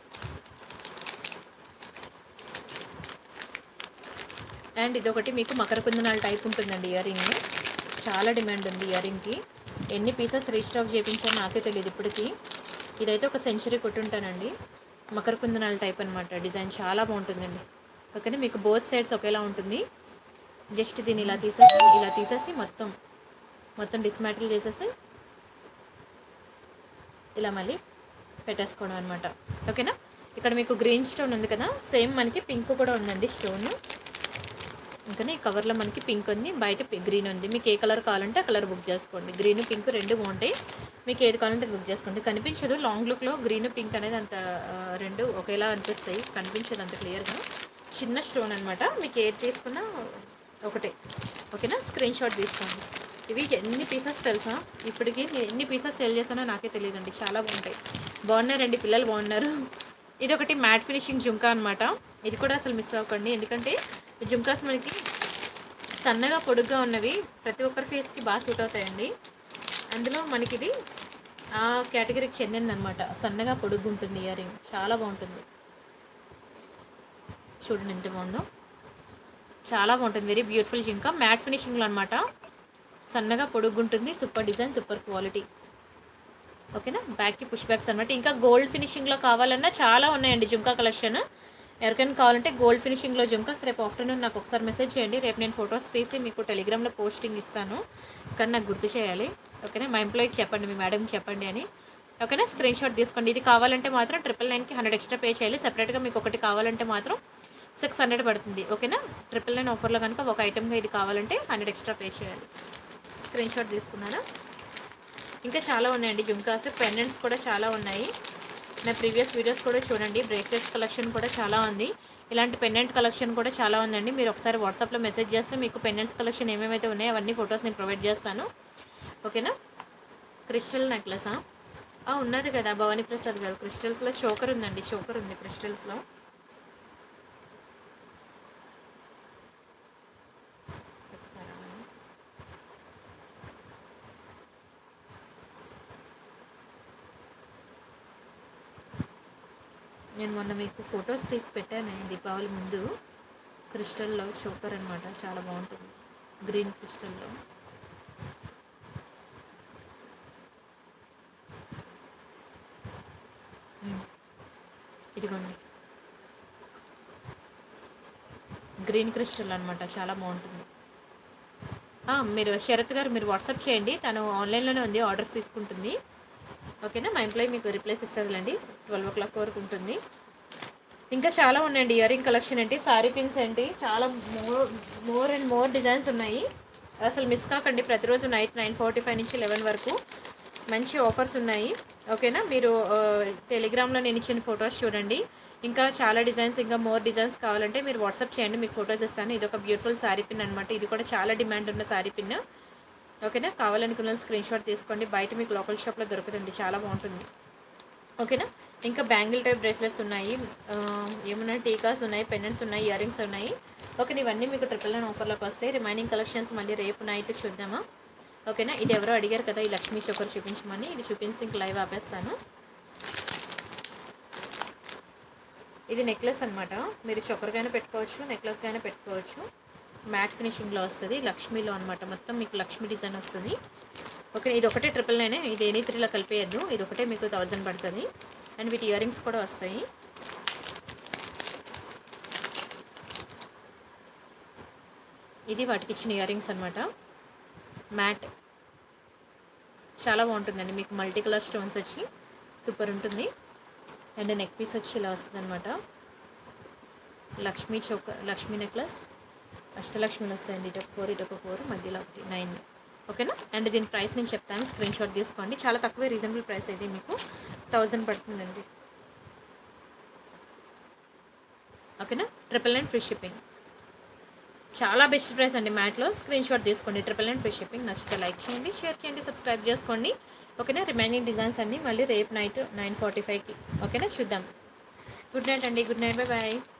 అండ్ ఇదొకటి మీకు మకర కుందనాల టైప్ ఉంటుందండి ఇయర్ రింగ్ చాలా డిమాండ్ ఉంది ఇయర్ రింగ్కి ఎన్ని పీసెస్ రీస్టాక్ చేయించారో నాకే తెలియదు ఇప్పటికి ఇదైతే ఒక సెంచరీ కొట్టుంటానండి మకర కుందనాల టైప్ అనమాట డిజైన్ చాలా బాగుంటుందండి ఓకేనా మీకు బోత్ సైడ్స్ ఒకేలా ఉంటుంది జస్ట్ దీన్ని ఇలా తీసేసి ఇలా తీసేసి మొత్తం మొత్తం డిస్మాటిల్ చేసేసి ఇలా మళ్ళీ పెట్టేసుకోవడం అనమాట ఓకేనా ఇక్కడ మీకు గ్రీన్ స్టోన్ ఉంది కదా సేమ్ మనకి పింక్ కూడా ఉందండి స్టోన్ ఇంకా ఈ కవర్లో మనకి పింక్ ఉంది బయట గ్రీన్ ఉంది మీకు ఏ కలర్ కావాలంటే ఆ కలర్ బుక్ చేసుకోండి గ్రీన్ పింక్ రెండు బాగుంటాయి మీకు ఏది కావాలంటే బుక్ చేసుకోండి కనిపించదు లాంగ్ లుక్లో గ్రీన్ పింక్ అనేది అంత ఆ, రెండు ఒకేలా అనిపిస్తాయి కనిపించదు అంత క్లియర్గా చిన్న స్టోన్ అనమాట మీకు ఏది తీసుకున్నా ఒకటే ఓకేనా స్క్రీన్ షాట్ తీసుకోండి ఇవి ఎన్ని పీసెస్ తెలుసా ఇప్పటికి నేను ఎన్ని పీసెస్ సేల్ చేశానో నాకే తెలియదండి చాలా బాగుంటాయి బాగున్నారండి పిల్లలు బాగున్నారు ఇది ఒకటి మ్యాట్ ఫినిషింగ్ జుంకా అనమాట ఇది కూడా అసలు మిస్ అవ్వకండి ఎందుకంటే ఈ జుంకాస్ మనకి సన్నగా పొడుగ్గా ఉన్నవి ప్రతి ఒక్కరి ఫేస్కి బాగా సూట్ అవుతాయండి అందులో మనకి ఇది ఆ కేటగిరీకి చెందిందనమాట సన్నగా పొడుగు ఉంటుంది ఇయర్ రింగ్ చాలా బాగుంటుంది చూడండి ఎంత బాగుందో చాలా బాగుంటుంది వెరీ బ్యూటిఫుల్ జింక మ్యాట్ ఫినిషింగ్లో అనమాట సన్నగా పొడుగుంటుంది సూపర్ డిజైన్ సూపర్ క్వాలిటీ ఓకేనా బ్యాక్కి పుష్ బ్యాక్స్ అనమాట ఇంకా గోల్డ్ ఫినిషింగ్లో కావాలన్నా చాలా ఉన్నాయండి జుంకా కలెక్షన్ ఎవరికైనా కావాలంటే గోల్డ్ ఫినిషింగ్లో జుంకాస్ రేపు ఆఫ్టర్నూన్ నాకు ఒకసారి మెసేజ్ చేయండి రేపు నేను ఫొటోస్ తీసి మీకు టెలిగ్రామ్లో పోస్టింగ్ ఇస్తాను కానీ నాకు గుర్తు చేయాలి ఓకేనా మా ఎంప్లాయీకి చెప్పండి మీ మేడంకి చెప్పండి అని ఓకేనా స్క్రీన్ షాట్ తీసుకోండి ఇది కావాలంటే మాత్రం ట్రిపుల్ నైన్కి హండ్రెడ్ ఎక్స్ట్రా పే చేయాలి సెపరేట్గా మీకు ఒకటి కావాలంటే మాత్రం సిక్స్ హండ్రెడ్ పడుతుంది ఓకేనా ట్రిపుల్ నైన్ ఆఫర్లో కనుక ఒక ఐటమ్గా ఇది కావాలంటే హండ్రెడ్ ఎక్స్ట్రా పే చేయాలి స్క్రీన్ షాట్ తీసుకున్నారా ఇంకా చాలా ఉన్నాయండి జుంకాస్ పెండెంట్స్ కూడా చాలా ఉన్నాయి నా ప్రీవియస్ వీడియోస్ కూడా చూడండి బ్రేస్లెట్స్ కలెక్షన్ కూడా చాలా ఉంది ఇలాంటి పెండెంట్ కలెక్షన్ కూడా చాలా ఉందండి మీరు ఒకసారి వాట్సాప్లో మెసేజ్ చేస్తే మీకు పెండెంట్స్ కలెక్షన్ ఏమేమైతే ఉన్నాయో అవన్నీ ఫొటోస్ నేను ప్రొవైడ్ చేస్తాను ఓకేనా క్రిస్టల్ నెక్లెసా ఆ, ఉన్నది కదా భవానీ ప్రసాద్ గారు క్రిస్టల్స్లో చోకర్ ఉందండి చోకర్ ఉంది క్రిస్టల్స్లో ఒకసారి ఆగండి. నేను మొన్న మీకు ఫొటోస్ తీసి పెట్టాను దీపావళి ముందు క్రిస్టల్లో చోకర్ అనమాట చాలా బాగుంటుంది గ్రీన్ క్రిస్టల్లో మ్మ్. ఇదిగోండి గ్రీన్ క్రిస్టల్ అనమాట చాలా బాగుంటుంది ఆ, మీరు శరత్ గారు మీరు వాట్సాప్ చేయండి తను ఆన్లైన్లోనే ఉంది ఆర్డర్స్ తీసుకుంటుంది ఓకేనా మా ఎంప్లాయీ మీకు రిప్లేస్ ఇస్తుందిలేండి ట్వెల్వ్ ఓ క్లాక్ వరకు ఉంటుంది ఇంకా చాలా ఉన్నాయండి ఇయర్ రింగ్ కలెక్షన్ ఏంటి సారీ పిన్స్ ఏంటి చాలా more more and more designs ఉన్నాయి అసలు మిస్ కాకండి ప్రతిరోజు నైట్ నైన్ ఫార్టీ ఫైవ్ నుంచి లెవెన్ వరకు మంచి ఆఫర్స్ ఉన్నాయి ఓకేనా మీరు ఆ, టెలిగ్రామ్లో నేను ఇచ్చిన ఫొటోస్ చూడండి ఇంకా చాలా డిజైన్స్ ఇంకా మోర్ డిజైన్స్ కావాలంటే మీరు వాట్సాప్ చేయండి మీకు ఫొటోస్ ఇస్తాను ఇది ఒక బ్యూటిఫుల్ శారీ పిన్ అనమాట ఇది కూడా చాలా డిమాండ్ ఉన్న శారీ పిన్ ఓకేనా కావాలనుకున్న స్క్రీన్ షాట్ తీసుకోండి బయట మీకు లోకల్ షాప్లో దొరుకుతుంది చాలా బాగుంటుంది ఓకేనా ఇంకా బ్యాంగిల్ టైప్ బ్రేస్లెట్స్ ఉన్నాయి ఆ, ఏమన్నా టీకాస్ ఉన్నాయి పెండెంట్స్ ఉన్నాయి ఇయర్ రింగ్స్ ఉన్నాయి ఓకే ఇవన్నీ మీకు ట్రిపుల్ నైన్ ఆఫర్లోకి వస్తాయి రిమైనింగ్ కలెక్షన్స్ మళ్ళీ రేపు నైట్ చూద్దామా ఓకేనా ఇది ఎవరో అడిగారు కదా ఈ లక్ష్మీ చోకర్ చూపించమని ఇది చూపించి ఇంక లైవ్ ఆపేస్తాను ఇది నెక్లెస్ అనమాట మీరు చొక్కరుగానే పెట్టుకోవచ్చు నెక్లెస్గానే పెట్టుకోవచ్చు మ్యాట్ ఫినిషింగ్లో వస్తుంది లక్ష్మీలో అనమాట మొత్తం మీకు లక్ష్మీ డిజైన్ వస్తుంది ఓకే ఇది ఒకటే ట్రిపుల్ నైన్ ఇది ఎనీ త్రీలో కలిపేయద్దు ఇది ఒకటే మీకు థౌజండ్ పడుతుంది అండ్ వీటి ఇయర్ రింగ్స్ కూడా వస్తాయి ఇది వాటికి ఇచ్చిన ఇయర్ రింగ్స్ అనమాట మ్యాట్ చాలా బాగుంటుందండి మీకు మల్టీ కలర్ స్టోన్స్ వచ్చి సూపర్ ఉంటుంది అండ్ నెక్ పీస్ వచ్చి ఇలా వస్తుంది అనమాట లక్ష్మీ చౌక లక్ష్మీ నెక్లెస్ అష్టలక్ష్మిలు వస్తాయండి ఇటు ఫోర్ ఇటు ఒక ఫోర్ మధ్యలో ఒకటి నైన్ ఓకేనా అండ్ దీని ప్రైస్ నేను చెప్తాను స్క్రీన్ షాట్ తీసుకోండి చాలా తక్కువ రీజనబుల్ ప్రైస్ అయితే మీకు థౌజండ్ పడుతుందండి ఓకేనా ట్రిపుల్ నైన్ ఫ్రీ షిప్పింగ్ చాలా బెస్ట్ ప్రైస్ అండి మ్యాట్లో స్క్రీన్ షాట్ తీసుకోండి ట్రిపుల్ నైన్ ఫ్రీ షిప్పింగ్ నచ్చితే లైక్ చేయండి షేర్ చేయండి సబ్స్క్రైబ్ చేసుకోండి ఓకేనా రిమైనింగ్ డిజైన్స్ అన్నీ మళ్ళీ రేపు నైట్ నైన్ ఫార్టీ ఫైవ్కి ఓకేనా చూద్దాం గుడ్ నైట్ అండి గుడ్ నైట్ బై బాయ్